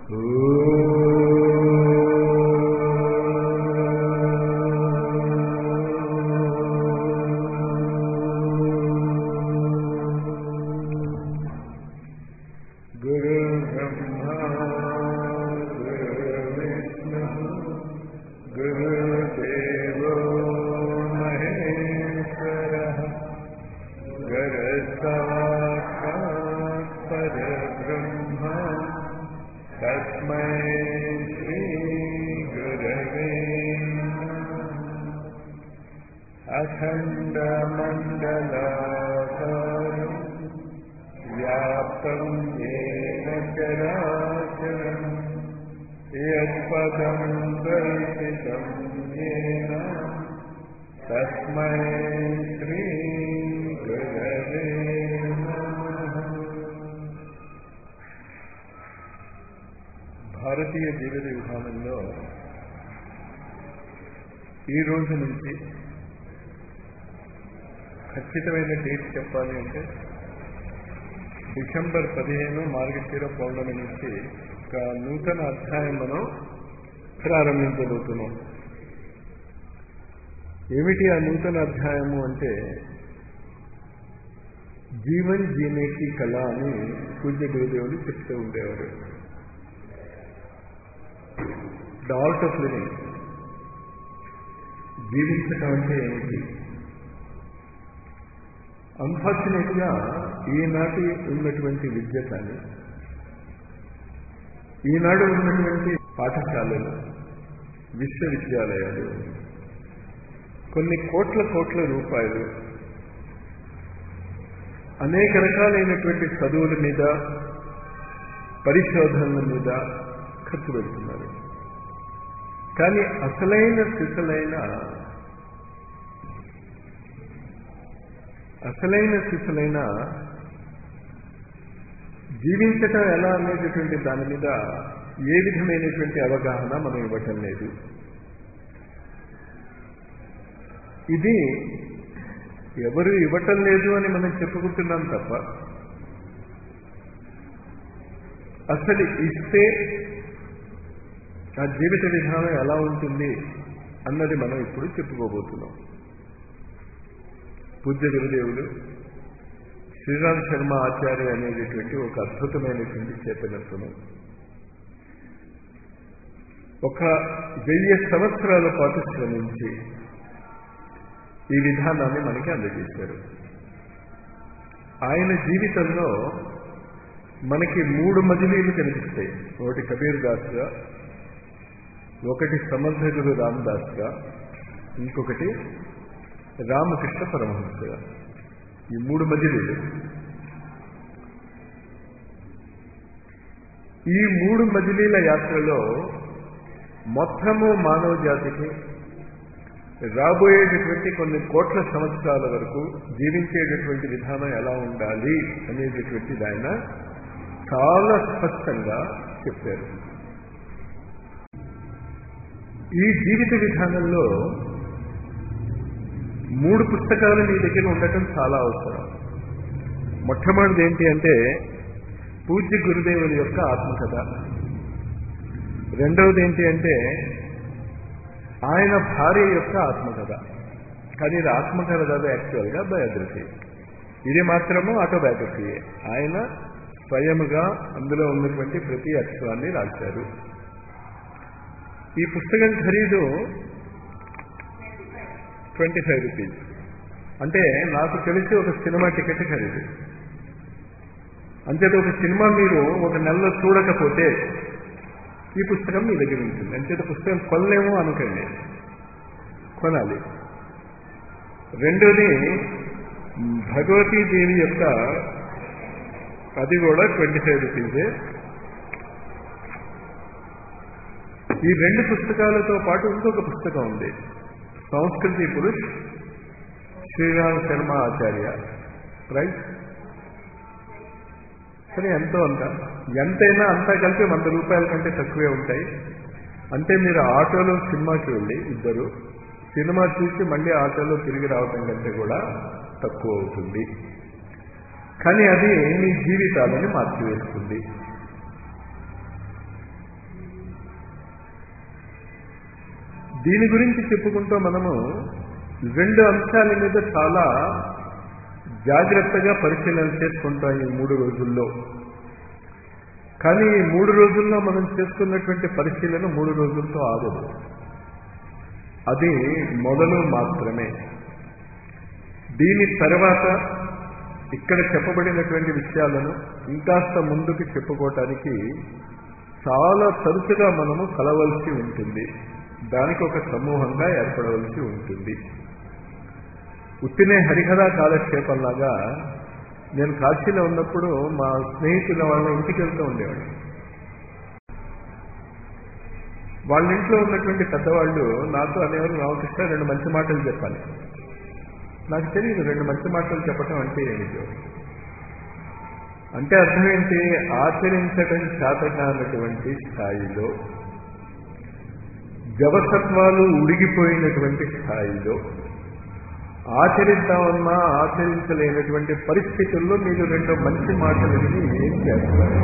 गुरु ब्रह्मा गुरुविष्णु गुरुदेवो महेश्वरः गुरुसाक्षात् परब्रह्म तस्मै श्रीगुरवे नमः अखण्डमण्डलाकारम् व्याप्तं येन चराचरम् यत्पदं दर्शितं येन तस्मै श्रीगुरवे नमः భారతీయ జీవిత విధానంలో ఈ రోజు నుంచి ఖచ్చితమైన డేట్ చెప్పాలి అంటే డిసెంబర్ పదిహేను మార్గశిర పౌర్ణమి నుంచి ఒక నూతన అధ్యాయం మనం ప్రారంభించబోతున్నాం ఏమిటి ఆ నూతన అధ్యాయము అంటే జీవన్ జీనేకి కళ అని పూజ్య గురుదేవులు చెప్తూ ఉండేవారు ద ఆర్ట్ ఆఫ్ లివింగ్ జీవించటం అంటే ఏమిటి అన్ఫార్చునేట్ గా ఈనాటి ఉన్నటువంటి విద్య కానీ ఈనాడు ఉన్నటువంటి పాఠశాలలు విశ్వవిద్యాలయాలు కొన్ని కోట్ల కోట్ల రూపాయలు అనేక రకాలైనటువంటి చదువుల మీద పరిశోధనల మీద ఖర్చు పెడుతున్నారు కానీ అసలైన సిసలైన అసలైన సిసలైన జీవించటం ఎలా అనేటటువంటి దాని మీద ఏ విధమైనటువంటి అవగాహన మనం ఇవ్వటం లేదు ఇది ఎవరు ఇవ్వటం లేదు అని మనం చెప్పుకుంటున్నాం తప్ప అసలు ఇస్తే ఆ జీవిత విధానం ఎలా ఉంటుంది అన్నది మనం ఇప్పుడు చెప్పుకోబోతున్నాం పూజ్య గురుదేవులు శ్రీరామ్ శర్మ ఆచార్య అనేటటువంటి ఒక అద్భుతమైనటువంటి చేతనత్వము ఒక వెయ్యి సంవత్సరాల పాటు శ్రమించి ఈ విధానాన్ని మనకి అందజేశారు ఆయన జీవితంలో మనకి మూడు మజిలీలు కనిపిస్తాయి ఒకటి కబీర్ దాస్గా ఒకటి సమర్థ గురు రామదాస్గా ఇంకొకటి రామకృష్ణ పరమహంసగా ఈ మూడు మజిలీలు ఈ మూడు మజిలీల యాత్రలో మొత్తము మానవ జాతికి రాబోయేటటువంటి కొన్ని కోట్ల సంవత్సరాల వరకు జీవించేటటువంటి విధానం ఎలా ఉండాలి అనేటటువంటిది ఆయన చాలా స్పష్టంగా చెప్పారు ఈ జీవిత విధానంలో మూడు పుస్తకాలు మీ దగ్గర ఉండటం చాలా అవసరం మొట్టమొదటిది ఏంటి అంటే పూజ్య గురుదేవుని యొక్క ఆత్మకథ రెండవది ఏంటి అంటే ఆయన భార్య యొక్క ఆత్మకథ కానీ ఇది ఆత్మకథ కాదు యాక్చువల్గా బయోగ్రఫీ ఇది మాత్రము ఆటోబయోగ్రఫీయే ఆయన స్వయముగా అందులో ఉన్నటువంటి ప్రతి అక్షరాన్ని రాశారు ఈ పుస్తకం ఖరీదు ట్వంటీ ఫైవ్ రూపీస్ అంటే నాకు తెలిసి ఒక సినిమా టికెట్ ఖరీదు అంతేత ఒక సినిమా మీరు ఒక నెలలో చూడకపోతే ఈ పుస్తకం మీ దగ్గర ఉంటుంది అంచేత పుస్తకం కొనలేమో అనుకోండి కొనాలి రెండోది భగవతీదేవి యొక్క అది కూడా ట్వంటీ ఫైవ్ రూపీసే ఈ రెండు పుస్తకాలతో పాటు ఇంకొక పుస్తకం ఉంది సంస్కృతి పురుష్ శ్రీరామ్ శర్మ ఆచార్య ప్రైస్ సరే ఎంతో అంత ఎంతైనా అంతా కలిపి వంద రూపాయల కంటే తక్కువే ఉంటాయి అంటే మీరు ఆటోలో సినిమాకి వెళ్ళి ఇద్దరు సినిమా చూసి మళ్ళీ ఆటోలో తిరిగి రావటం కంటే కూడా తక్కువ అవుతుంది కానీ అది మీ జీవితాలని మార్చివేస్తుంది దీని గురించి చెప్పుకుంటూ మనము రెండు అంశాల మీద చాలా జాగ్రత్తగా పరిశీలన చేసుకుంటాం ఈ మూడు రోజుల్లో కానీ ఈ మూడు రోజుల్లో మనం చేసుకున్నటువంటి పరిశీలన మూడు రోజులతో ఆగదు అది మొదలు మాత్రమే దీని తర్వాత ఇక్కడ చెప్పబడినటువంటి విషయాలను ఇంకాస్త ముందుకు చెప్పుకోవటానికి చాలా తరచుగా మనము కలవలసి ఉంటుంది దానికి ఒక సమూహంగా ఏర్పడవలసి ఉంటుంది ఉత్తినే హరిహర కాలక్షేపంలాగా నేను కాశీలో ఉన్నప్పుడు మా స్నేహితుల వాళ్ళ ఇంటికి వెళ్తూ ఉండేవాడు వాళ్ళ ఇంట్లో ఉన్నటువంటి పెద్దవాళ్ళు నాతో అనేవారు రామకృష్ణ రెండు మంచి మాటలు చెప్పాలి నాకు తెలియదు రెండు మంచి మాటలు చెప్పటం అంటే ఏమిటో అంటే అర్థం ఏంటి ఆచరించటం చేతకానటువంటి స్థాయిలో జవసత్వాలు ఉడిగిపోయినటువంటి స్థాయిలో ఆచరిద్దామన్నా ఆచరించలేనటువంటి పరిస్థితుల్లో మీరు రెండు మంచి మాటలు విని ఏం చేస్తారు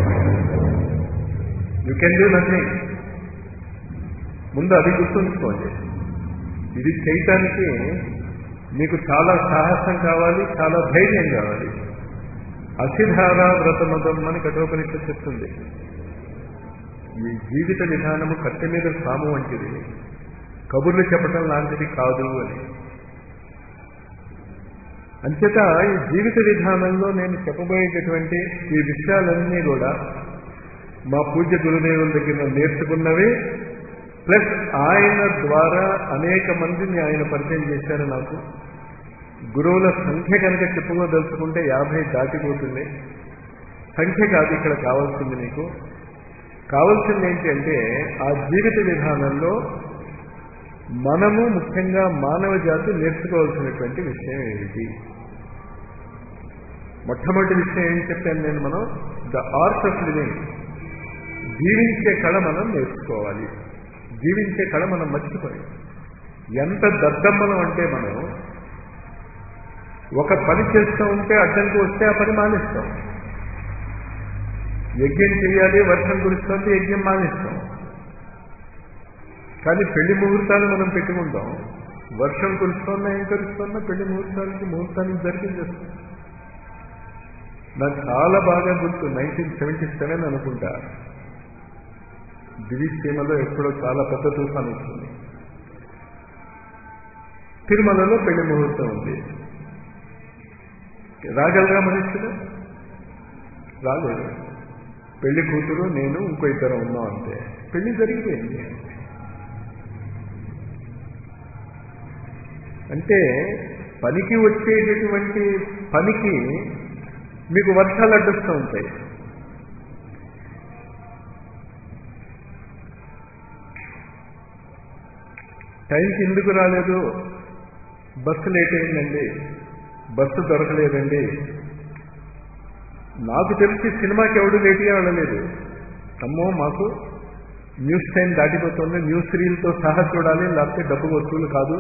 యూ కెన్ డూ నథింగ్ ముందు అది గుర్తుంచుకోండి ఇది చేయటానికి మీకు చాలా సాహసం కావాలి చాలా ధైర్యం కావాలి అసిధార వ్రతమదం అని కఠోపనిషత్తు చెప్తుంది ఈ జీవిత విధానము కట్టె మీద సాము వంటిది కబుర్లు చెప్పటం లాంటిది కాదు అని అంచేత ఈ జీవిత విధానంలో నేను చెప్పబోయేటటువంటి ఈ విషయాలన్నీ కూడా మా పూజ్య గురుదేవుల దగ్గర నేర్చుకున్నవి ప్లస్ ఆయన ద్వారా అనేక మందిని ఆయన పరిచయం చేశారు నాకు గురువుల సంఖ్య కనుక చెప్పుకోదలుచుకుంటే యాభై దాటిపోతుంది సంఖ్య కాదు ఇక్కడ కావాల్సింది నీకు కావాల్సింది ఏంటి అంటే ఆ జీవిత విధానంలో మనము ముఖ్యంగా మానవ జాతి నేర్చుకోవాల్సినటువంటి విషయం ఏమిటి మొట్టమొదటి విషయం ఏం చెప్పాను నేను మనం ద ఆర్ట్ ఆఫ్ లివింగ్ జీవించే కళ మనం నేర్చుకోవాలి జీవించే కళ మనం మర్చిపోయి ఎంత దద్దమ్మలం అంటే మనం ఒక పని చేస్తూ ఉంటే అడ్డంకి వస్తే ఆ పని మానేస్తాం యజ్ఞం చేయాలి వర్షం కురుస్తుంది యజ్ఞం మానేస్తాం కానీ పెళ్లి ముహూర్తాలు మనం పెట్టుకుంటాం వర్షం కురుస్తున్నా ఏం కురుస్తున్నా పెళ్లి ముహూర్తాలకి ముహూర్తానికి జరిపించేస్తాం నాకు చాలా బాగా గుర్తు నైన్టీన్ సెవెంటీ సెవెన్ అనుకుంటా దివిసీమలో ఎప్పుడో చాలా పెద్ద తుఫాన్ వచ్చింది తిరుమలలో పెళ్లి ముహూర్తం ఉంది రాగలరా మనుషులు రాలేదు పెళ్లి కూతురు నేను ఇంకో ఇద్దరు ఉన్నాం అంతే పెళ్లి జరిగిపోయింది అంటే పనికి వచ్చేటటువంటి పనికి మీకు వర్షాలు అడ్డొస్తూ ఉంటాయి టైంకి ఎందుకు రాలేదు బస్సు లేట్ అయిందండి బస్సు దొరకలేదండి నాకు తెలిసి సినిమాకి ఎవడు లేట్గా వెళ్ళలేదు అమ్మో మాకు న్యూస్ టైం దాటిపోతుంది న్యూస్ రీల్తో సహా చూడాలి లేకపోతే డబ్బు వస్తువులు కాదు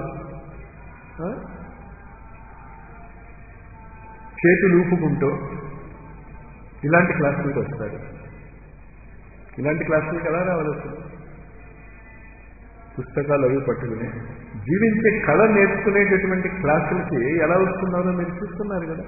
చేతులు ఊపుకుంటూ ఇలాంటి క్లాసులకు వస్తారు ఇలాంటి క్లాసులకు ఎలా రావాలి అసలు పుస్తకాలు అవి పట్టుకుని జీవించే కళ నేర్చుకునేటటువంటి క్లాసులకి ఎలా వస్తున్నారో మీరు చూస్తున్నారు కదా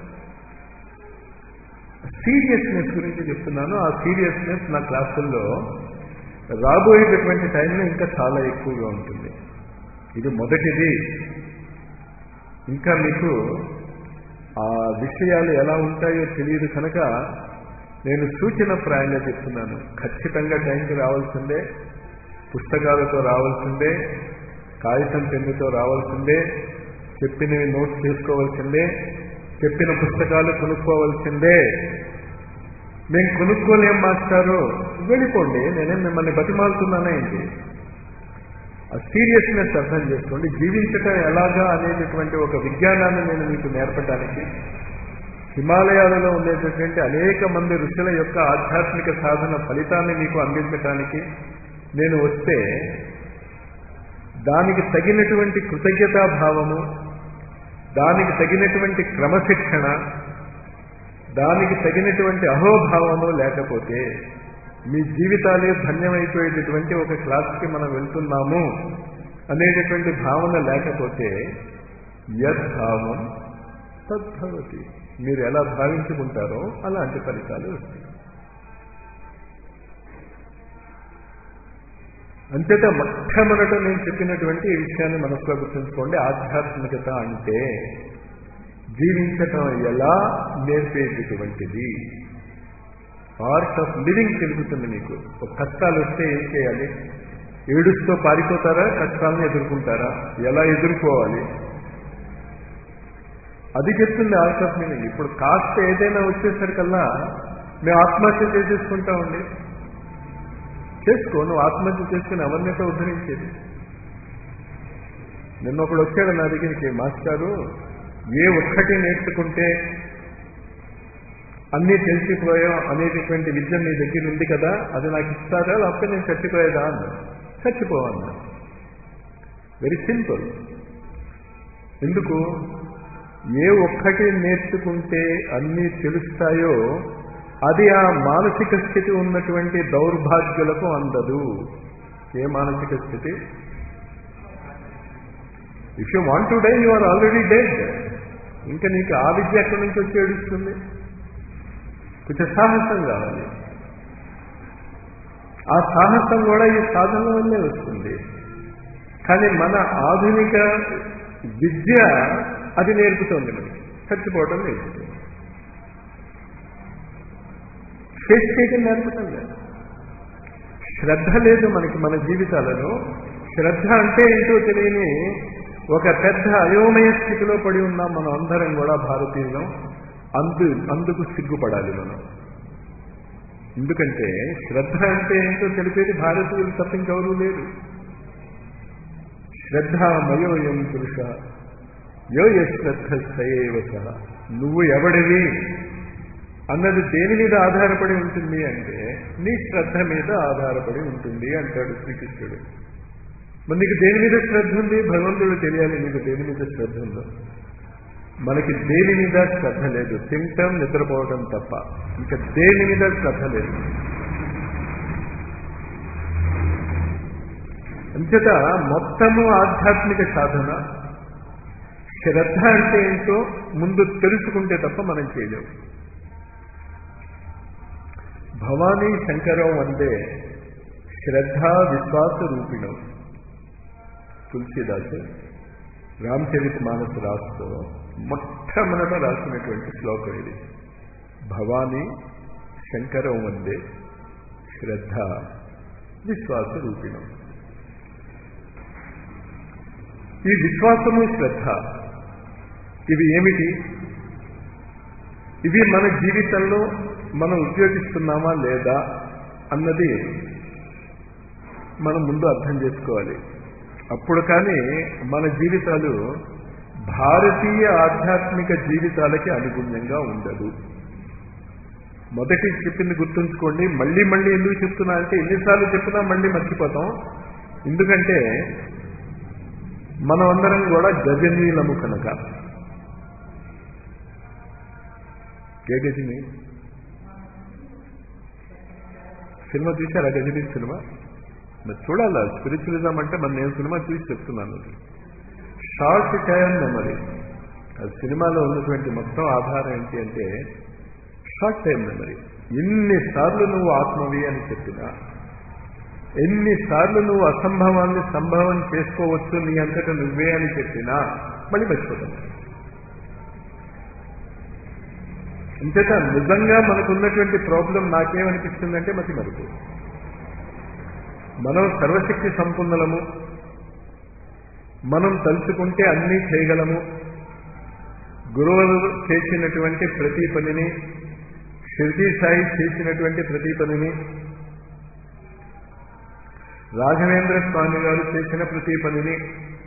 సీరియస్నెస్ గురించి చెప్తున్నాను ఆ సీరియస్నెస్ నా క్లాసుల్లో రాబోయేటటువంటి టైంలో ఇంకా చాలా ఎక్కువగా ఉంటుంది ఇది మొదటిది ఇంకా మీకు ఆ విషయాలు ఎలా ఉంటాయో తెలియదు కనుక నేను సూచన ప్రాయంగా చెప్తున్నాను ఖచ్చితంగా టైంకి రావాల్సిందే పుస్తకాలతో రావాల్సిందే కాగితం పెన్నుతో రావాల్సిందే చెప్పినవి నోట్ చేసుకోవాల్సిందే చెప్పిన పుస్తకాలు కొనుక్కోవాల్సిందే మేము కొనుక్కోలేం మాస్టారు వెళ్ళిపోండి నేనేం మిమ్మల్ని బతిమాలుతున్నానా ఏంటి ఆ సీరియస్నెస్ అర్థం చేసుకోండి జీవించటం ఎలాగా అనేటటువంటి ఒక విజ్ఞానాన్ని నేను మీకు నేర్పడానికి హిమాలయాలలో ఉండేటటువంటి అనేక మంది ఋషుల యొక్క ఆధ్యాత్మిక సాధన ఫలితాన్ని మీకు అందించడానికి నేను వస్తే దానికి తగినటువంటి కృతజ్ఞతాభావము దానికి తగినటువంటి క్రమశిక్షణ దానికి తగినటువంటి అహోభావము లేకపోతే మీ జీవితాలే ధన్యమైపోయేటటువంటి ఒక క్లాస్కి మనం వెళ్తున్నాము అనేటటువంటి భావన లేకపోతే యద్భావం తద్భవతి మీరు ఎలా భావించుకుంటారో అలాంటి ఫలితాలు వస్తాయి అంతేత మొట్టమొదట నేను చెప్పినటువంటి ఈ విషయాన్ని మనసులో గుర్తుంచుకోండి ఆధ్యాత్మికత అంటే జీవించటం ఎలా నేర్పేటటువంటిది ఆర్ట్ ఆఫ్ లివింగ్ తెలుగుతుంది మీకు ఒక కష్టాలు వస్తే ఏం చేయాలి ఏడుస్తూ పారిపోతారా కష్టాలను ఎదుర్కొంటారా ఎలా ఎదుర్కోవాలి అది చెప్తుంది ఆర్ట్ ఆఫ్ లివింగ్ ఇప్పుడు కాస్త ఏదైనా వచ్చేసరికల్లా మేము ఆత్మహత్య చేసేసుకుంటామండి చేసుకో నువ్వు ఆత్మహత్య చేసుకుని ఎవరినైతే ఉద్ధరించేది నిన్న ఒకడు వచ్చాడు నా దగ్గరికి మాస్టారు ఏ ఒక్కటి నేర్చుకుంటే అన్నీ తెలిసిపోయాం అనేటటువంటి విద్య మీ దగ్గర ఉంది కదా అది నాకు ఇస్తారా లేకపోతే నేను చచ్చిపోయేదా అన్నా చచ్చిపోవన్నా వెరీ సింపుల్ ఎందుకు ఏ ఒక్కటి నేర్చుకుంటే అన్నీ తెలుస్తాయో అది ఆ మానసిక స్థితి ఉన్నటువంటి దౌర్భాగ్యులకు అందదు ఏ మానసిక స్థితి if you want to die you are already dead ఇంకా నీకు ఆ విద్య ఎక్కడి నుంచి వచ్చి ఏడుస్తుంది కొంచెం సాహసం కావాలి ఆ సాహసం కూడా ఈ సాధన వల్లే వస్తుంది కానీ మన ఆధునిక విద్య అది నేర్పుతోంది మనకి చచ్చిపోవడం నేర్పుతుంది ఫేస్ చేయడం నేర్పటం లేదు శ్రద్ధ లేదు మనకి మన జీవితాలలో శ్రద్ధ అంటే ఏంటో తెలియని ఒక పెద్ద అయోమయ స్థితిలో పడి ఉన్నాం మనం అందరం కూడా భారతీయులం అందు అందుకు సిగ్గుపడాలి మనం ఎందుకంటే శ్రద్ధ అంటే ఏంటో తెలిపేది భారతీయులు తప్ప ఇంకెవరూ లేరు శ్రద్ధామయోయం పురుష యో యశ్రద్ధ సయేవ సహ నువ్వు ఎవడివి అన్నది దేని మీద ఆధారపడి ఉంటుంది అంటే నీ శ్రద్ధ మీద ఆధారపడి ఉంటుంది అంటాడు శ్రీకృష్ణుడు మరి నీకు దేని మీద శ్రద్ధ ఉంది భగవంతుడు తెలియాలి నీకు దేని మీద శ్రద్ధ ఉందో మనకి దేని మీద శ్రద్ధ లేదు తింటం నిద్రపోవడం తప్ప ఇంకా దేని మీద శ్రద్ధ లేదు అంచేత మొత్తము ఆధ్యాత్మిక సాధన శ్రద్ధ అంటే ఏంటో ముందు తెలుసుకుంటే తప్ప మనం చేయలేము భవానీ శంకరం వందే శ్రద్ధ విశ్వాస రూపిణం తులసిదాసు రామచరిత మానస రాస్తూ మొట్టమొదట రాసినటువంటి శ్లోకం ఇది భవానీ శంకరం వందే శ్రద్ధ విశ్వాస రూపిణం ఈ విశ్వాసము శ్రద్ధ ఇవి ఏమిటి ఇవి మన జీవితంలో మనం ఉపయోగిస్తున్నామా లేదా అన్నది మనం ముందు అర్థం చేసుకోవాలి అప్పుడు కానీ మన జీవితాలు భారతీయ ఆధ్యాత్మిక జీవితాలకి అనుగుణ్యంగా ఉండదు మొదటి చెప్పింది గుర్తుంచుకోండి మళ్ళీ మళ్ళీ ఎందుకు చెప్తున్నా అంటే ఎన్నిసార్లు చెప్పినా మళ్ళీ మర్చిపోతాం ఎందుకంటే మనం అందరం కూడా గజనీలము కనుక ఏ గజని సినిమా చూసారా గజనీ సినిమా మరి చూడాలా స్పిరిచువలిజం అంటే మరి నేను సినిమా చూసి చెప్తున్నాను షార్ట్ టైం మెమరీ ఆ సినిమాలో ఉన్నటువంటి మొత్తం ఆధారం ఏంటి అంటే షార్ట్ టైం మెమరీ ఎన్నిసార్లు నువ్వు ఆత్మవి అని చెప్పినా ఎన్నిసార్లు నువ్వు అసంభవాన్ని సంభవం చేసుకోవచ్చు నీ అంతటా నువ్వే అని చెప్పినా మళ్ళీ మర్చిపోతావు అంతేత నిజంగా మనకున్నటువంటి ప్రాబ్లం నాకేమనిపిస్తుందంటే మతి మరుపు మనం సర్వశక్తి సంపన్నులము మనం తలుచుకుంటే అన్నీ చేయగలము గురువులు చేసినటువంటి ప్రతి పనిని షిర్డీ సాయి చేసినటువంటి ప్రతి పనిని రాఘవేంద్ర స్వామి గారు చేసిన ప్రతి పనిని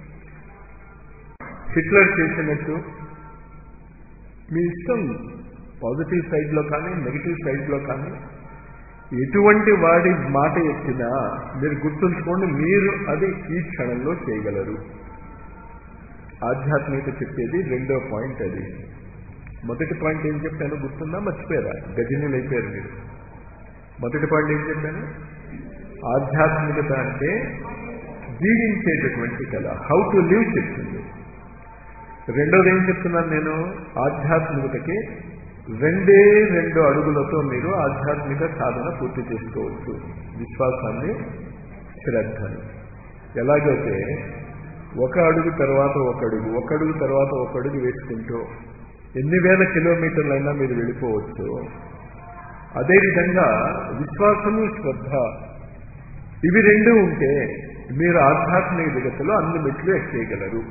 హిట్లర్ చేసినట్టు మీ ఇష్టం పాజిటివ్ సైడ్లో కానీ నెగిటివ్ సైడ్లో కానీ ఎటువంటి వాడి మాట ఎత్తినా మీరు గుర్తుంచుకోండి మీరు అది ఈ క్షణంలో చేయగలరు ఆధ్యాత్మికత చెప్పేది రెండో పాయింట్ అది మొదటి పాయింట్ ఏం చెప్పాను గుర్తుందా మర్చిపోయారా గజనీలు అయిపోయారు మీరు మొదటి పాయింట్ ఏం చెప్పాను ఆధ్యాత్మికత అంటే జీవించేటటువంటి కళ హౌ టు లివ్ చెప్తుంది రెండోది ఏం చెప్తున్నాను నేను ఆధ్యాత్మికతకి రెండే రెండు అడుగులతో మీరు ఆధ్యాత్మిక సాధన పూర్తి చేసుకోవచ్చు విశ్వాసాన్ని శ్రద్ధని ఎలాగైతే ఒక అడుగు తర్వాత ఒక అడుగు ఒక అడుగు తర్వాత ఒక అడుగు వేసుకుంటూ ఎన్ని వేల కిలోమీటర్లైనా మీరు వెళ్ళిపోవచ్చు అదేవిధంగా విశ్వాసము శ్రద్ధ ఇవి రెండు ఉంటే మీరు ఆధ్యాత్మిక జగత్తులో అన్ని మెట్లు ఎక్కేయగలరు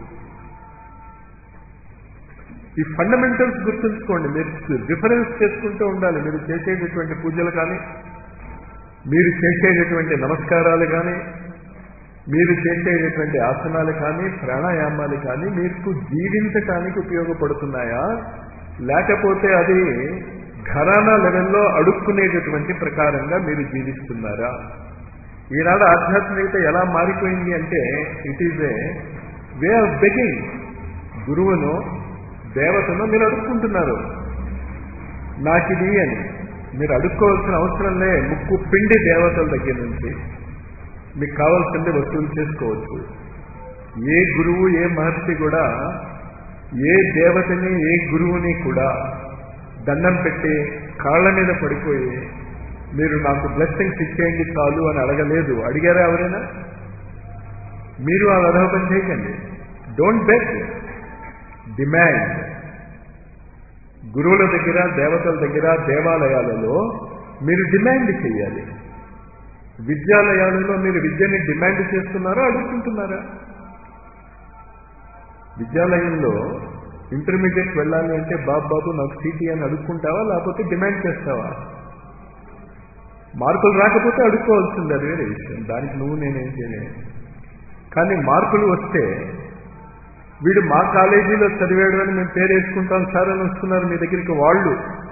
ఈ ఫండమెంటల్స్ గుర్తుంచుకోండి మీరు రిఫరెన్స్ చేసుకుంటూ ఉండాలి మీరు చేసేటటువంటి పూజలు కానీ మీరు చేసేటటువంటి నమస్కారాలు కానీ మీరు చేసేటటువంటి ఆసనాలు కానీ ప్రాణాయామాలు కానీ మీకు జీవించటానికి ఉపయోగపడుతున్నాయా లేకపోతే అది ఘరానా లెవెల్లో అడుక్కునేటటువంటి ప్రకారంగా మీరు జీవిస్తున్నారా ఈనాడు ఆధ్యాత్మికత ఎలా మారిపోయింది అంటే it is a way of begging గురువును దేవతను మీరు అడుక్కుంటున్నారు నాకిది అని మీరు అడుక్కోవాల్సిన అవసరం లే ముక్కు పిండి దేవతల దగ్గర నుంచి మీకు కావాల్సింది వసూలు చేసుకోవచ్చు ఏ గురువు ఏ మహర్షి కూడా ఏ దేవతని ఏ గురువుని కూడా దండం పెట్టి కాళ్ళ మీద పడిపోయి మీరు నాకు బ్లెస్సింగ్స్ ఇచ్చేయండి చాలు అని అడగలేదు అడిగారా ఎవరైనా మీరు ఆ అర్హతం చేయకండి డోంట్ బెట్ డిమాండ్ గురువుల దగ్గర దేవతల దగ్గర దేవాలయాలలో మీరు డిమాండ్ చేయాలి విద్యాలయాలలో మీరు విద్యని డిమాండ్ చేస్తున్నారా అడుగుతుంటున్నారా విద్యాలయంలో ఇంటర్మీడియట్ వెళ్ళాలి అంటే బాబు బాబు నాకు సీటీ అని అడుక్కుంటావా లేకపోతే డిమాండ్ చేస్తావా మార్కులు రాకపోతే అడుక్కోవాల్సింది అది వేరే విషయం దానికి నువ్వు నేనేం చేయలేను కానీ మార్కులు వస్తే వీడు మా కాలేజీలో చదివాడు అని మేము పేరు వేసుకుంటాం సార్ అని వస్తున్నారు మీ దగ్గరికి వాళ్ళు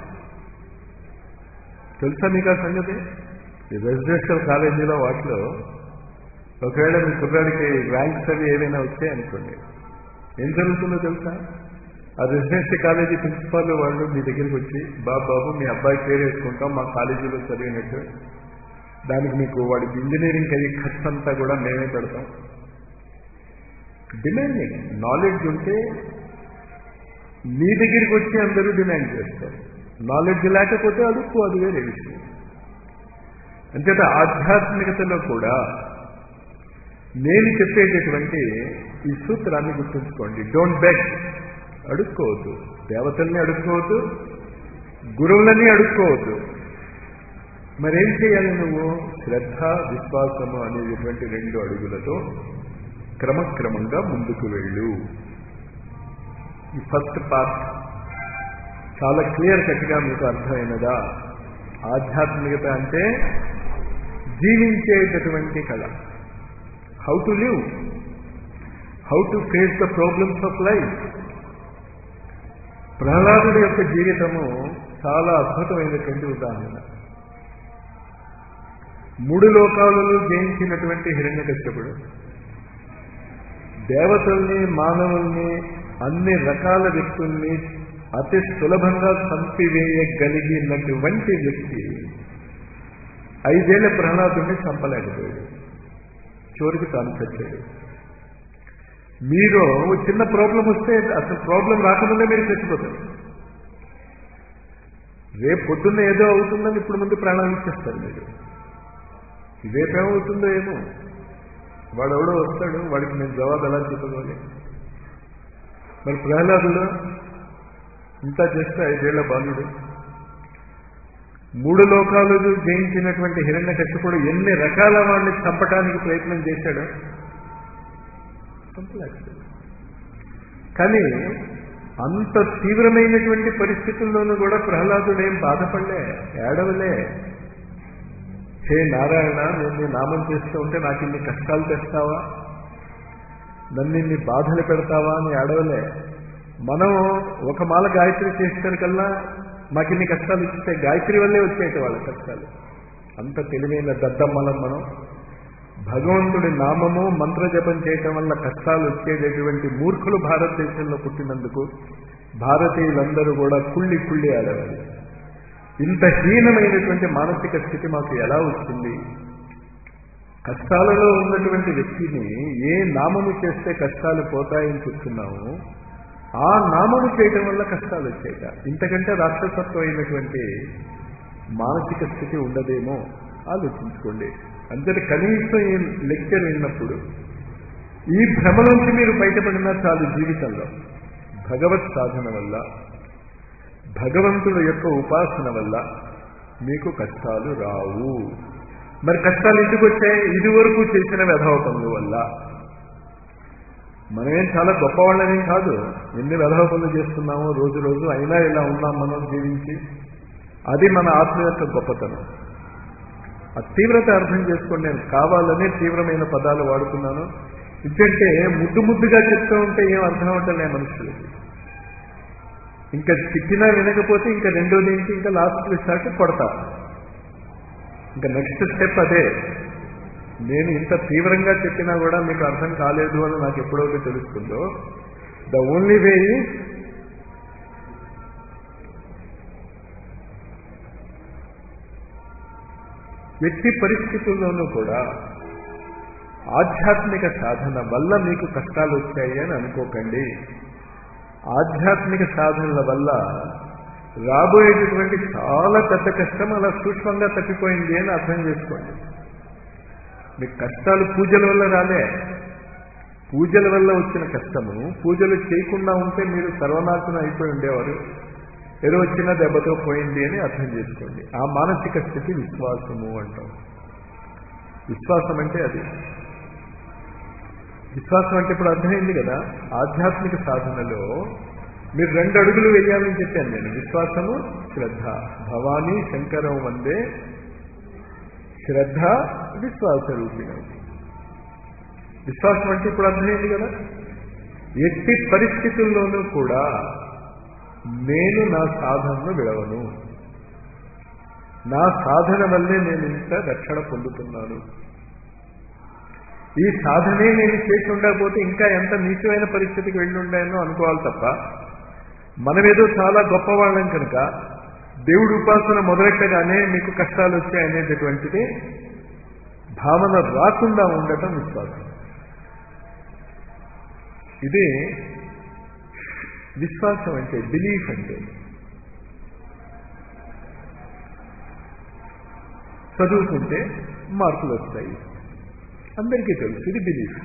తెలుసా మీకు ఆ సంగతి ఈ రెసిడెన్షియల్ కాలేజీలో వాటిలో ఒకవేళ మీ కుర్రాడికి ర్యాంక్స్ అవి ఏవైనా వచ్చాయనుకోండి ఏం జరుగుతుందో తెలుసా ఆ రెసిడెన్షియల్ కాలేజీ ప్రిన్సిపాల్ వాళ్ళు మీ దగ్గరికి వచ్చి బాబు బాబు మీ అబ్బాయి పేరు వేసుకుంటాం మా కాలేజీలో చదివినట్టు దానికి మీకు వాడికి ఇంజనీరింగ్ అయ్యే ఖర్చు అంతా కూడా మేమే పెడతాం డిమాండింగ్ నాలెడ్జ్ ఉంటే మీ దగ్గరికి వచ్చి అందరూ డిమాండ్ చేస్తారు నాలెడ్జ్ లేకపోతే అడుక్కు అది వేరే విషయం అంచేత ఆధ్యాత్మికతలో కూడా నేను చెప్పేటటువంటి ఈ సూత్రాన్ని గుర్తుంచుకోండి డోంట్ బెగ్ అడుక్కోవద్దు దేవతల్ని అడుక్కోవద్దు గురువులని అడుక్కోవద్దు మరేం చేయాలి నువ్వు శ్రద్ధ విశ్వాసము అనేటువంటి రెండు అడుగులతో క్రమక్రమంగా ముందుకు వెళ్ళు ఈ ఫస్ట్ పార్ట్ చాలా క్లియర్ కట్గా మీకు అర్థమైనదా ఆధ్యాత్మికత అంటే జీవించేటటువంటి కళ how to live how to face the problems of life ప్రహ్లాదుడి యొక్క జీవితము చాలా అద్భుతమైనటువంటి ఉదాహరణ మూడు లోకాలలో జయించినటువంటి హిరణ్యకశ్యపుడు దేవతల్ని మానవుల్ని అన్ని రకాల వ్యక్తుల్ని అతి సులభంగా చంపివేయగలిగినటువంటి వ్యక్తి ఐదేళ్ల ప్రహ్లాదుని చంపలేకపోయాడు చివరికి తాను చచ్చాడు మీరు చిన్న ప్రాబ్లం వస్తే అసలు ప్రాబ్లం రాకముందే మీరు చచ్చిపోతారు రేపు పొద్దున్న ఏదో అవుతుందని ఇప్పుడు ముందు ప్రాణాలు ఇచ్చేస్తారు మీరు రేపేమవుతుందో ఏమో వాడు ఎవడో వస్తాడు వాడికి నేను జవాబు ఎలా చెప్పగలి మరి ప్రహ్లాదుడు ఇంత చేస్తే ఐదేళ్ల బాలుడు మూడు లోకాలు జయించినటువంటి హిరణ్య కశ్యపుడు ఎన్ని రకాల వాడిని చంపడానికి ప్రయత్నం చేశాడు చంపలేకపోయాడు కానీ అంత తీవ్రమైనటువంటి పరిస్థితుల్లోనూ కూడా ప్రహ్లాదుడు ఏం బాధపడలే ఏడవలే హే నారాయణ నేను నీ నామం చేస్తూ ఉంటే నాకు ఇన్ని కష్టాలు తెస్తావా నన్ను ఇన్ని బాధలు పెడతావా అని అడవలే మనం ఒక మాల గాయత్రి చేసేసరికల్లా మాకు ఇన్ని కష్టాలు ఇస్తే గాయత్రి వల్లే వచ్చేటి వాళ్ళ కష్టాలు అంత తెలివైన దద్దమ్మలం మనం భగవంతుడి నామము మంత్రజపం చేయటం వల్ల కష్టాలు వచ్చేటటువంటి మూర్ఖులు భారతదేశంలో పుట్టినందుకు భారతీయులందరూ కూడా కుళ్ళి కుళ్ళి ఆడేవాళ్ళు ఇంత హీనమైనటువంటి మానసిక స్థితి మాకు ఎలా వచ్చింది కష్టాలలో ఉన్నటువంటి వ్యక్తిని ఏ నామము చేస్తే కష్టాలు పోతాయని చెప్తున్నాము ఆ నామము చేయటం వల్ల కష్టాలు వచ్చాయట ఇంతకంటే రాక్షసత్వం అయినటువంటి మానసిక స్థితి ఉండదేమో ఆలోచించుకోండి అంతటి కనీసం ఈ లెక్చర్ విన్నప్పుడు ఈ భ్రమ నుంచి మీరు బయటపడినా చాలు జీవితంలో భగవత్ సాధన వల్ల భగవంతుడు యొక్క ఉపాసన వల్ల మీకు కష్టాలు రావు మరి కష్టాలు ఎందుకు వచ్చాయి ఇదివరకు చేసిన వెధవ పనుల వల్ల మనమేం చాలా గొప్పవాళ్ళనేం కాదు ఎన్ని వెధవ పనులు చేస్తున్నామో రోజు రోజు అయినా ఇలా ఉన్నాం మనం జీవించి అది మన ఆత్మ యొక్క గొప్పతనం ఆ తీవ్రత అర్థం చేసుకోండి నేను కావాలనే తీవ్రమైన పదాలు వాడుతున్నాను ఎందుకంటే ముద్దు ముద్దుగా చెప్తూ ఉంటే ఏం అర్థం అవటం మనుషులకి ఇంకా తిట్టినా వినకపోతే ఇంకా రెండోది ఏంటి ఇంకా లాస్ట్ స్టార్ట్ కొడతా ఇంకా నెక్స్ట్ స్టెప్ అదే నేను ఇంత తీవ్రంగా చెప్పినా కూడా మీకు అర్థం కాలేదు అని నాకు ఎప్పుడైతే తెలుస్తుందో ద ఓన్లీ వే ఎట్టి పరిస్థితుల్లోనూ కూడా ఆధ్యాత్మిక సాధన వల్ల మీకు కష్టాలు వచ్చాయి అని అనుకోకండి ఆధ్యాత్మిక సాధనల వల్ల రాబోయేటటువంటి చాలా పెద్ద కష్టం అలా సూక్ష్మంగా తప్పిపోయింది అని అర్థం చేసుకోండి మీకు కష్టాలు పూజల వల్ల రాలే పూజల వల్ల వచ్చిన కష్టము పూజలు చేయకుండా ఉంటే మీరు సర్వనాశనం అయిపోయి ఉండేవారు ఏదో వచ్చిన దెబ్బతో పోయింది అని అర్థం చేసుకోండి ఆ మానసిక స్థితి విశ్వాసము అంటాం విశ్వాసం అంటే అది విశ్వాసం అంటే ఇప్పుడు అర్థమైంది కదా ఆధ్యాత్మిక సాధనలో మీరు రెండు అడుగులు వేయాలని చెప్పాను నేను విశ్వాసము శ్రద్ధ భవానీ శంకరం వందే శ్రద్ధ విశ్వాస రూపిణం విశ్వాసం అంటే ఇప్పుడు అర్థమైంది కదా ఎట్టి పరిస్థితుల్లోనూ కూడా నేను నా సాధనను విడవను నా సాధన వల్లే నేను ఇంత రక్షణ పొందుతున్నాను ఈ సాధనే నేను చేసి ఉండకపోతే ఇంకా ఎంత నీచమైన పరిస్థితికి వెళ్ళి ఉండానో అనుకోవాలి తప్ప మనమేదో చాలా గొప్పవాళ్ళం కనుక దేవుడి ఉపాసన మొదలెట్టగానే మీకు కష్టాలు వచ్చాయనేటటువంటిది భావన రాకుండా ఉండటం విశ్వాసం ఇది విశ్వాసం అంటే బిలీఫ్ అంటే చదువుకుంటే మార్కులు వస్తాయి అందరికీ తెలుసు ఇది బిలీఫ్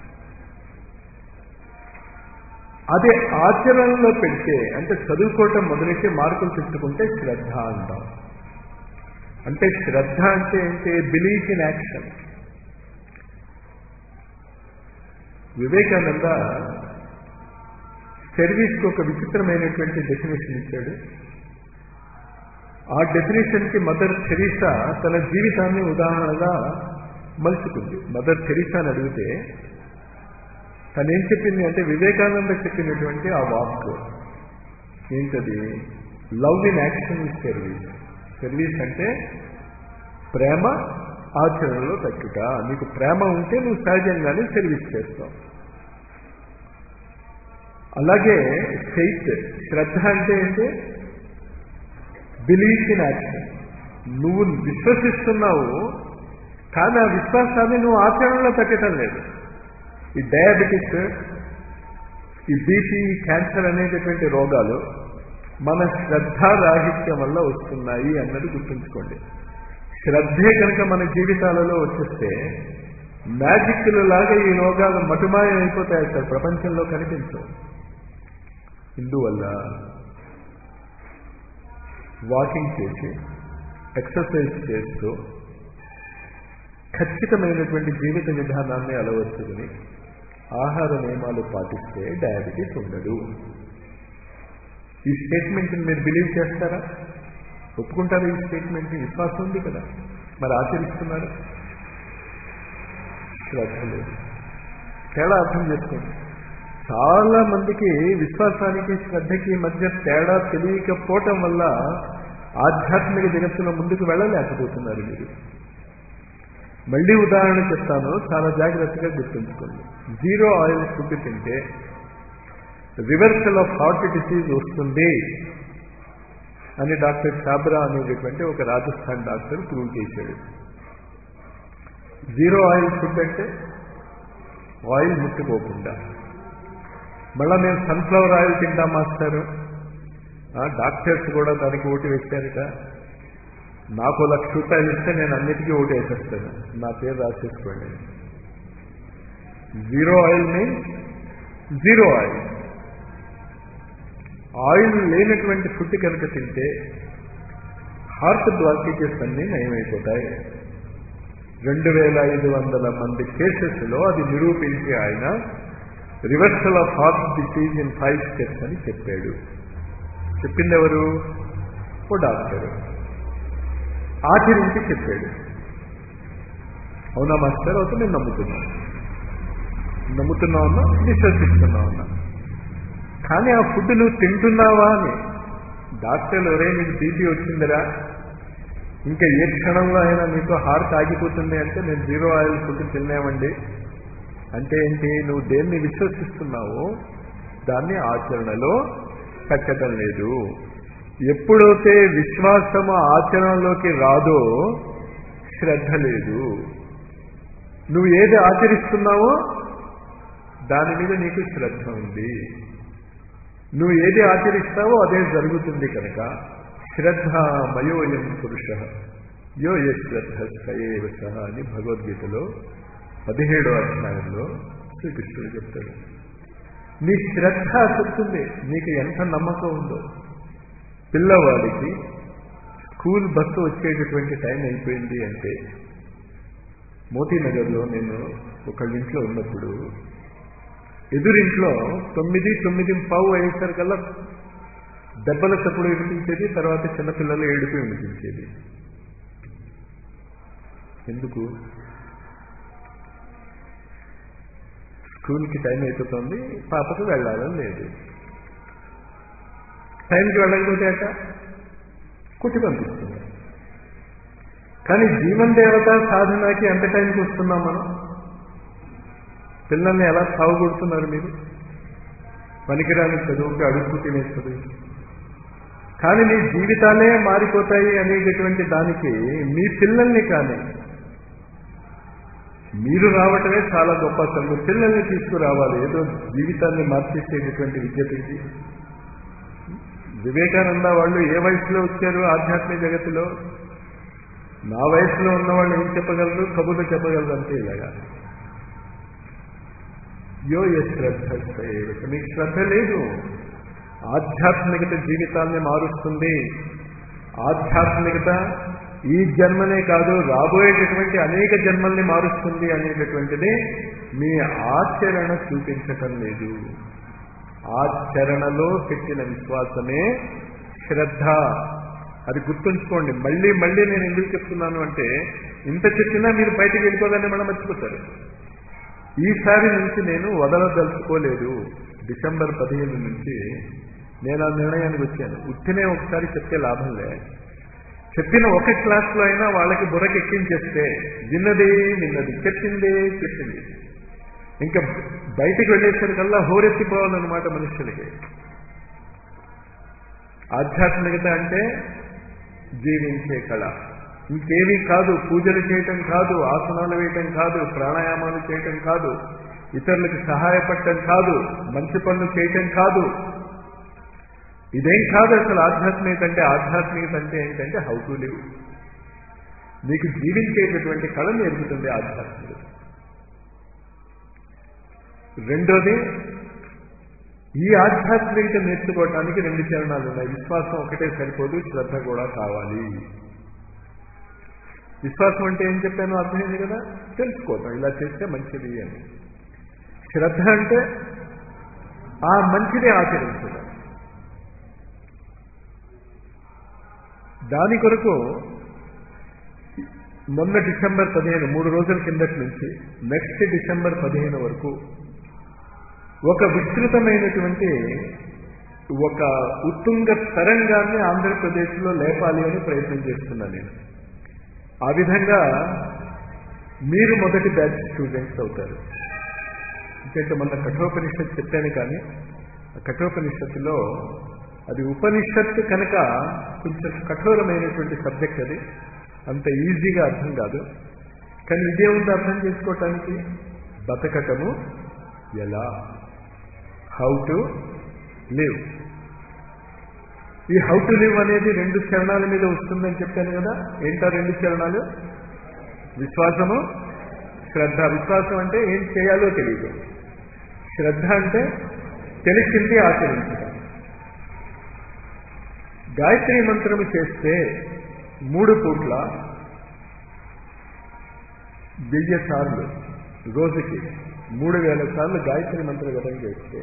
అదే ఆచరణలో పెడితే అంటే చదువుకోవటం మొదలెట్టి మార్కులు తెచ్చుకుంటే శ్రద్ధ అంటాం అంటే శ్రద్ధ అంటే ఏంటి బిలీఫ్ ఇన్ యాక్షన్ వివేకానంద సర్వీస్కి ఒక విచిత్రమైనటువంటి డెఫినేషన్ ఇచ్చాడు ఆ డెఫినేషన్కి మదర్ థెరీసా తన జీవితాన్ని ఉదాహరణగా మలుచుకుంది మదర్ థెరీసాని అడిగితే తనేం చెప్పింది అంటే వివేకానంద చెప్పినటువంటి ఆ వాక్ ఏంటది love in action is service service అంటే ప్రేమ ఆచరణలో తట్టుట నీకు ప్రేమ ఉంటే నువ్వు సహజంగానే సర్వీస్ చేస్తావు అలాగే ఫెయిత్ శ్రద్ధ అంటే ఏంటి బిలీఫ్ ఇన్ యాక్షన్ నువ్వు విశ్వసిస్తున్నావు కానీ ఆ విశ్వాసాన్ని నువ్వు ఆచరణలో పెట్టడం లేదు ఈ డయాబెటిస్ ఈ బీపీ క్యాన్సర్ అనేటటువంటి రోగాలు మన శ్రద్ధారాహిత్యం వల్ల వస్తున్నాయి అన్నది గుర్తుంచుకోండి శ్రద్ధే కనుక మన జీవితాలలో వచ్చేస్తే మ్యాజిక్లు లాగా ఈ రోగాలు మటుమాయం అయిపోతాయి సార్ ప్రపంచంలో కనిపించవు ఇందువల్ల వాకింగ్ చేసి ఎక్సర్సైజ్ చేస్తూ ఖచ్చితమైనటువంటి జీవిత విధానాన్ని అలవర్చుకుని ఆహార నియమాలు పాటిస్తే డయాబెటీస్ ఉండదు ఈ స్టేట్మెంట్ని మీరు బిలీవ్ చేస్తారా ఒప్పుకుంటారా ఈ స్టేట్మెంట్ విశ్వాసం ఉంది కదా మరి ఆచరిస్తున్నారు శ్రద్ధ లేదు తేడా అర్థం చేసుకోండి చాలా మందికి విశ్వాసానికి శ్రద్ధకి మధ్య తేడా తెలియకపోవటం వల్ల ఆధ్యాత్మిక జగత్తులో ముందుకు వెళ్ళలేకపోతున్నారు మీరు మళ్ళీ ఉదాహరణ చెప్తాను చాలా జాగ్రత్తగా గుర్తుంచుకోండి జీరో ఆయిల్ ఫుడ్ తింటే రివర్సల్ ఆఫ్ హార్ట్ డిసీజ్ వస్తుంది అని డాక్టర్ చాబ్రా అనేటటువంటి ఒక రాజస్థాన్ డాక్టర్ ప్రూవ్ చేశాడు జీరో ఆయిల్ ఫుడ్ అంటే ఆయిల్ ముట్టుకోకుండా మళ్ళా మేము సన్ఫ్లవర్ ఆయిల్ తింటాం మాస్టారు ఆ, డాక్టర్స్ కూడా దానికి ఓటు వేశారట నాకు లక్ష రూపాయలు ఇస్తే నేను అన్నిటికీ ఓటు వేసేస్తాను నా పేరు రాసేసుకోండి zero oil means zero oil oil లేనటువంటి ఫుడ్ కనుక తింటే హార్ట్ బ్లాకేజెస్ అన్నీ నయమైపోతాయి రెండు వేల ఐదు వందల మంది కేసెస్లో అది నిరూపించి ఆయన reversal of heart disease in five steps అని చెప్పాడు చెప్పింది ఎవరు ఓ డాక్టర్ ఆచరించి చెప్పాడు అవునా మాస్టర్ అయితే నేను నమ్ముతున్నాను నమ్ముతున్నావన్నా విశ్వసిస్తున్నావన్నా కానీ ఆ ఫుడ్ నువ్వు తింటున్నావా అని డాక్టర్లు ఒరే నీకు బీపీ వచ్చిందిరా ఇంకా ఏ క్షణంలో అయినా నీకు హార్ట్ ఆగిపోతుంది అంటే నేను జీరో ఆయిల్ ఫుడ్ తిన్నామండి అంటే ఏంటి నువ్వు దేన్ని విశ్వసిస్తున్నావో దాన్ని ఆచరణలో పెట్టడం లేదు ఎప్పుడైతే విశ్వాసము ఆచరణలోకి రాదో శ్రద్ధ లేదు నువ్వు ఏది ఆచరిస్తున్నావో దాని మీద నీకు శ్రద్ధ ఉంది నువ్వు ఏది ఆచరిస్తావో అదే జరుగుతుంది కనుక శ్రద్ధ మయోయం పురుష యో ఏ శ్రద్ధ సయేవ సహ అని భగవద్గీతలో పదిహేడో అధ్యాయంలో శ్రీకృష్ణుడు చెప్తాడు నీ శ్రద్ధ చెప్తుంది నీకు ఎంత నమ్మకం ఉందో పిల్లవాడికి స్కూల్ బస్సు వచ్చేటటువంటి టైం అయిపోయింది అంటే మోతీనగర్లో నేను ఒకళ్ళ ఇంట్లో ఉన్నప్పుడు ఎదురింట్లో తొమ్మిది తొమ్మిది పావు అయ్యేసరికల్లా దెబ్బల చప్పుడు వినిపించేది తర్వాత చిన్నపిల్లలు ఏడుపు వినిపించేది ఎందుకు స్కూల్కి టైం అయిపోతుంది పాపకు వెళ్ళాలని లేదు టైంకి వెళ్ళకపోతే అట కొట్టి పంపిస్తుంది కానీ జీవన్ దేవత సాధనకి ఎంత టైంకి వస్తున్నాం మనం పిల్లల్ని ఎలా సాగుకొడుతున్నారు మీరు పనికిరాని చదువుకి అడుగు తినే చదువు కానీ మీ జీవితాలే మారిపోతాయి అనేటటువంటి దానికి మీ పిల్లల్ని కానీ మీరు రావటమే చాలా గొప్ప అసలు పిల్లల్ని తీసుకురావాలి ఏదో జీవితాన్ని మార్చేసేటటువంటి విద్యతకి వివేకానంద వాళ్ళు ఏ వయసులో వచ్చారు ఆధ్యాత్మిక జగత్తులో నా వయసులో ఉన్న వాళ్ళు ఏం చెప్పగలరు కబుర్లు చెప్పగలరు అంతే ఇలాగా యో ఏ శ్రద్ధ సేవక. మీకు శ్రద్ధ లేదు ఆధ్యాత్మికత జీవితాన్ని మారుస్తుంది ఆధ్యాత్మికత ఈ జన్మనే కాదు రాబోయేటటువంటి అనేక జన్మల్ని మారుస్తుంది అనేటటువంటిది మీ ఆచరణ చూపించటం లేదు ఆచరణలో పెట్టిన విశ్వాసమే శ్రద్ధ అది గుర్తుంచుకోండి మళ్ళీ మళ్ళీ నేను ఎందుకు చెప్తున్నాను అంటే ఇంత చెప్పినా మీరు బయటికి వెళ్ళిపోదని మనం మర్చిపోతారు ఈసారి నుంచి నేను వదలదలుచుకోలేదు డిసెంబర్ పదిహేను నుంచి నేను ఆ నిర్ణయానికి వచ్చాను ఉత్తినే ఒకసారి చెప్తే లాభం లే చెప్పిన ఒక క్లాస్లో అయినా వాళ్ళకి బుర్రకి ఎక్కించేస్తే విన్నదే విన్నది చెప్పిందే చెప్పింది ఇంకా బయటికి వెళ్ళేసరికల్లా హోరెత్తిపోవాలన్నమాట మనుషులకి ఆధ్యాత్మికత అంటే జీవించే కళ ఇంకేమీ కాదు పూజలు చేయటం కాదు ఆసనాలు వేయటం కాదు ప్రాణాయామాలు చేయటం కాదు ఇతరులకు సహాయపడటం కాదు మంచి పనులు చేయటం కాదు ఇదేం కాదు అసలు ఆధ్యాత్మికత అంటే ఆధ్యాత్మికత అంటే ఏంటంటే హౌ టు లివ్ నీకు జీవించేటటువంటి కళ నేర్పుతుంది ఆధ్యాత్మికత రెండోది ఈ ఆధ్యాత్మికత నేర్చుకోవటానికి రెండు చరణాలు ఉన్నాయి విశ్వాసం ఒకటే సరిపోదు శ్రద్ధ కూడా కావాలి విశ్వాసం అంటే ఏం చెప్పాను అర్థమైంది కదా తెలుసుకోవటం ఇలా చేస్తే మంచిది అని శ్రద్ధ అంటే ఆ మంచిది ఆచరించడం దాని కొరకు మొన్న డిసెంబర్ పదిహేను మూడు రోజుల కిందటి నుంచి నెక్స్ట్ డిసెంబర్ పదిహేను వరకు ఒక విస్తృతమైనటువంటి ఒక ఉత్తుంగ తరంగాన్ని ఆంధ్రప్రదేశ్లో లేపాలి అని ప్రయత్నం చేస్తున్నాను నేను ఆ విధంగా మీరు మొదటి బ్యాచ్ స్టూడెంట్స్ అవుతారు ఎందుకంటే మొన్న కఠోపనిషత్తు చెప్పాను కానీ ఆ కఠోపనిషత్తులో అది ఉపనిషత్తు కనుక కొంచెం కఠోరమైనటువంటి సబ్జెక్ట్ అది అంత ఈజీగా అర్థం కాదు కానీ ఇదే ఉంది అర్థం చేసుకోవటానికి బతకటము ఎలా హౌ టు లివ్ ఈ హౌ టు లివ్ అనేది రెండు చరణాల మీద వస్తుందని చెప్పాను కదా ఏంటా రెండు చరణాలు విశ్వాసము శ్రద్ధ విశ్వాసం అంటే ఏం చేయాలో తెలియదు శ్రద్ధ అంటే తెలిసింది ఆచరించడం గాయత్రి మంత్రము చేస్తే మూడు పూట్ల వెయ్యి సార్లు రోజుకి మూడు వేల సార్లు గాయత్రి మంత్ర జపం చేస్తే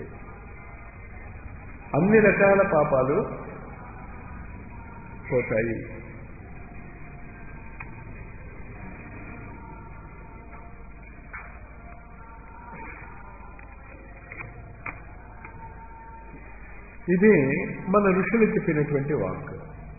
అన్ని రకాల పాపాలు పోతాయి ఇది మన ఋషులు చెప్పినటువంటి వాక్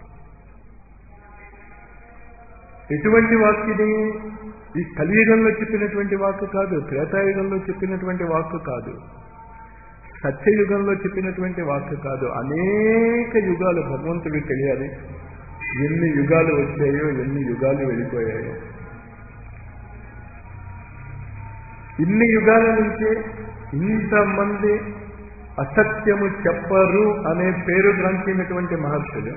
ఎటువంటి వాక్ ఇది ఈ కలియుగంలో చెప్పినటువంటి వాక్ కాదు త్రేతాయుగంలో చెప్పినటువంటి వాక్ కాదు సత్యయుగంలో చెప్పినటువంటి వాక్ కాదు అనేక యుగాలు భగవంతుడికి తెలియాలి ఎన్ని యుగాలు వచ్చాయో ఎన్ని యుగాలు వెళ్ళిపోయాయో ఇన్ని యుగాల నుంచి ఇంతమంది అసత్యము చెప్పరు అనే పేరు గ్రంథినటువంటి మహర్షులు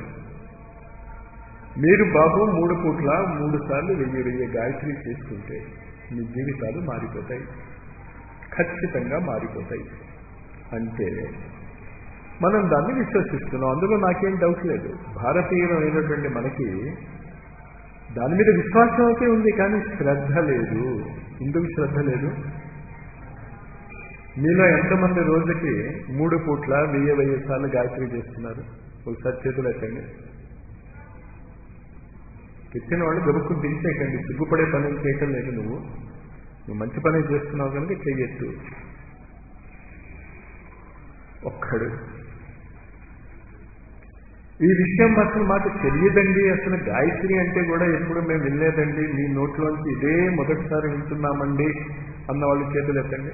మీరు బాబు మూడు పూట్ల మూడు సార్లు వెయ్యి వెయ్యి గాయత్రి చేసుకుంటే మీ జీవితాలు మారిపోతాయి ఖచ్చితంగా మారిపోతాయి అంటే మనం దాన్ని విశ్వసిస్తున్నాం అందులో నాకేం డౌట్ లేదు భారతీయులమైనటువంటి మనకి దాని మీద విశ్వాసం అయితే ఉంది కానీ శ్రద్ధ లేదు ఎందుకు శ్రద్ధ లేదు మీలో ఎంతమంది రోజుకి మూడు పూట్ల వెయ్యి వెయ్యి సార్లు గాయత్రి చేస్తున్నారు ఒకసారి చేతులు ఎత్తండి ఎత్తిన వాళ్ళు గబుక్కుని దించేయకండి సిగ్గుపడే పని చేయటం లేదు నువ్వు నువ్వు మంచి పని చేస్తున్నావు కనుక చెయ్యొద్దు ఒక్కడు ఈ విషయం అసలు మాకు తెలియదండి అసలు గాయత్రి అంటే కూడా ఎప్పుడు మేము వినలేదండి మీ నోట్లోంచి ఇదే మొదటిసారి వింటున్నామండి అన్న వాళ్ళు చేతులు ఎత్తండి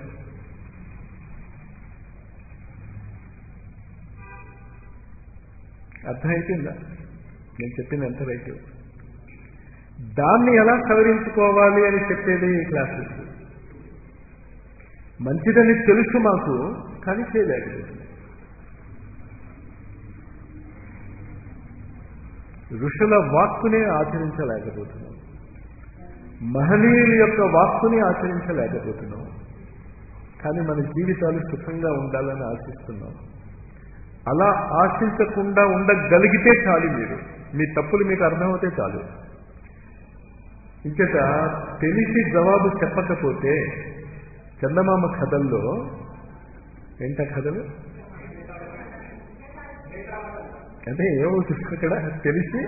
అర్థమైపోయిందా నేను చెప్పింది ఎంత రైట్ దాన్ని ఎలా సవరించుకోవాలి అని చెప్పేది ఈ క్లాసెస్ మంచిదని తెలుసు మాకు కానీ చేయలేకపోతుంది ఋషుల వాక్కునే ఆచరించలేకపోతున్నాం మహనీయుల యొక్క వాక్కుని ఆచరించలేకపోతున్నాం కానీ మన జీవితాలు సుఖంగా ఉండాలని ఆశిస్తున్నాం అలా ఆశించకుండా ఉండగలిగితే చాలు మీరు మీ తప్పులు మీకు అర్థమవుతే చాలు ఇంకట తెలిసి జవాబు చెప్పకపోతే చందమామ కథల్లో ఏంట కథలు అంటే ఏమవుతుంది అక్కడ తెలిసి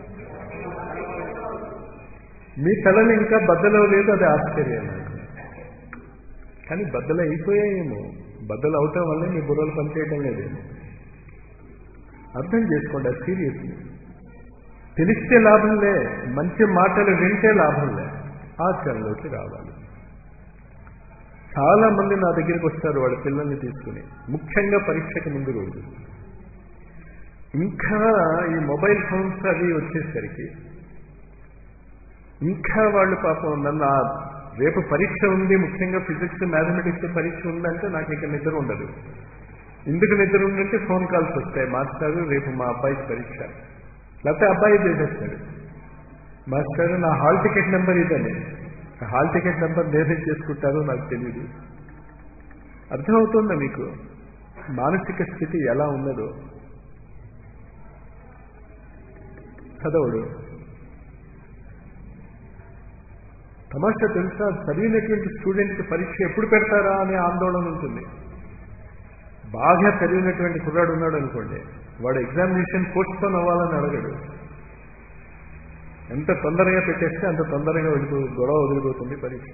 మీ తలని ఇంకా బద్దలో లేదు అది ఆశ్చర్యం నాకు కానీ బద్దలు అయిపోయాయేమో బద్దలు అవటం వల్లే మీ బుర్రలు పనిచేయటం లేదేమో అర్థం చేసుకోండి అది సీరియస్లీ తెలిస్తే లాభంలే మంచి మాటలు వింటే లాభంలే ఆచరణలోకి రావాలి చాలా మంది నా దగ్గరికి వస్తారు వాళ్ళ పిల్లల్ని తీసుకుని ముఖ్యంగా పరీక్షకు ముందు రోజు ఇంకా ఈ మొబైల్ ఫోన్స్ అవి వచ్చేసరికి ఇంకా వాళ్ళు పాపం నన్ను ఆ రేపు పరీక్ష ఉంది ముఖ్యంగా ఫిజిక్స్ మ్యాథమెటిక్స్ పరీక్ష ఉందంటే నాకు ఇక నిద్ర ఉండదు ఎందుకు నిద్ర ఉందంటే ఫోన్ కాల్స్ వస్తాయి మాస్టారు రేపు మా అబ్బాయికి పరీక్ష లేకపోతే అబ్బాయి చేసేస్తాడు మాస్టారు నా హాల్ టికెట్ నెంబర్ ఇదని హాల్ టికెట్ నెంబర్ నేనే చేసుకుంటారో నాకు తెలియదు అర్థమవుతుందా మీకు మానసిక స్థితి ఎలా ఉన్నదో చదవడు తమాషా తెలుసా చదివినటువంటి స్టూడెంట్కి పరీక్ష ఎప్పుడు పెడతారా అనే ఆందోళన ఉంటుంది బాగా చదివినటువంటి కుర్రాడు ఉన్నాడు అనుకోండి వాడు ఎగ్జామినేషన్ పోస్ట్ పోన్ అవ్వాలని అడగడు ఎంత తొందరగా పెట్టేస్తే అంత తొందరగా వెళ్ళిపో గొడవ వదిలిపోతుంది పరీక్ష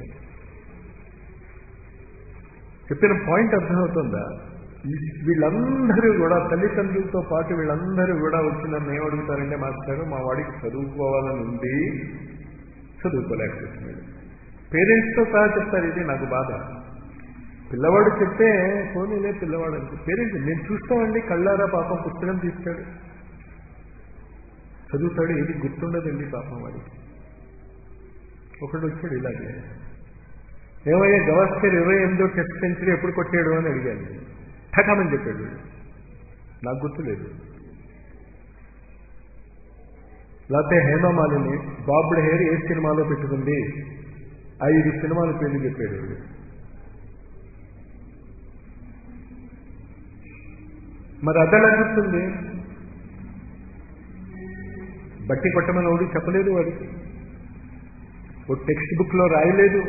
చెప్పిన పాయింట్ అర్థమవుతుందా వీళ్ళందరూ కూడా తల్లిదండ్రులతో పాటు వీళ్ళందరూ కూడా వచ్చి నన్ను ఏమడుగుతారంటే మాస్టారు మా వాడికి చదువుకోవాలని ఉంది చదువుకోలేకపోతున్నాడు పేరెంట్స్తో సహా చెప్తారు ఇది నాకు బాధ పిల్లవాడు చెప్తే పోనీలే పిల్లవాడు అంటే పేరెంట్స్ నేను చూస్తామండి కళ్ళారా పాపం పుస్తకం తీస్తాడు చదువుతాడు ఏది గుర్తుండదండి పాపం వాడికి ఒకడు వచ్చాడు ఇలాగే ఏమయ్యా గవాస్కర్ ఇరవై ఎనిమిదో టెస్ట్ సెంచరీ ఎప్పుడు కొట్టాడు అని అడిగాను ఠకామని చెప్పాడు వీడు. నాకు గుర్తులేదు లేకపోతే హేమమాలిని బాబుడ్ హెయిర్ ఏ సినిమాలో పెట్టుకుంది ఐదు సినిమాల పేర్లు చెప్పాడు వీడు. మరి అదెలా గుర్తుంది బట్టి కొట్టమని ఒకటి చెప్పలేదు వాడికి ఓ టెక్స్ట్ బుక్ లో రాయలేదు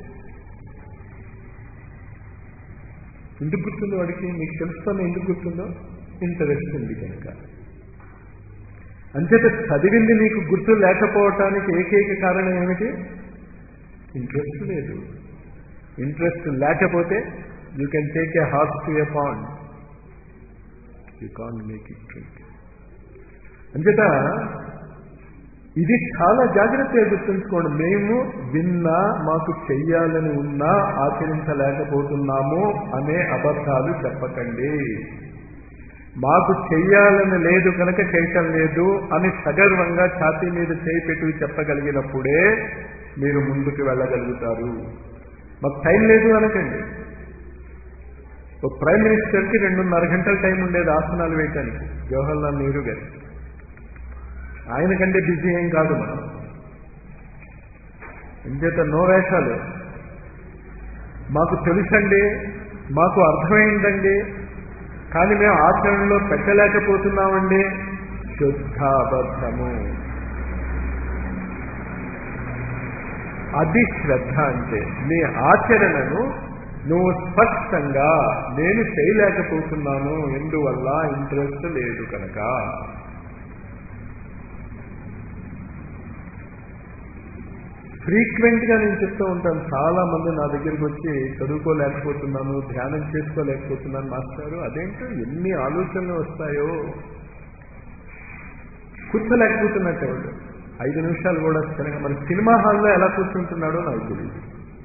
ఎందుకు గుర్తుందో వాడికి మీకు తెలుసుకొని ఎందుకు గుర్తుందో ఇంట్రెస్ట్ ఉంది కనుక అంచేత చదివింది నీకు గుర్తు లేకపోవటానికి ఏకైక కారణం ఏమిటి ఇంట్రెస్ట్ లేదు ఇంట్రెస్ట్ లేకపోతే you can take a horse to a pond you can make it drink అంచేత ఇది చాలా జాగ్రత్తగా గుర్తుంచుకోండి మేము విన్నా మాకు చెయ్యాలని ఉన్నా ఆచరించలేకపోతున్నాము అనే అబద్ధాలు చెప్పకండి మాకు చెయ్యాలని లేదు కనుక చేయటం లేదు అని సగర్వంగా ఛాతీ మీద చేయి పెట్టి చెప్పగలిగినప్పుడే మీరు ముందుకు వెళ్ళగలుగుతారు మాకు టైం లేదు అనకండి ఒక ప్రైమ్ మినిస్టర్కి రెండున్నర గంటల టైం ఉండేది ఆసనాలు వేయటానికి జవహర్లాల్ నెహ్రూ గారి ఆయన కంటే బిజీ ఏం కాదు మనం ఇంచేత నో వేషాలు మాకు తెలుసండి మాకు అర్థమైందండి కానీ మేము ఆచరణలో పెట్టలేకపోతున్నామండి శుద్ధాబద్ధము అది శ్రద్ధ అంటే నీ ఆచరణను నువ్వు స్పష్టంగా నేను చేయలేకపోతున్నాను ఎందువల్ల ఇంట్రెస్ట్ లేదు కనుక ఫ్రీక్వెంట్ గా నేను చెప్తూ ఉంటాను చాలా మంది నా దగ్గరికి వచ్చి చదువుకోలేకపోతున్నాను ధ్యానం చేసుకోలేకపోతున్నాను మాస్టారు అదేంటో ఎన్ని ఆలోచనలు వస్తాయో కూర్చోలేకపోతున్నట్టే వాళ్ళు ఐదు నిమిషాలు కూడా స్థిరంగా మరి సినిమా హాల్లో ఎలా కూర్చుంటున్నాడో నాకు తెలియదు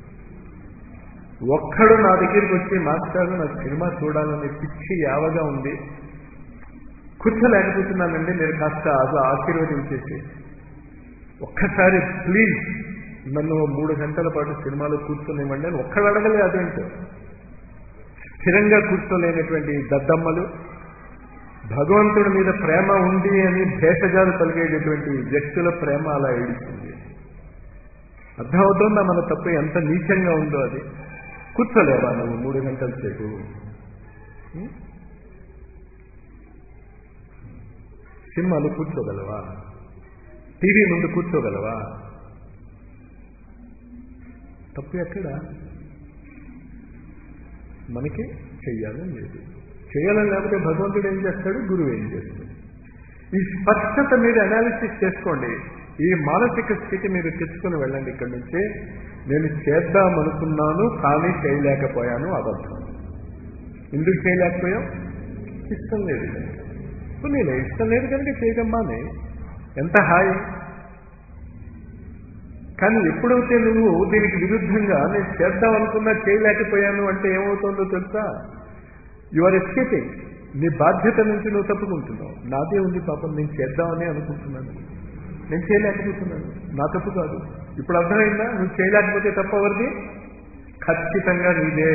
ఒక్కడు నా దగ్గరికి వచ్చి మాస్టారు నాకు సినిమా చూడాలని పిచ్చి యావగా ఉంది కూర్చోలేకపోతున్నానండి నేను కాస్త అది ఆశీర్వదించేసి ఒక్కసారి ప్లీజ్ నన్ను మూడు గంటల పాటు సినిమాలో కూర్చొనివ్వండి అని ఒక్కడు అడగలే అదేంటో స్థిరంగా కూర్చోలేనటువంటి దద్దమ్మలు భగవంతుడి మీద ప్రేమ ఉంది అని భేషజాలు కలిగేటటువంటి వ్యక్తుల ప్రేమ అలా ఏడుస్తుంది అర్థమవుతుందా మన తప్పు ఎంత నీచంగా ఉందో అది కూర్చోలేవా నువ్వు మూడు గంటల సేపు ఉం? సినిమాలు కూర్చోగలవా టీవీ ముందు కూర్చోగలవా తప్పు ఎక్కడ మనకి చెయ్యాలని లేదు చేయాలని లేకపోతే భగవంతుడు ఏం చేస్తాడు గురువు ఏం చేస్తాడు ఈ స్పష్టత మీరు అనాలిసిస్ చేసుకోండి ఈ మానసిక స్థితి మీరు తెచ్చుకొని వెళ్ళండి ఇక్కడి నుంచి నేను చేద్దామనుకున్నాను కానీ చేయలేకపోయాను అబద్ధం ఎందుకు చేయలేకపోయాం ఇష్టం లేదు కనుక ఇప్పుడు నేను ఇష్టం లేదు కనుక చేయగమ్మానే ఎంత హాయి కానీ ఎప్పుడైతే నువ్వు దీనికి విరుద్ధంగా నేను చేద్దాం అనుకున్నా చేయలేకపోయాను అంటే ఏమవుతుందో తెలుసా యు ఆర్ ఎస్కేపింగ్ నీ బాధ్యత నుంచి నువ్వు తప్పుకుంటున్నావు నాదే ఉంది పాపం నేను చేద్దామని అనుకుంటున్నాను నేను చేయలేకపోతున్నాను నా తప్పు కాదు ఇప్పుడు అర్థమైందా నువ్వు చేయలేకపోతే తప్పు ఎవరిది ఖచ్చితంగా నీదే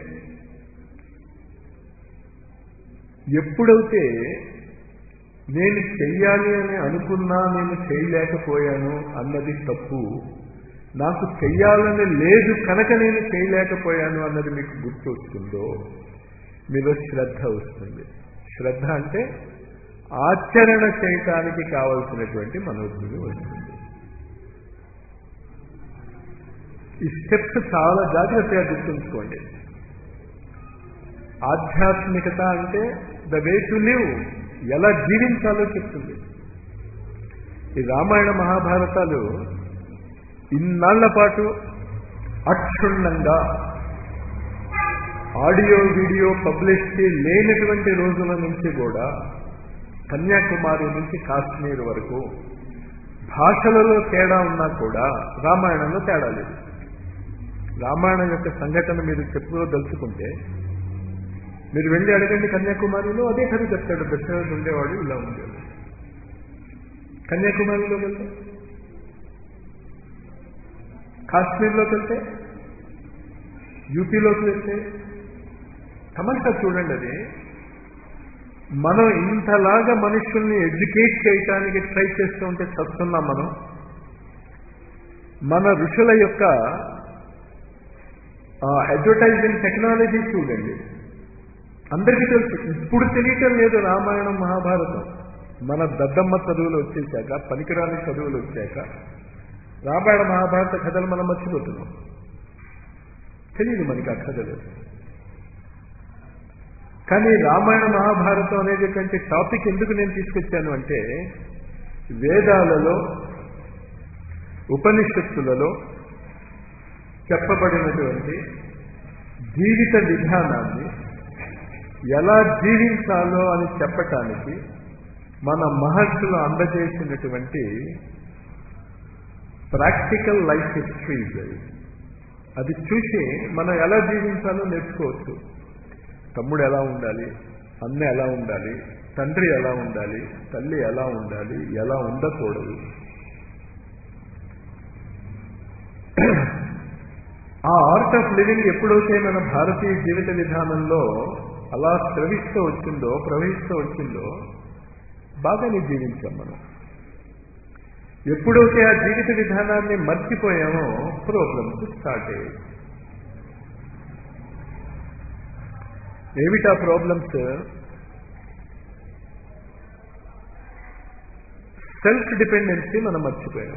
ఎప్పుడైతే నేను చెయ్యాలి అని అనుకున్నా నేను చేయలేకపోయాను అన్నది తప్పు నాకు చెయ్యాలని లేదు కనుక నేను చేయలేకపోయాను అన్నది మీకు గుర్తు వస్తుందో మీలో శ్రద్ధ వస్తుంది శ్రద్ధ అంటే ఆచరణ చేయటానికి కావలసినటువంటి మనోబుద్ధి వస్తుంది ఈ స్టెప్స్ చాలా జాగ్రత్తగా గుర్తుంచుకోండి ఆధ్యాత్మికత అంటే ద వే టు లివ్ ఎలా జీవించాలో చెప్తుంది ఈ రామాయణ మహాభారతాలు ఇన్నాళ్ల పాటు అక్షుణ్ణంగా ఆడియో వీడియో పబ్లిసిటీ లేనటువంటి రోజుల నుంచి కూడా కన్యాకుమారి నుంచి కాశ్మీర్ వరకు భాషలలో తేడా ఉన్నా కూడా రామాయణంలో తేడా లేదు రామాయణం యొక్క సంఘటన మీరు చెప్పుకోదలుచుకుంటే మీరు వెళ్ళి అడగండి కన్యాకుమారిలో అదే కథ చెప్తాడు దశరథుడు ఉండేవాడు ఇలా ఉండేవాడు కన్యాకుమారిలో వెళ్తే కాశ్మీర్లోకి వెళ్తే యూపీలోకి వెళ్తే తమాషా చూడండి అది మనం ఇంతలాగా మనుషుల్ని ఎడ్యుకేట్ చేయటానికి ట్రై చేస్తూ ఉంటే చస్తున్నాం మనం మన ఋషుల యొక్క అడ్వర్టైజింగ్ టెక్నాలజీ చూడండి అందరికీ తెలుసు ఇప్పుడు తెలియటం లేదు రామాయణం మహాభారతం మన దద్దమ్మ చదువులు వచ్చేసాక పనికిరాని చదువులు వచ్చాక రామాయణ మహాభారత కథలు మనం మర్చిపోతున్నాం తెలియదు మనకి ఆ కథలు కానీ రామాయణ మహాభారతం అనేటటువంటి టాపిక్ ఎందుకు నేను తీసుకొచ్చాను అంటే వేదాలలో ఉపనిషత్తులలో చెప్పబడినటువంటి జీవిత విధానాన్ని ఎలా జీవించాలో అని చెప్పటానికి మన మహర్షులు అందజేసినటువంటి ప్రాక్టికల్ లైఫ్ హిస్టరీస్ అది చూసి మనం ఎలా జీవించాలో నేర్చుకోవచ్చు తమ్ముడు ఎలా ఉండాలి అన్న ఎలా ఉండాలి తండ్రి ఎలా ఉండాలి తల్లి ఎలా ఉండాలి ఎలా ఉండకూడదు ఆ ఆర్ట్ ఆఫ్ లివింగ్ ఎప్పుడైతే మన భారతీయ జీవిత విధానంలో అలా స్రవిస్తూ వచ్చిందో ప్రవహిస్తూ వచ్చిందో బాగానే జీవించాం మనం ఎప్పుడైతే ఆ జీవిత విధానాన్ని మర్చిపోయామో ప్రాబ్లమ్స్ స్టార్ట్ అయ్యాయి ఏమిటా ప్రాబ్లమ్స్ సెల్ఫ్ డిపెండెన్సీ మనం మర్చిపోయాం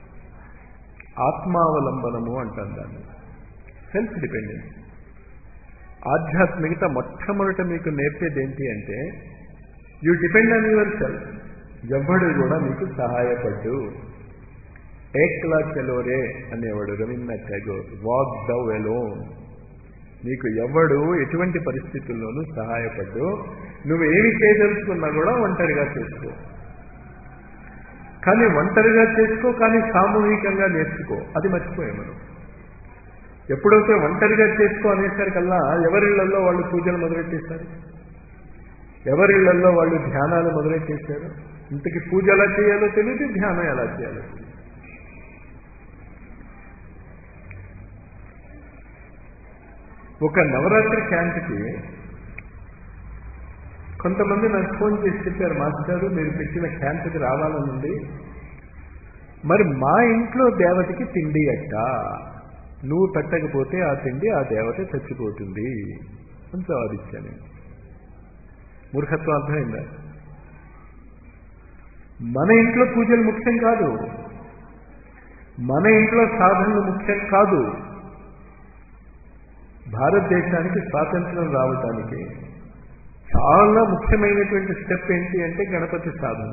ఆత్మావలంబనము అంటాం దాన్ని సెల్ఫ్ డిపెండెన్స్ ఆధ్యాత్మికత మొట్టమొదట మీకు నేర్పేది ఏంటి అంటే you depend on yourself ఎవ్వడు కూడా మీకు సహాయపడ్డు ఏక్లా చెలోరే అనేవాడు Rabindranath Tagore walk though alone నీకు ఎవడు ఎటువంటి పరిస్థితుల్లోనూ సహాయపడ్డు నువ్వు ఏమి చేయదలుచుకున్నా కూడా ఒంటరిగా చేసుకో కానీ ఒంటరిగా చేసుకో కానీ సామూహికంగా నేర్చుకో అది మర్చిపోయాం మనం ఎప్పుడైతే ఒంటరిగా చేసుకో అనేసరికల్లా ఎవరిళ్లలో వాళ్ళు పూజలు మొదలెట్టేశారు ఎవరిళ్లలో వాళ్ళు ధ్యానాలు మొదలెట్టేశారు ఇంతకి పూజ ఎలా చేయాలో తెలియదు ధ్యానం ఎలా చేయాలో తెలియదు ఒక నవరాత్రి క్యాంప్కి కొంతమంది నాకు ఫోన్ చేసి చెప్పారు మాస్టారు మీరు పెట్టిన క్యాంప్కి రావాలనుంది మరి మా ఇంట్లో దేవతకి తిండి అట్ట నువ్వు పెట్టకపోతే ఆ తిండి ఆ దేవత చచ్చిపోతుంది అని జవాబిచ్చాను మూర్ఖత్వం అర్థమైందా మన ఇంట్లో పూజలు ముఖ్యం కాదు మన ఇంట్లో సాధనలు ముఖ్యం కాదు భారతదేశానికి స్వాతంత్రం రావటానికి చాలా ముఖ్యమైనటువంటి స్టెప్ ఏంటి అంటే గణపతి సాధన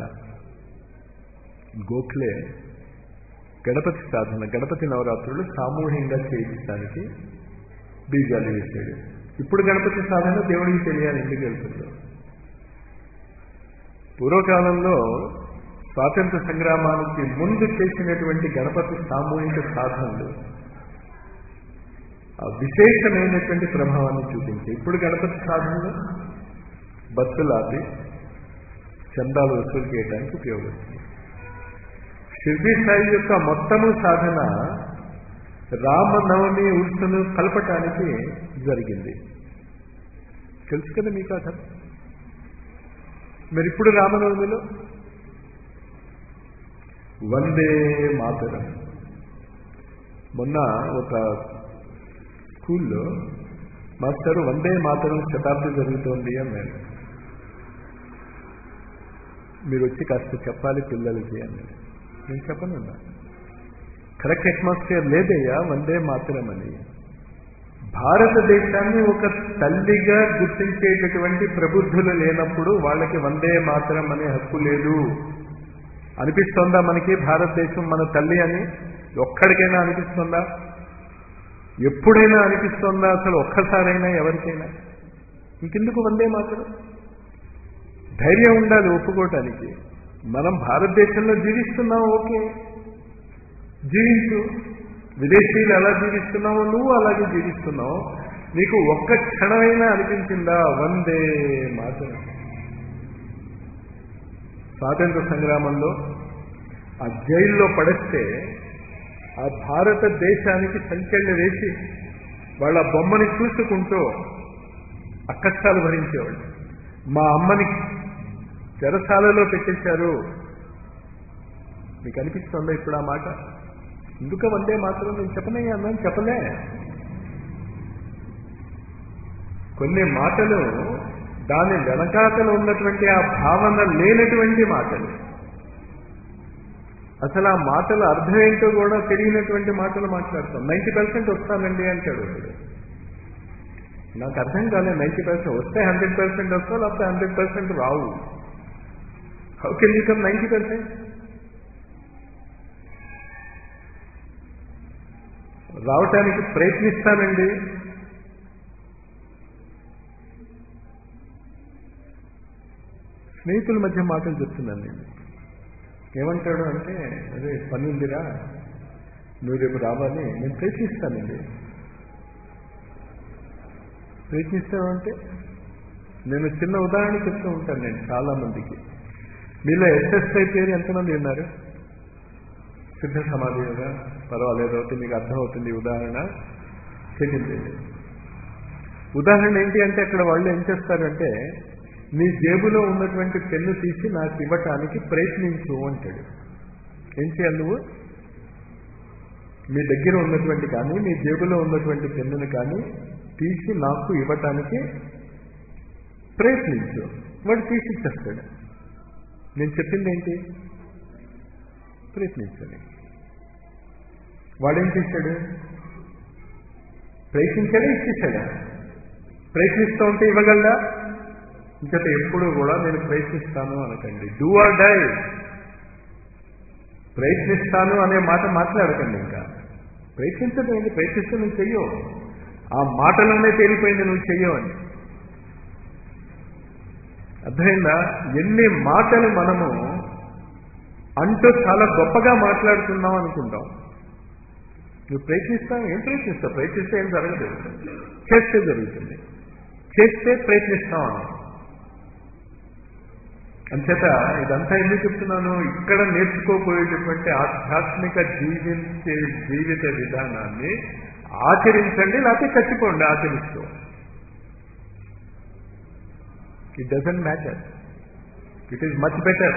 గోఖలే గణపతి సాధన గణపతి నవరాత్రులు సామూహికంగా చేయించడానికి బీజాలు వేసాడు ఇప్పుడు గణపతి సాధన దేవుడికి తెలియాలి ఎందుకు వెళ్తుందో పూర్వకాలంలో స్వాతంత్ర సంగ్రామానికి ముందు చేసినటువంటి గణపతి సామూహిక సాధనలు విశేషమైనటువంటి ప్రభావాన్ని చూపించి ఇప్పుడు గణపతి సాధనలు బస్సులాపి చందాలు వసూలు చేయడానికి ఉపయోగపడుతుంది షిర్డీ సాయి యొక్క మొత్తము సాధన రామనవమి ఉత్సను కలపటానికి జరిగింది తెలుసు కదా మీకు కథ మరి ఇప్పుడు రామనవమిలో వందే మాతరం మొన్న ఒక స్కూల్లో మాస్టర్ వందే మాతరం శతాబ్ది జరుగుతోంది అన్నాడు మీరు వచ్చి కాస్త చెప్పాలి పిల్లలకి అన్నాడు నేను చెప్పనున్నా కరెక్ట్ అట్మాస్ఫియర్ లేదయ్యా వందే మాతరం అని భారతదేశాన్ని ఒక తల్లిగా గుర్తించేటటువంటి ప్రబుద్ధులు లేనప్పుడు వాళ్ళకి వందే మాతరం అనే హక్కు లేదు అనిపిస్తోందా మనకి భారతదేశం మన తల్లి అని ఒక్కడికైనా అనిపిస్తుందా ఎప్పుడైనా అనిపిస్తోందా అసలు ఒక్కసారైనా ఎవరికైనా ఇంకెందుకు వందే మాత్రం ధైర్యం ఉండాలి ఒప్పుకోవటానికి మనం భారతదేశంలో జీవిస్తున్నాం ఓకే జీవించు విదేశీయులు ఎలా జీవిస్తున్నావో నువ్వు అలాగే జీవిస్తున్నావు నీకు ఒక్క క్షణమైనా అనిపించిందా వందే మాతరం స్వాతంత్ర సంగ్రామంలో ఆ జైల్లో పడేస్తే ఆ భారతదేశానికి సంకెళ్ళు వేసి వాళ్ళ బొమ్మని చూసుకుంటూ అక్కస్తాలు భరించేవాళ్ళు మా అమ్మని చెరసాలలో పెట్టేశారు మీకు అనిపిస్తుందా ఇప్పుడు ఆ మాట ఎందుకు వందే మాత్రం నేను చెప్పనే అన్నాను చెప్పలే కొన్ని మాటలు దాని వెనకాతలు ఉన్నటువంటి ఆ భావన లేనటువంటి మాటలు అసలు ఆ మాటల అర్థం ఏంటో కూడా తెలియనటువంటి మాటలు మాట్లాడతాం నైంటీ పర్సెంట్ వస్తానండి అంటాడు ఒకడు నాకు అర్థం కాలేదు నైంటీ పర్సెంట్ వస్తే హండ్రెడ్ పర్సెంట్ వస్తా లేకపోతే హండ్రెడ్ పర్సెంట్ రావు how can you come ninety percent రావటానికి ప్రయత్నిస్తానండి స్నేహితుల మధ్య మాటలు చెప్తున్నాను నేను ఏమంటాడు అంటే అదే పని ఉందిరా నువ్వు రేపు రావాలి నేను ప్రయత్నిస్తానండి ప్రయత్నిస్తాను అంటే నేను చిన్న ఉదాహరణ చెప్తూ ఉంటాను నేను చాలా మందికి మీలో ఎస్ఎస్ఐ పేరు ఎంతమంది ఉన్నారు సిద్ధ సమాధి కదా పర్వాలేదు అవుతుంది మీకు అర్థమవుతుంది ఈ ఉదాహరణ చెప్పింది ఉదాహరణ ఏంటి అంటే అక్కడ వాళ్ళు ఏం చేస్తారంటే నీ జేబులో ఉన్నటువంటి పెన్ను తీసి నాకు ఇవ్వటానికి ప్రయత్నించు అంటాడు ఏం చేయాలి నువ్వు మీ దగ్గర ఉన్నటువంటి కానీ మీ జేబులో ఉన్నటువంటి పెన్నును కానీ తీసి నాకు ఇవ్వటానికి ప్రయత్నించు వాడు తీసి ఇచ్చేస్తాడు నేను చెప్పింది ఏంటి ప్రయత్నించండి వాడేం చేశాడు ప్రయత్నించాడా ఇచ్చేసాడా ప్రయత్నిస్తూ ఉంటే ఇవ్వగలడా ఇంకట ఎప్పుడు కూడా నేను ప్రయత్నిస్తాను అనకండి డూ ఆర్ డై ప్రయత్నిస్తాను అనే మాట మాట్లాడకండి ఇంకా ప్రయత్నించడం ఏంటి ప్రయత్నిస్తే నువ్వు చెయ్యవు ఆ మాటలోనే తేలిపోయింది నువ్వు చెయ్యవు అని అర్థమైందా ఎన్ని మాటలు మనము అంటూ చాలా గొప్పగా మాట్లాడుతున్నాం అనుకుంటాం నువ్వు ప్రయత్నిస్తావు ఏం ప్రయత్నిస్తావు ప్రయత్నిస్తే ఏం జరగదు చేస్తే జరుగుతుంది చేస్తే ప్రయత్నిస్తాం అన్నాం అంచేత ఇదంతా ఎందుకు చెప్తున్నాను ఇక్కడ నేర్చుకోబోయేటటువంటి ఆధ్యాత్మిక జీవించే జీవిత విధానాన్ని ఆచరించండి లేకపోతే చచ్చిపోండి ఆచరిస్తూ it doesn't matter it is much better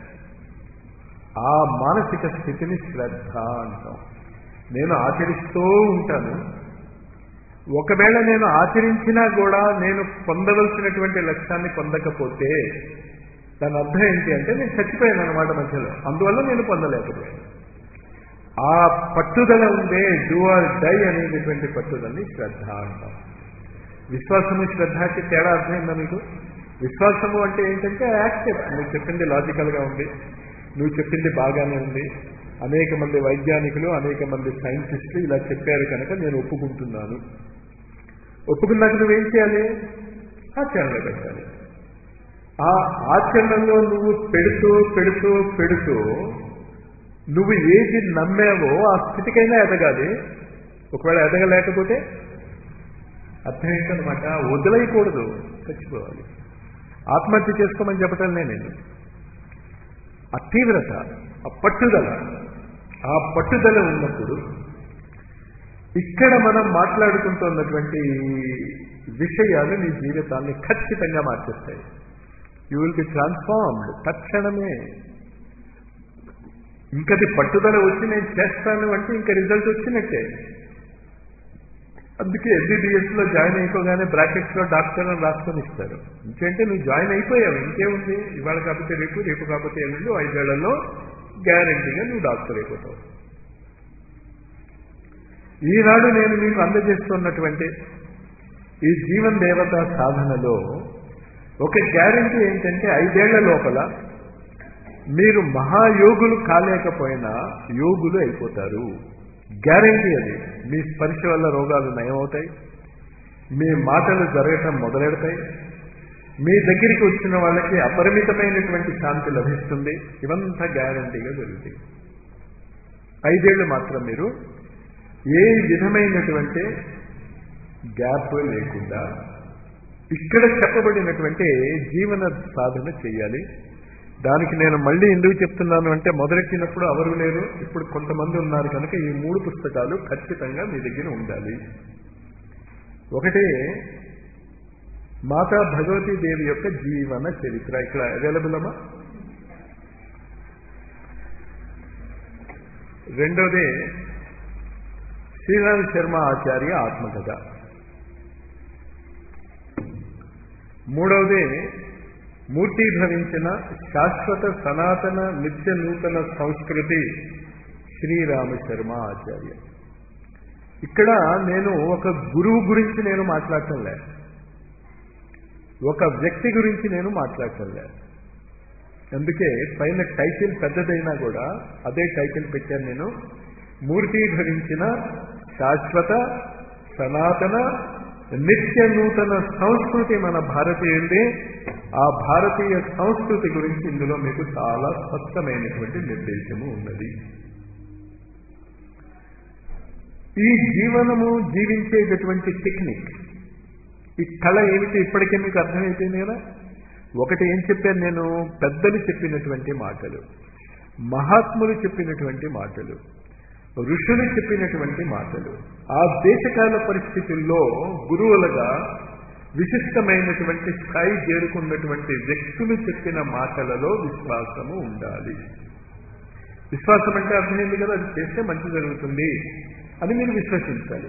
ఆ మానసిక స్థితిని శ్రద్ధ అంటాం నేను ఆచరిస్తూ ఉంటాను ఒకవేళ నేను ఆచరించినా కూడా నేను పొందవలసినటువంటి లక్ష్యాన్ని పొందకపోతే దాని అర్థం ఏంటి అంటే నేను చచ్చిపోయాను అనమాట మధ్యలో అందువల్ల నేను పొందలేకపోయాను ఆ పట్టుదల ఉందే డూ ఆర్ డై అనేటటువంటి పట్టుదలని శ్రద్ధ అంటాం విశ్వాసము శ్రద్ధకి తేడా అర్థమైందా మీకు విశ్వాసము అంటే ఏంటంటే యాక్సెప్ట్ నువ్వు చెప్పింది లాజికల్గా ఉంది నువ్వు చెప్పింది బాగానే ఉంది అనేక మంది వైజ్ఞానికులు అనేక మంది సైంటిస్టులు ఇలా చెప్పారు కనుక నేను ఒప్పుకుంటున్నాను ఒప్పుకున్నాక నువ్వేం చేయాలి ఆచరణలో పెట్టాలి ఆ ఆచరణలో నువ్వు పెడుతూ పెడుతూ పెడుతూ నువ్వు ఏది నమ్మావో ఆ స్థితికైనా ఎదగాలి ఒకవేళ ఎదగలేకపోతే అర్థం ఏంటనమాట వదిలేయకూడదు చచ్చిపోవాలి ఆత్మహత్య చేసుకోమని చెప్పటం నేను ఆ తీవ్రత ఆ పట్టుదల ఆ పట్టుదల ఉన్నప్పుడు ఇక్కడ మనం మాట్లాడుకుంటున్నటువంటి విషయాలు నీ జీవితాన్ని ఖచ్చితంగా మార్చేస్తాయి యూ విల్ బి ట్రాన్స్ఫార్మ్డ్ తక్షణమే ఇంకది పట్టుదల వచ్చి నేను చేస్తాను అంటే ఇంకా రిజల్ట్ వచ్చినట్టే అందుకే ఎంబీబీఎస్ లో జాయిన్ అయిపోగానే బ్రాకెట్స్ లో డాక్టర్ అని రాసుకొని ఇస్తారు ఇంకేంటే నువ్వు జాయిన్ అయిపోయావు ఇంకేముంది ఇవాళ కాకపోతే రేపు రేపు కాకపోతే ఎల్లుండి ఐదేళ్లలో గ్యారంటీగా నువ్వు డాక్టర్ అయిపోతావు ఈనాడు నేను మీకు అందజేస్తున్నటువంటి ఈ జీవన్ దేవత సాధనలో ఒక గ్యారంటీ ఏంటంటే ఐదేళ్ల లోపల మీరు మహాయోగులు కాలేకపోయినా యోగులు అయిపోతారు గ్యారంటీ అది మీ స్పర్శ వల్ల రోగాలు నయమవుతాయి మీ మాటలు జరగటం మొదలెడతాయి మీ దగ్గరికి వచ్చిన వాళ్ళకి అపరిమితమైనటువంటి శాంతి లభిస్తుంది ఇవంతా గ్యారంటీగా జరుగుతాయి ఐదేళ్లు మాత్రం మీరు ఏ విధమైనటువంటి గ్యాప్ లేకుండా ఇక్కడ చెప్పబడినటువంటి జీవన సాధన చేయాలి దానికి నేను మళ్ళీ ఎందుకు చెప్తున్నాను అంటే మొదలెట్టినప్పుడు ఎవరు లేరు ఇప్పుడు కొంతమంది ఉన్నారు కనుక ఈ మూడు పుస్తకాలు ఖచ్చితంగా మీ దగ్గర ఉండాలి ఒకటి మాతా భగవతీ దేవి యొక్క జీవన చరిత్ర ఇక్కడ అవైలబుల్ అమ్మా రెండోది శ్రీరామ్ శర్మ ఆచార్య ఆత్మకథ మూడవది మూర్తీభవించిన శాశ్వత సనాతన నిత్య నూతన సంస్కృతి శ్రీరామ శర్మ ఆచార్య ఇక్కడ నేను ఒక గురువు గురించి నేను మాట్లాడటం లే ఒక వ్యక్తి గురించి నేను మాట్లాడటం లే అందుకే పైన టైటిల్ పెద్దదైనా కూడా అదే టైటిల్ పెట్టాను నేను మూర్తీభవించిన శాశ్వత సనాతన నిత్య నూతన సంస్కృతి మన భారతీయులే ఆ భారతీయ సంస్కృతి గురించి ఇందులో మీకు చాలా స్పష్టమైనటువంటి నిర్దేశము ఉన్నది ఈ జీవనము జీవించేటటువంటి టెక్నిక్ ఈ కళ ఏమిటి ఇప్పటికే మీకు అర్థమైపోయింది కదా ఒకటి ఏం చెప్పాను నేను పెద్దలు చెప్పినటువంటి మాటలు మహాత్ములు చెప్పినటువంటి మాటలు ఋషులు చెప్పినటువంటి మాటలు ఆ దేశకాల పరిస్థితుల్లో గురువులుగా విశిష్టమైనటువంటి స్థాయి చేరుకున్నటువంటి వ్యక్తులు చెప్పిన మాటలలో విశ్వాసము ఉండాలి విశ్వాసం అంటే అర్థమైంది కదా అది చేస్తే మంచి జరుగుతుంది అని మీరు విశ్వసించాలి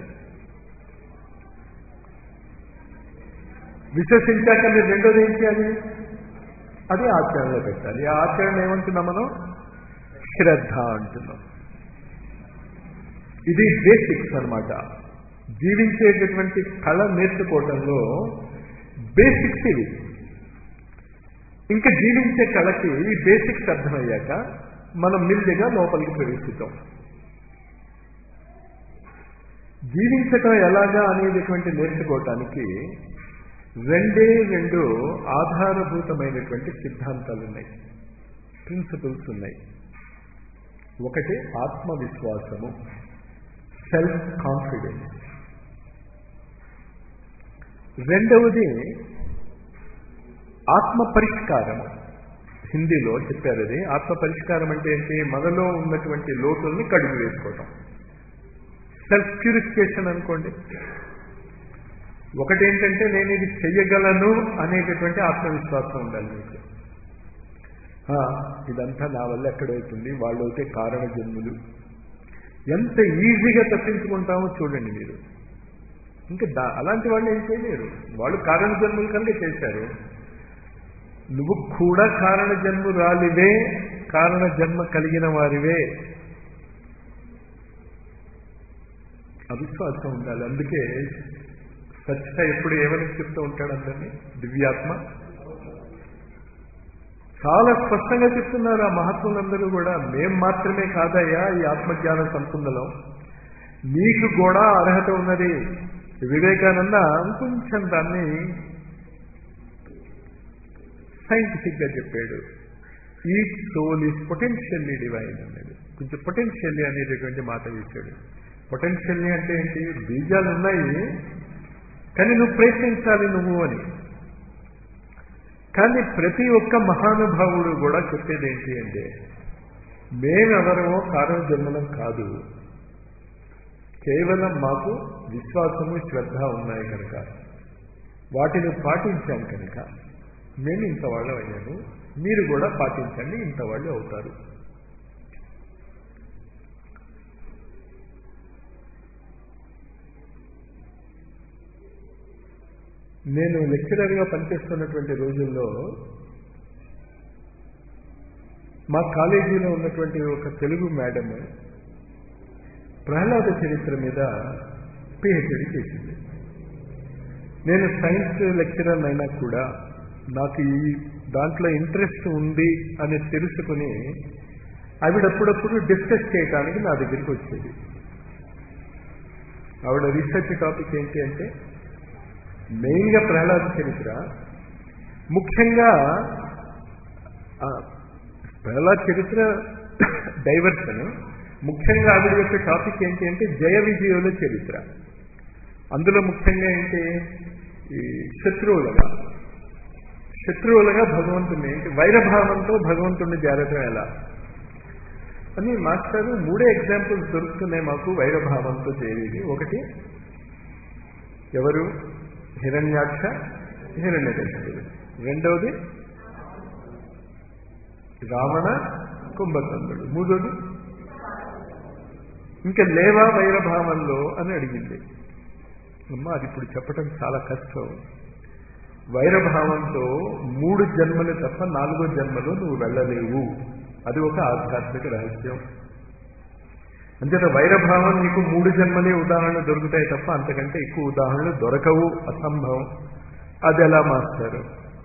విశ్వసించాక మీరు రెండోది ఏం చేయాలి అది ఆచరణలో పెట్టాలి ఆ ఆచరణ ఏమంటున్నాం మనం శ్రద్ధ అంటున్నాం ఇది బేసిక్స్ అనమాట జీవించేటటువంటి కళ నేర్చుకోవడంలో బేసిక్స్ ఇవి ఇంకా జీవించే కళకి ఈ బేసిక్స్ అర్థమయ్యాక మనం మిల్లిగా లోపలికి ప్రవేశిద్దాం జీవించటం ఎలాగా అనేటటువంటి నేర్చుకోవటానికి రెండే రెండు ఆధారభూతమైనటువంటి సిద్ధాంతాలు ఉన్నాయి ప్రిన్సిపల్స్ ఉన్నాయి ఒకటి ఆత్మవిశ్వాసము సెల్ఫ్ కాన్ఫిడెన్స్ రెండవది ఆత్మ పరిష్కారము హిందీలో చెప్పారు అది ఆత్మ పరిష్కారం అంటే ఏంటి మనలో ఉన్నటువంటి లోటుల్ని కడుగు వేసుకోవటం సెల్ఫ్ ప్యూరిఫికేషన్ అనుకోండి ఒకటి ఏంటంటే నేను ఇది చెయ్యగలను అనేటటువంటి ఆత్మవిశ్వాసం ఉండాలి మీకు ఇదంతా నా వల్ల ఎక్కడవుతుంది వాళ్ళు అయితే కారణ జన్ములు ఎంత ఈజీగా తప్పించుకుంటామో చూడండి మీరు ఇంకా దా అలాంటి వాళ్ళు ఏం చేయలేరు వాళ్ళు కారణ జన్ములు కనుక చేశారు నువ్వు కూడా కారణ జన్మురాలివే కారణ జన్మ కలిగిన వారివే అవిశ్వాసం ఉండాలి అందుకే సత్య ఎప్పుడు ఏమని చెప్తూ ఉంటాడు అందరినీ దివ్యాత్మ చాలా స్పష్టంగా చెప్తున్నారు ఆ మహాత్ములందరూ కూడా మేం మాత్రమే కాదయ్యా ఈ ఆత్మజ్ఞాన సంపూర్ణలో నీకు కూడా అర్హత ఉన్నది వివేకానంద కొంచెం దాన్ని సైంటిఫిక్ గా చెప్పాడు ఈ సోల్ ఈజ్ పొటెన్షియల్లీ డివైన్ అనేది కొంచెం పొటెన్షియల్లీ అనేటటువంటి మాట వేశాడు పొటెన్షియల్లీ అంటే ఏంటి బీజాలు ఉన్నాయి కానీ నువ్వు ప్రయత్నించాలి నువ్వు అని కానీ ప్రతి ఒక్క మహానుభావుడు కూడా చెప్పేది ఏంటి అంటే మేమెవరమో కారణ జన్మలం కాదు కేవలం మాకు విశ్వాసము శ్రద్ధ ఉన్నాయి కనుక వాటిని పాటించాం కనుక మేము ఇంత వాళ్ళు అయ్యాము మీరు కూడా పాటించండి ఇంత వాళ్ళు అవుతారు నేను లెక్చరర్గా పనిచేస్తున్నటువంటి రోజుల్లో మా కాలేజీలో ఉన్నటువంటి ఒక తెలుగు మేడం ప్రహ్లాద చరిత్ర మీద పిహెచ్డి చేసింది నేను సైన్స్ లెక్చరర్ అయినా కూడా నాకు ఈ దాంట్లో ఇంట్రెస్ట్ ఉంది అని తెలుసుకుని ఆవిడప్పుడప్పుడు డిస్కస్ చేయడానికి నా దగ్గరికి వచ్చేది ఆవిడ రీసెర్చ్ టాపిక్ ఏంటి అంటే మెయిన్గా ప్రహ్లాద చరిత్ర ముఖ్యంగా ప్రహ్లాద చరిత్ర డైవర్షన్ ముఖ్యంగా ఆవిడ యొక్క టాపిక్ ఏంటి అంటే జయ విజయుల చరిత్ర అందులో ముఖ్యంగా ఏంటి ఈ శత్రువులుగా శత్రువులుగా భగవంతుని వైరభావంతో భగవంతుడిని చేరటం ఎలా అని మాస్టర్ మూడే ఎగ్జాంపుల్స్ దొరుకుతున్నాయి మాకు వైరభావంతో చేరేది ఒకటి ఎవరు హిరణ్యాక్ష హిరణ్యకశిపుడు రెండవది రావణ కుంభకందుడు మూడోది ఇంకా లేవా వైరభావంలో అని అడిగింది అమ్మ అది ఇప్పుడు చెప్పడం చాలా కష్టం వైరభావంతో మూడు జన్మలు తప్ప నాలుగో జన్మలో నువ్వు వెళ్ళలేవు అది ఒక ఆధ్యాత్మిక రహస్యం అంచేత వైరభావం నీకు మూడు జన్మలే ఉదాహరణలు దొరుకుతాయి తప్ప అంతకంటే ఎక్కువ ఉదాహరణలు దొరకవు అసంభవం అది ఎలా మాస్తారు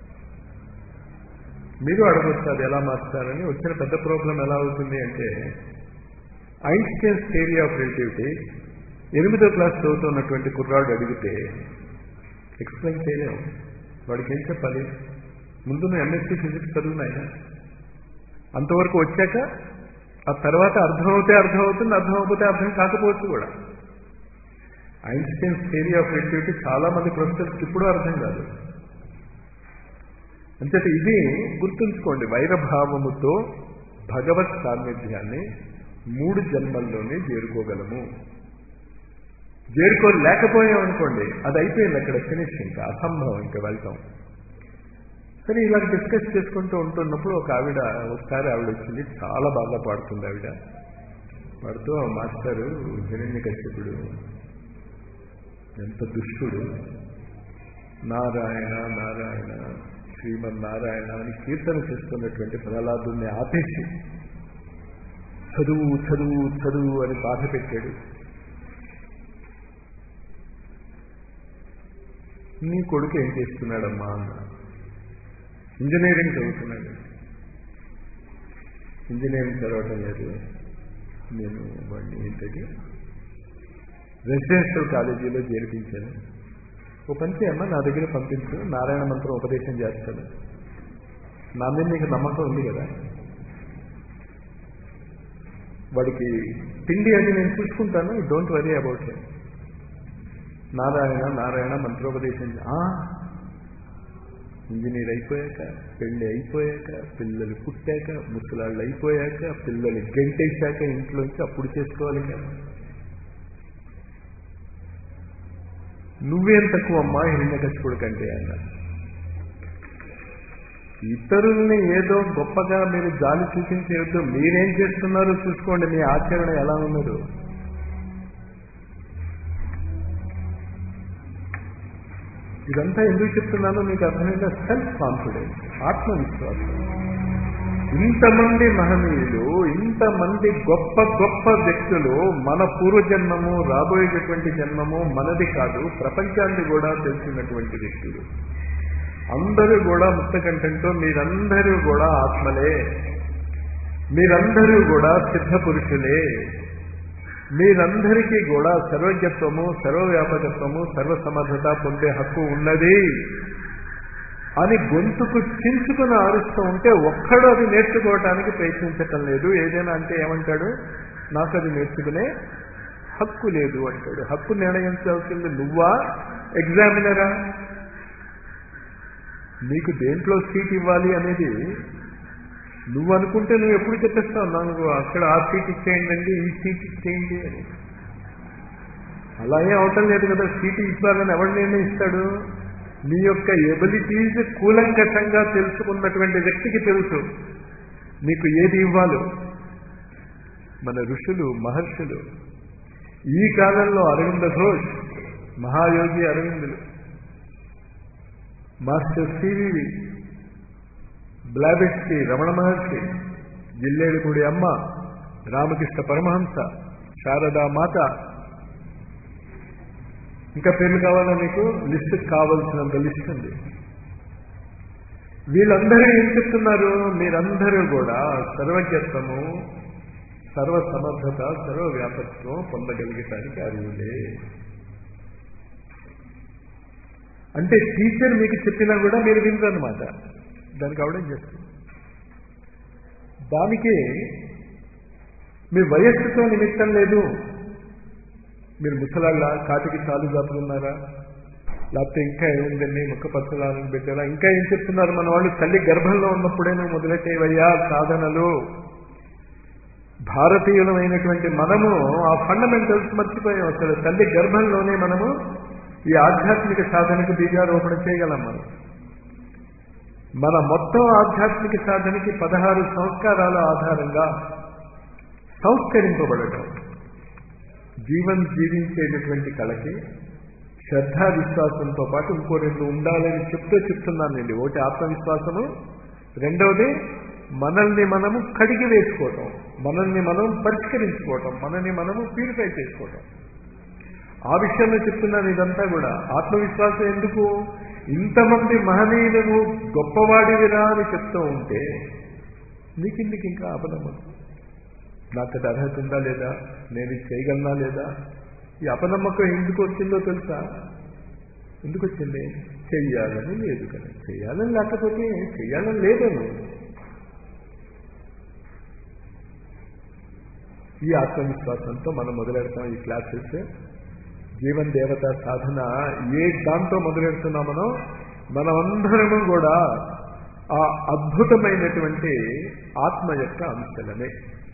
మీరు అడగొచ్చు అది ఎలా మారుస్తారని వచ్చిన పెద్ద ప్రాబ్లం ఎలా అవుతుంది అంటే ఐన్స్టైన్స్ థియరీ ఆఫ్ రిలేటివిటీ ఎనిమిదో క్లాస్ చదువుతున్నటువంటి కుర్రాడు అడిగితే ఎక్స్ప్లెయిన్ చేయలేము వాడికి ఏం చెప్పాలి ముందు నువ్వు ఎంఎస్సీ ఫిజిక్స్ చదువునాయన అంతవరకు వచ్చాక ఆ తర్వాత అర్థమవుతే అర్థం అవుతుంది అర్థం అవుతే అర్థం కాకపోవచ్చు కూడా ఐన్స్టైన్స్ థియరీ ఆఫ్ రిలేటివిటీ చాలా మంది ప్రొఫెసర్స్కి ఇప్పుడు అర్థం కాదు అంచేత ఇది గుర్తుంచుకోండి వైరభావముతో భగవత్ సాన్నిధ్యాన్ని మూడు జన్మల్లోనే చేరుకోగలము చేరుకోలేకపోయామనుకోండి అది అయిపోయింది అక్కడ ఫినిష్ ఇంకా అసంభవం ఇంకా వెళ్తాం సరే ఇలా డిస్కస్ చేసుకుంటూ ఉంటున్నప్పుడు ఒక ఆవిడ ఒకసారి ఆవిడ వచ్చింది చాలా బాగా పాడుతుంది ఆవిడ పాడుతూ ఆ మాస్టరు హిరణ్య కశ్యపుడు ఎంత దుష్టుడు నారాయణ నారాయణ శ్రీమన్నారాయణ అని కీర్తన చేస్తున్నటువంటి ప్రహ్లాదుని ఆపేసి చదువు చదువు చదువు అని బాధ పెట్టాడు నీ కొడుకు ఏం చేస్తున్నాడమ్మా అన్న ఇంజనీరింగ్ చదువుతున్నాడు ఇంజనీరింగ్ చదవటం లేదు నేను వాడిని ఏంటది రెసిడెన్షియల్ కాలేజీలో చేర్పించాను ఓ పని చేయమ్మా నా దగ్గర పంపించు నారాయణ మంత్రం ఉపదేశం చేస్తాను నా మీద నీకు నమ్మకం ఉంది కదా వాడికి తిండి అది నేను చూసుకుంటాను don't worry about him Narayana Narayana మంత్రోపదేశం ఇంజనీర్ అయిపోయాక పెళ్లి అయిపోయాక పిల్లలు పుట్టాక ముసలాళ్ళు అయిపోయాక పిల్లలు గంటేశాక ఇంట్లోంచి అప్పుడు చేసుకోవాలి కదా నువ్వేం తక్కువ అమ్మా హిరణ్యకశిపుడు కంటే అన్న ఇతరుల్ని ఏదో గొప్పగా మీరు జాలి చూపించేయొద్దు మీరేం చేస్తున్నారో చూసుకోండి మీ ఆచరణ ఎలా ఉన్నదో ఇదంతా ఎందుకు చెప్తున్నానో మీకు అర్థమైందా సెల్ఫ్ కాన్ఫిడెన్స్ ఆత్మవిశ్వాసం ఇంతమంది మహనీయులు ఇంతమంది గొప్ప గొప్ప వ్యక్తులు మన పూర్వజన్మము రాబోయేటటువంటి జన్మము మనది కాదు ప్రపంచాన్ని కూడా తెలిసినటువంటి వ్యక్తులు అందరూ కూడా ముక్తకంఠంతో మీరందరూ కూడా ఆత్మలే మీరందరూ కూడా సిద్ధ పురుషులే మీరందరికీ కూడా సర్వజ్ఞత్వము సర్వవ్యాపకత్వము సర్వసమర్థత పొందే హక్కు ఉన్నది అని గొంతుకు చించుకుని ఆరుస్తూ ఉంటే ఒక్కడు అది నేర్చుకోవటానికి ప్రయత్నించటం లేదు ఏదైనా అంటే ఏమంటాడు నాకు అది నేర్చుకునే హక్కు లేదు అంటాడు హక్కు నిర్ణయించాల్సింది నువ్వా ఎగ్జామినరా నీకు దేంట్లో సీట్ ఇవ్వాలి అనేది నువ్వు అనుకుంటే నువ్వు ఎప్పుడు చెప్పేస్తావు నాకు అక్కడ ఆ సీట్ ఇచ్చేయండి ఈ సీట్ ఇచ్చేయండి అని అలాగే అవటం లేదు కదా సీట్ ఇవ్వాలని ఎవరు నిర్ణయిస్తాడు నీ యొక్క ఎబిలిటీస్ కూలంకషంగా తెలుసుకున్నటువంటి వ్యక్తికి తెలుసు నీకు ఏది ఇవ్వాలో మన ఋషులు మహర్షులు ఈ కాలంలో అరవింద ఘోష్ మహాయోగి అరవిందులు master CVV Blavatsky Ramana Maharshi Jilledukudi Amma Ramakrishna Paramahamsa Sharada మాత ఇంకా పేర్లు కావాలా మీకు లిస్ట్ కావలసినంత లిస్ట్ ఉంది వీళ్ళందరూ ఏం చెప్తున్నారు మీరందరూ కూడా సర్వజ్ఞత్వము సర్వ సమర్థత సర్వ వ్యాపకత్వం పొందగలిగటానికి అరువులే అంటే టీచర్ మీకు చెప్పినా కూడా మీరు వినరనమాట దానికి అవడం చేస్తుంది దానికి మీ వయస్సుతో నిమిత్తం లేదు మీరు ముసలాళ్ళ కాటికి చాలు జాపుకున్నారా లేకపోతే ఇంకా ఏముందండి ముక్క పచ్చలాలను పెట్టారా ఇంకా ఏం చెప్తున్నారు మన వాళ్ళు తల్లి గర్భంలో ఉన్నప్పుడైనా మొదలెట్టేవయ్యా సాధనలు భారతీయులమైనటువంటి మనము ఆ ఫండమెంటల్స్ మర్చిపోయాం అసలు తల్లి గర్భంలోనే మనము ఈ ఆధ్యాత్మిక సాధనకు బీజారోపణ చేయగలం మనం మన మొత్తం ఆధ్యాత్మిక సాధనకి పదహారు సంస్కారాల ఆధారంగా సంస్కరింపబడటం జీవన్ జీవించేటటువంటి కళకి శ్రద్ధా విశ్వాసంతో పాటు ఇంకో రెండు ఉండాలని చెప్తూ చెప్తున్నానండి ఒకటి ఆత్మవిశ్వాసము రెండవది మనల్ని మనము కడిగి వేసుకోవటం మనల్ని మనం పరిష్కరించుకోవటం మనల్ని మనము ప్యూరిఫై చేసుకోవటం ఆ విషయంలో చెప్తున్నాను ఇదంతా కూడా ఆత్మవిశ్వాసం ఎందుకు ఇంతమంది మహనీయులను గొప్పవాడివిరా అని చెప్తూ ఉంటే నీకిందుకు ఇంకా అపనమ్మకం నాకు అది అర్హత ఉందా లేదా నేను ఇది చేయగలనా లేదా ఈ అపనమ్మకం ఎందుకు వచ్చిందో తెలుసా ఎందుకు వచ్చింది చెయ్యాలని లేదు కదా చెయ్యాలని లేకపోతే చెయ్యాలని లేదను ఈ ఆత్మవిశ్వాసంతో మనం మొదలెడతాం ఈ క్లాసెస్ జీవన్ దేవత సాధన ఏ దాంతో మొదలెడుతున్నామనో మనమందరము కూడా ఆ అద్భుతమైనటువంటి ఆత్మ యొక్క అంశలమే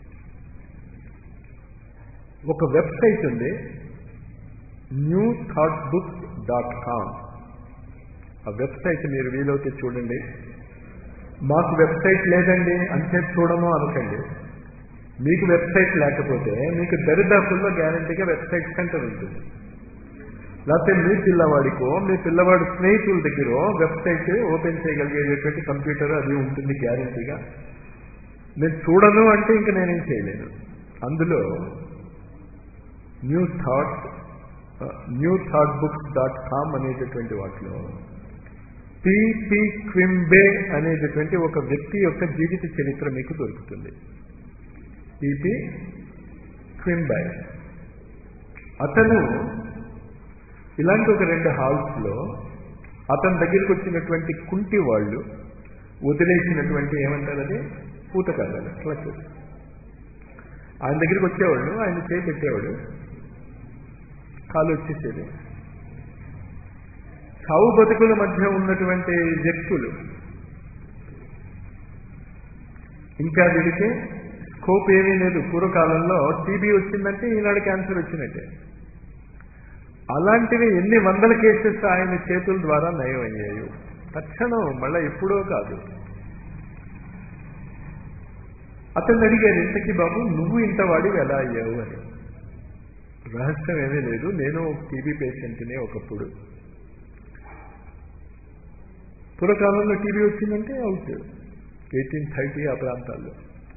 ఒక వెబ్సైట్ ఉంది new thought books dot com ఆ వెబ్సైట్ మీరు వీలైతే చూడండి మాకు వెబ్సైట్ లేదండి అంతే చూడము అనకండి మీకు వెబ్సైట్ లేకపోతే మీకు దరిదాపుల్లో గ్యారంటీగా వెబ్సైట్ సెంటర్ ఉంటుంది లేకపోతే మీ పిల్లవాడికో మీ పిల్లవాడి స్నేహితుల దగ్గర వెబ్సైట్ ఓపెన్ చేయగలిగేటటువంటి కంప్యూటర్ అది ఉంటుంది గ్యారంటీగా నేను చూడను అంటే ఇంక నేనేం చేయలేను అందులో new thought new thought books dot com అనేటటువంటి వాటిలో పిపి క్వింబే అనేటటువంటి ఒక వ్యక్తి యొక్క జీవిత చరిత్ర మీకు దొరుకుతుంది పిపి క్వింబే అతను ఇలాంటి ఒక రెండు హాల్స్లో అతని దగ్గరికి వచ్చినటువంటి కుంటి వాళ్ళు వదిలేసినటువంటి ఏమంటారు అది పూతకాదాలు క్లచెస్ ఆయన దగ్గరికి వచ్చేవాళ్ళు ఆయన చేయి పెట్టేవాడు కాలు వచ్చేసేది చావు బతుకుల మధ్య ఉన్నటువంటి వ్యక్తులు ఇంకా వీడికి స్కోప్ ఏమీ లేదు పూర్వకాలంలో టీబీ వచ్చిందంటే ఈనాడు క్యాన్సర్ వచ్చినట్టే అలాంటివి ఎన్ని వందల కేసెస్ ఆయన చేతుల ద్వారా నయం అయ్యాయి తక్షణం మళ్ళా ఎప్పుడో కాదు అతన్ని అడిగారు ఇంతకీ బాబు నువ్వు ఇంత వాడివి ఎలా అయ్యావు అని రహస్యం ఏమీ లేదు నేను టీబీ పేషెంట్ని ఒకప్పుడు పూర్వకాలంలో టీబీ వచ్చిందంటే అవుట్ ఎయిటీన్ థర్టీ ఆ ప్రాంతాల్లో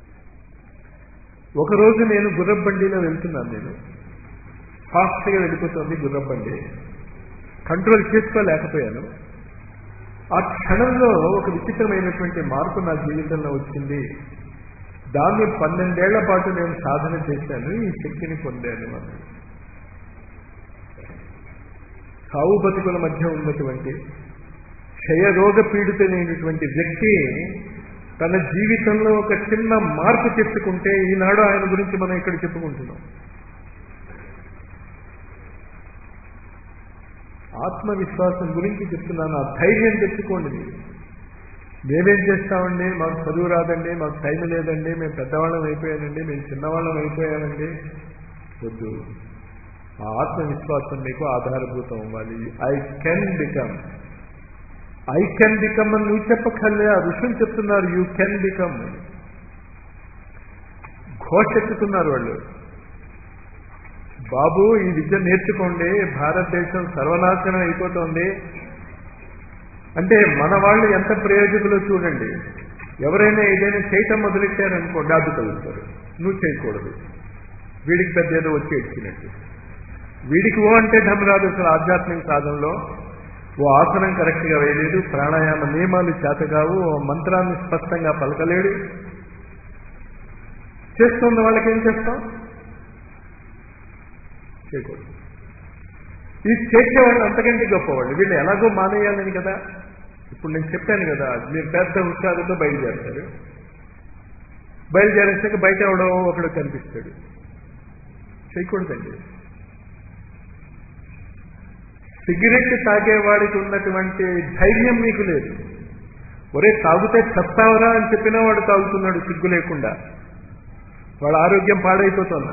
ఒకరోజు నేను గుర్రబండిలో వెళ్తున్నాను నేను ఫాస్ట్గా వెళ్ళిపోతుంది గుర్రబండి కంట్రోల్ చేసుకోలేకపోయాను ఆ క్షణంలో ఒక విచిత్రమైనటువంటి మార్పు నా జీవితంలో వచ్చింది దాన్ని పన్నెండేళ్ల పాటు నేను సాధన చేశాను ఈ శక్తిని పొందాను అని సావు బతుకుల మధ్య ఉన్నటువంటి క్షయరోగ పీడితులైనటువంటి వ్యక్తి తన జీవితంలో ఒక చిన్న మార్పు తెచ్చుకుంటే ఈనాడు ఆయన గురించి మనం ఇక్కడ చెప్పుకుంటున్నాం ఆత్మవిశ్వాసం గురించి చెప్తున్నాను ఆ ధైర్యం తెచ్చుకోండి మీరు మేమేం చేస్తామండి మాకు చదువు రాదండి మాకు టైం లేదండి మేము పెద్దవాళ్ళం అయిపోయానండి మేము చిన్నవాళ్ళం అయిపోయామండి వద్దు ఆ ఆత్మవిశ్వాసం మీకు ఆధారభూతం అవ్వాలి I can become I can become అని నువ్వు చెప్పక్కర్లే ఆ ఋషులు చెప్తున్నారు యూ కెన్ బికమ్ ఘోషెత్తుతున్నారు వాళ్ళు బాబు ఈ విద్య నేర్చుకోండి భారతదేశం సర్వనాశనం అయిపోతుంది అంటే మన వాళ్ళు ఎంత ప్రయోజకులో చూడండి ఎవరైనా ఏదైనా చేయటం మొదలెట్టారనుకోండి అడ్డు తగులుతారు నువ్వు చేయకూడదు వీడికి పెద్ద ఏదో వచ్చి ఇచ్చినట్టు వీడికి ఓ అంటే ధమ్ రాదు అసలు ఆధ్యాత్మిక సాధనలో ఓ ఆసనం కరెక్ట్గా వేయలేదు ప్రాణాయామ నియమాలు చేతకావు ఓ మంత్రాన్ని స్పష్టంగా పలకలేడు చేస్తున్న వాళ్ళకి ఏం చేస్తాం చేయకూడదు ఈ చేసేవాళ్ళు అంతకంటే గొప్పవాళ్ళు వీళ్ళు ఎలాగో మానేయాలని కదా ఇప్పుడు నేను చెప్పాను కదా మీరు పెద్ద హుషారుతో బయలుదేరుతారు బయలుదేరేసాక బయట ఎవడో ఒకడు కనిపిస్తాడు చేయకూడదండి సిగరెట్ తాగేవాడికి ఉన్నటువంటి ధైర్యం మీకు లేదు ఒరే తాగితే చస్తావరా అని చెప్పినా వాడు తాగుతున్నాడు సిగ్గు లేకుండా వాడు ఆరోగ్యం పాడైపోతున్నా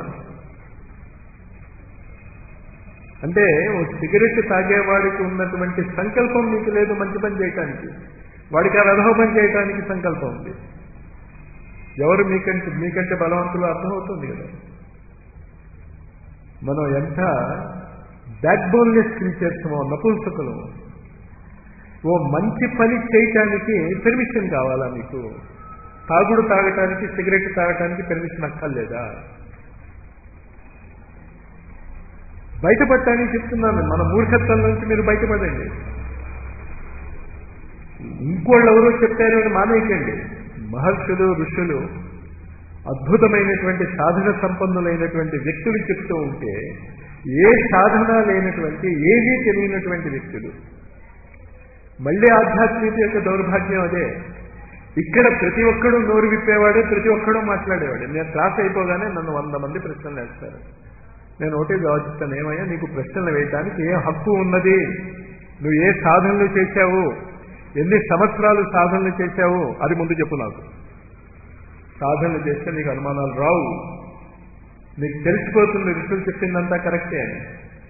అంటే ఓ సిగరెట్ తాగేవాడికి ఉన్నటువంటి సంకల్పం మీకు లేదు మంచి పని చేయటానికి వాడికి ఆ రథవ పని చేయటానికి సంకల్పం ఉంది ఎవరు మీకంటే మీకంటే బలవంతులు అర్థమవుతుంది కదా మనం ఎంత బ్యాక్ బోన్లెస్ క్రీచర్స్మో నపుంసకులము ఓ మంచి పని చేయటానికి పెర్మిషన్ కావాలా మీకు తాగుడు తాగటానికి సిగరెట్ తాగటానికి పెర్మిషన్ అక్కర్లేదా బయటపడటానికి చెప్తున్నాను మన మూర్ఖత్వం నుంచి మీరు బయటపడండి ఇంకోళ్ళు ఎవరో చెప్పారు అని మానేయకండి మహర్షులు ఋషులు అద్భుతమైనటువంటి సాధన సంపన్నులైనటువంటి వ్యక్తులు చెప్తూ ఉంటే ఏ సాధన లేనటువంటి ఏదీ తెలియనటువంటి వ్యక్తులు మళ్ళీ ఆధ్యాత్మిక యొక్క దౌర్భాగ్యం అదే ఇక్కడ ప్రతి ఒక్కడూ నోరు విప్పేవాడే ప్రతి ఒక్కడూ మాట్లాడేవాడే నేను క్లాస్ అయిపోగానే నన్ను వంద మంది ప్రశ్నలు వేస్తారు నేను ఒకటే ఆలోచిస్తాను ఏమయ్యా నీకు ప్రశ్నలు వేయడానికి ఏ హక్కు ఉన్నది నువ్వు ఏ సాధనలు చేశావు ఎన్ని సంవత్సరాలు సాధనలు చేశావు అది ముందు చెప్పు నాకు సాధనలు చేస్తే నీకు అనుమానాలు రావు నీకు తెలిసిపోతుంది ఋషులు చెప్పిందంతా కరెక్టే అని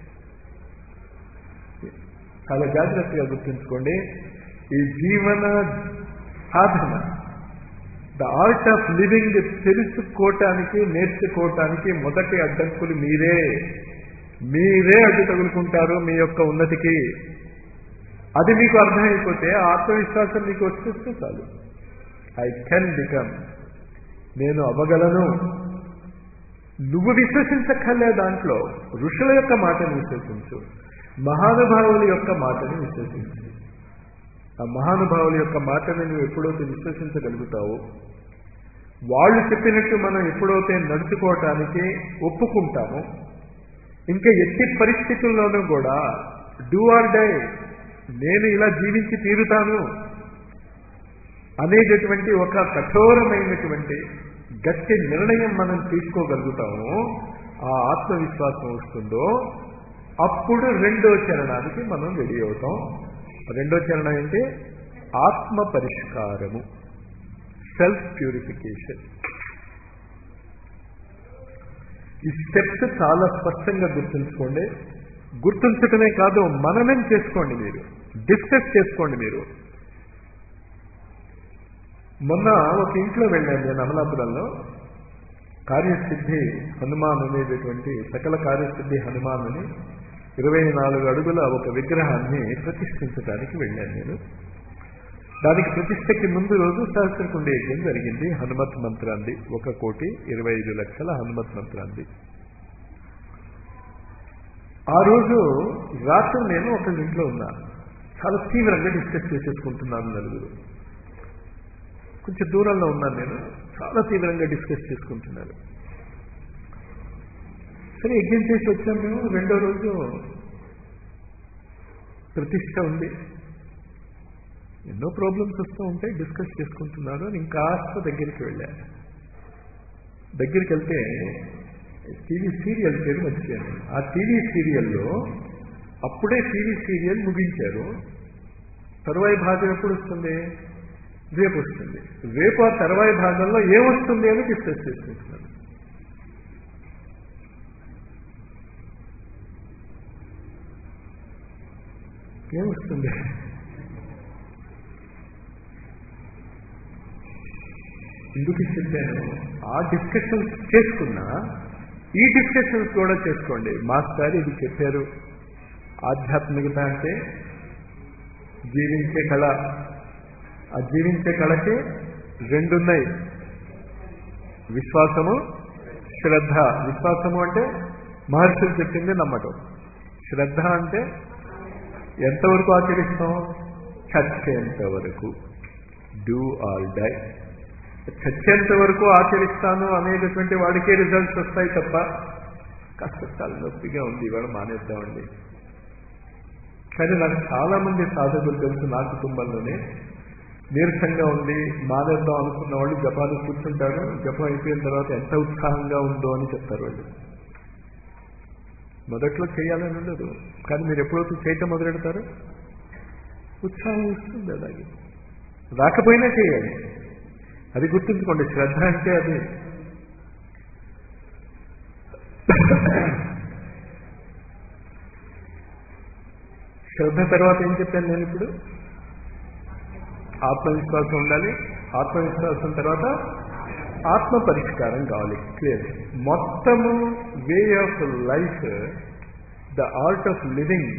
చాలా జాగ్రత్తగా గుర్తుంచుకోండి ఈ జీవన సాధన ద ఆర్ట్ ఆఫ్ లివింగ్ తెలుసుకోవటానికి నేర్చుకోవటానికి మొదటి అడ్డంకులు మీరే మీరే అడ్డు తగులుకుంటారు మీ యొక్క ఉన్నతికి అది మీకు అర్థమైపోతే ఆత్మవిశ్వాసం మీకు వచ్చేస్తే చాలు ఐ కెన్ బికమ్ నేను అవ్వగలను నువ్వు విశ్వసించక్కర్లే దాంట్లో ఋషుల యొక్క మాటను విశ్వసించు మహానుభావుల యొక్క మాటని విశ్వసించు ఆ మహానుభావుల యొక్క మాటని నువ్వు ఎప్పుడైతే విశ్వసించగలుగుతావో వాళ్ళు చెప్పినట్టు మనం ఎప్పుడైతే నడుచుకోవటానికి ఒప్పుకుంటామో ఇంకా ఎట్టి పరిస్థితుల్లోనూ కూడా డూ ఆర్ డై నేను ఇలా జీవించి తీరుతాను అనేటటువంటి ఒక కఠోరమైనటువంటి గట్టి నిర్ణయం మనం తీసుకోగలుగుతాము ఆ ఆత్మవిశ్వాసం వస్తుందో అప్పుడు రెండో చరణానికి మనం రెడీ అవుతాం రెండో చరణం ఏంటి ఆత్మ పరిష్కారము సెల్ఫ్ ప్యూరిఫికేషన్ ఈ స్టెప్స్ చాలా స్పష్టంగా గుర్తుంచుకోండి గుర్తుంచటమే కాదు మననం చేసుకోండి మీరు డిస్కస్ చేసుకోండి మీరు మొన్న ఒక ఇంట్లో వెళ్ళాను నేను అమలాపురంలో కార్యసిద్ధి హనుమాన్ అనేటటువంటి సకల కార్యసిద్ధి హనుమాన్ అని ఇరవై నాలుగు అడుగుల ఒక విగ్రహాన్ని ప్రతిష్ఠించడానికి వెళ్ళాను నేను దానికి ప్రతిష్టకి ముందు రోజు సహస్రకుండ యజ్ఞం జరిగింది హనుమత్ మంత్రాంది ఒక కోటి ఇరవై ఐదు లక్షల హనుమత్ మంత్రాంది ఆ రోజు రాత్రి నేను ఒక ఇంట్లో ఉన్నా చాలా తీవ్రంగా డిస్కస్ చేసేసుకుంటున్నాను నలుగురు కొంచెం దూరంలో ఉన్నాను నేను చాలా తీవ్రంగా డిస్కస్ చేసుకుంటున్నారు సరే యజ్ఞం చేసి వచ్చాం మేము రెండో రోజు ప్రతిష్ట ఉంది ఎన్నో ప్రాబ్లమ్స్ వస్తూ ఉంటాయి డిస్కస్ చేసుకుంటున్నారు అని ఇంకాస్త దగ్గరికి వెళ్ళా దగ్గరికి వెళ్తే టీవీ సీరియల్ పేరు మర్చిపోయాను ఆ టీవీ సీరియల్లో అప్పుడే టీవీ సీరియల్ ముగించారు తరువాయి భాగం ఎప్పుడు వస్తుంది రేపు వస్తుంది రేపు ఆ తర్వాయి భాగంలో ఏమొస్తుంది అని డిస్కస్ చేసుకుంటున్నాను ఏమొస్తుంది ఎందుకు చెప్పాను ఆ డిస్కషన్స్ చేసుకున్నా ఈ డిస్కషన్స్ కూడా చేసుకోండి మాస్టర్ ఇది చెప్పారు ఆధ్యాత్మికత అంటే జీవించే కళ ఆ జీవించే కళకి రెండున్నాయి విశ్వాసము శ్రద్ధ విశ్వాసము అంటే మహర్షులు చెప్పింది నమ్మటం శ్రద్ధ అంటే ఎంతవరకు ఆచరిస్తాం చచ్చేంత వరకు డూ ఆల్ డై చచ్చేంత వరకు ఆచరిస్తాను అనేటటువంటి వాడికే రిజల్ట్స్ వస్తాయి తప్ప కాస్త చాలా నొప్పిగా ఉంది ఇవాళ మానేద్దామండి కానీ నాకు చాలా మంది సాధకులు తెలుసు నా కుటుంబంలోనే నీరసంగా ఉంది మానేద్దాం అనుకున్న వాళ్ళు జపాలు కూర్చుంటారు జపం అయిపోయిన తర్వాత ఎంత ఉత్సాహంగా ఉందో అని చెప్తారు వాళ్ళు మొదట్లో చేయాలని ఉండదు కానీ మీరు ఎప్పుడైతే చేయటం మొదలెడతారు ఉత్సాహం వస్తుంది అలాగే రాకపోయినా చేయాలి అది గుర్తుంచుకోండి శ్రద్ధ అంటే అది శ్రద్ధ తర్వాత ఏం చెప్పాను నేను ఇప్పుడు ఆత్మవిశ్వాసం ఉండాలి ఆత్మవిశ్వాసం తర్వాత ఆత్మ పరిష్కారం కావాలి క్లియర్ మొత్తము way of life the art of living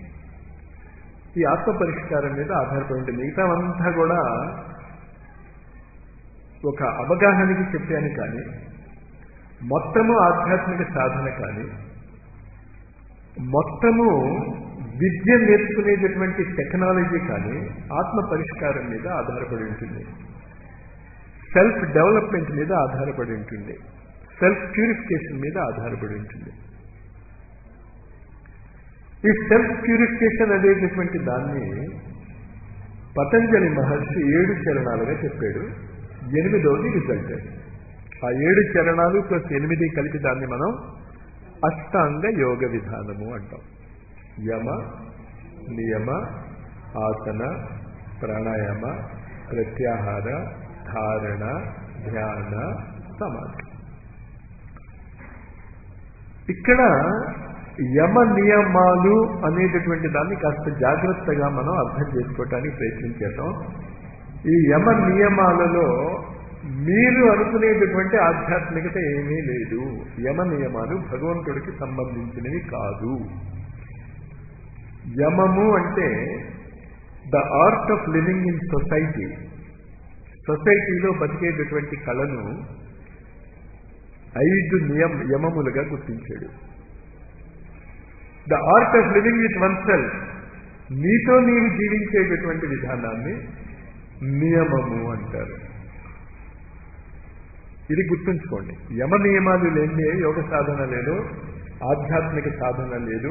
ఈ ఆత్మ పరిష్కారం మీద ఆధారపడి ఉంటుంది మిగతావంతా కూడా ఒక అవగాహనకి చెప్పాను కానీ మొత్తము ఆధ్యాత్మిక సాధన కానీ మొత్తము విద్య నేర్చుకునేటటువంటి టెక్నాలజీ కానీ ఆత్మ పరిష్కారం మీద ఆధారపడి ఉంటుంది సెల్ఫ్ డెవలప్మెంట్ మీద ఆధారపడి ఉంటుంది సెల్ఫ్ ప్యూరిఫికేషన్ మీద ఆధారపడి ఉంటుంది ఈ సెల్ఫ్ ప్యూరిఫికేషన్ అనేటటువంటి దాన్ని పతంజలి మహర్షి ఏడు చరణాలుగా చెప్పాడు ఎనిమిదవది రిజల్ట్ ఆ ఏడు చరణాలు ప్లస్ ఎనిమిది కలిపి దాన్ని మనం అష్టాంగ యోగ విధానము అంటాం యమ నియమ ఆసన ప్రాణాయామ ప్రత్యాహార ధారణ ధ్యాన సమాధి ఇక్కడ యమ నియమాలు అనేటటువంటి దాన్ని కాస్త జాగ్రత్తగా మనం అర్థం చేసుకోవటానికి ప్రయత్నం చేద్దాం ఈ యమ నియమాలలో మీరు అనుకునేటటువంటి ఆధ్యాత్మికత ఏమీ లేదు యమ నియమాలు భగవంతుడికి సంబంధించినవి కాదు యమము అంటే the art of living in society సొసైటీలో బతికేటటువంటి కళను ఐదు నియమ యమములుగా గుర్తించాడు the art of living with oneself నీతో నీవు జీవించేటటువంటి విధానాన్ని నియమము అంటారు ఇది గుర్తుంచుకోండి యమ నియమాలు లేనిదే యోగ సాధన లేదు ఆధ్యాత్మిక సాధన లేదు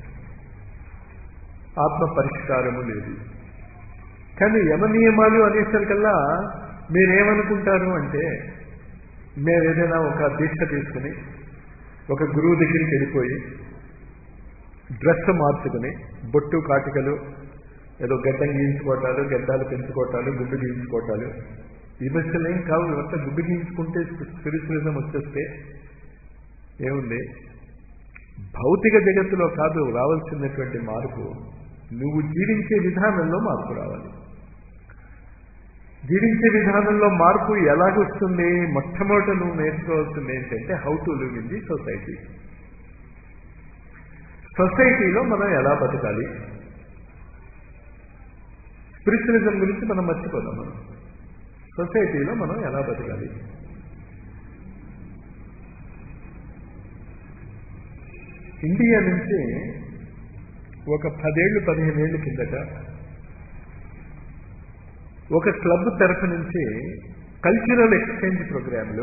ఆత్మ పరిష్కారము లేదు కానీ యమ నియమాలు అనేసరికల్లా మీరేమనుకుంటారు అంటే మేము ఏదైనా ఒక దీక్ష తీసుకుని ఒక గురువు దగ్గరికి వెళ్ళిపోయి డ్రెస్ మార్చుకుని బొట్టు కాటికలు ఏదో గడ్డం గీయించుకోవటాలు గడ్డాలు పెంచుకోవటాలు గుడ్డు గీయించుకోవటాలు ఈ బస్సులు ఏం కావు ఇవంతా గుడ్డు గీయించుకుంటే స్పిరిచువలిజం వచ్చేస్తే ఏముంది భౌతిక జగత్తులో కాదు రావాల్సినటువంటి మార్పు నువ్వు జీవించే విధానంలో మార్పు రావాలి జీవించే విధానంలో మార్పు ఎలాగొస్తుంది మొట్టమొదట నువ్వు నేర్చుకోవాల్సింది ఏంటంటే how to live in the society సొసైటీలో మనం ఎలా బతకాలి స్పిరిచువలిజం గురించి మనం మర్చిపోదాం మనం సొసైటీలో మనం ఎలా బతకాలి ఇండియా నుంచి ఒక పదేళ్ళు పదిహేనేళ్ళు కిందట ఒక క్లబ్ తరఫు నుంచి కల్చరల్ ఎక్స్చేంజ్ ప్రోగ్రాంలో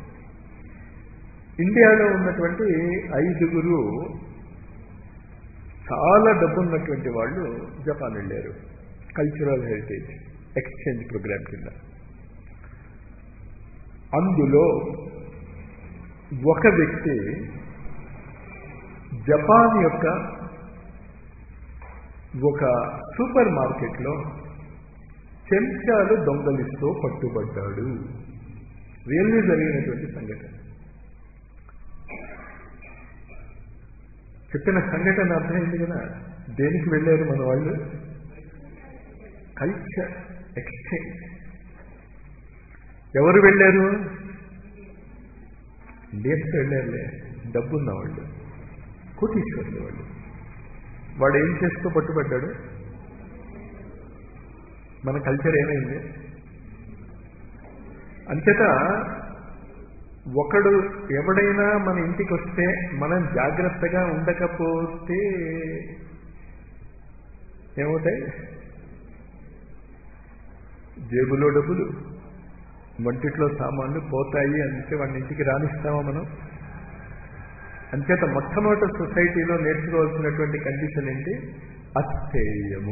ఇండియాలో ఉన్నటువంటి ఐదుగురు చాలా డబ్బున్నటువంటి వాళ్ళు జపాన్ వెళ్ళారు కల్చరల్ హెరిటేజ్ ఎక్స్చేంజ్ ప్రోగ్రాం కింద అందులో ఒక వ్యక్తి జపాన్ యొక్క ఒక సూపర్ మార్కెట్లో చెంచాలు దొంగలిస్తూ పట్టుబడ్డాడు రియల్లీ జరిగినటువంటి సంఘటన చెప్పిన సంఘటన అర్థమైంది కదా దేనికి వెళ్ళారు మన వాళ్ళు కల్చర్ ఎక్స్చేంజ్ ఎవరు వెళ్ళారు ఇండియన్స్ వెళ్ళారులే డబ్బున్న వాళ్ళు కోటీశ్వరులు వాళ్ళు వాడు ఏం చేస్తూ పట్టుబడ్డాడు మన కల్చర్ ఏమైంది అంతటా ఒకడు ఎవడైనా మన ఇంటికి వస్తే మనం జాగ్రత్తగా ఉండకపోతే ఏమవుతాయి జేబులో డబ్బులు వంటిట్లో సామాన్లు పోతాయి అంటే వాడిని ఇంటికి రాణిస్తామా మనం అంచేత మొట్టమొదటి సొసైటీలో నేర్చుకోవాల్సినటువంటి కండిషన్ ఏంటి అస్థేయము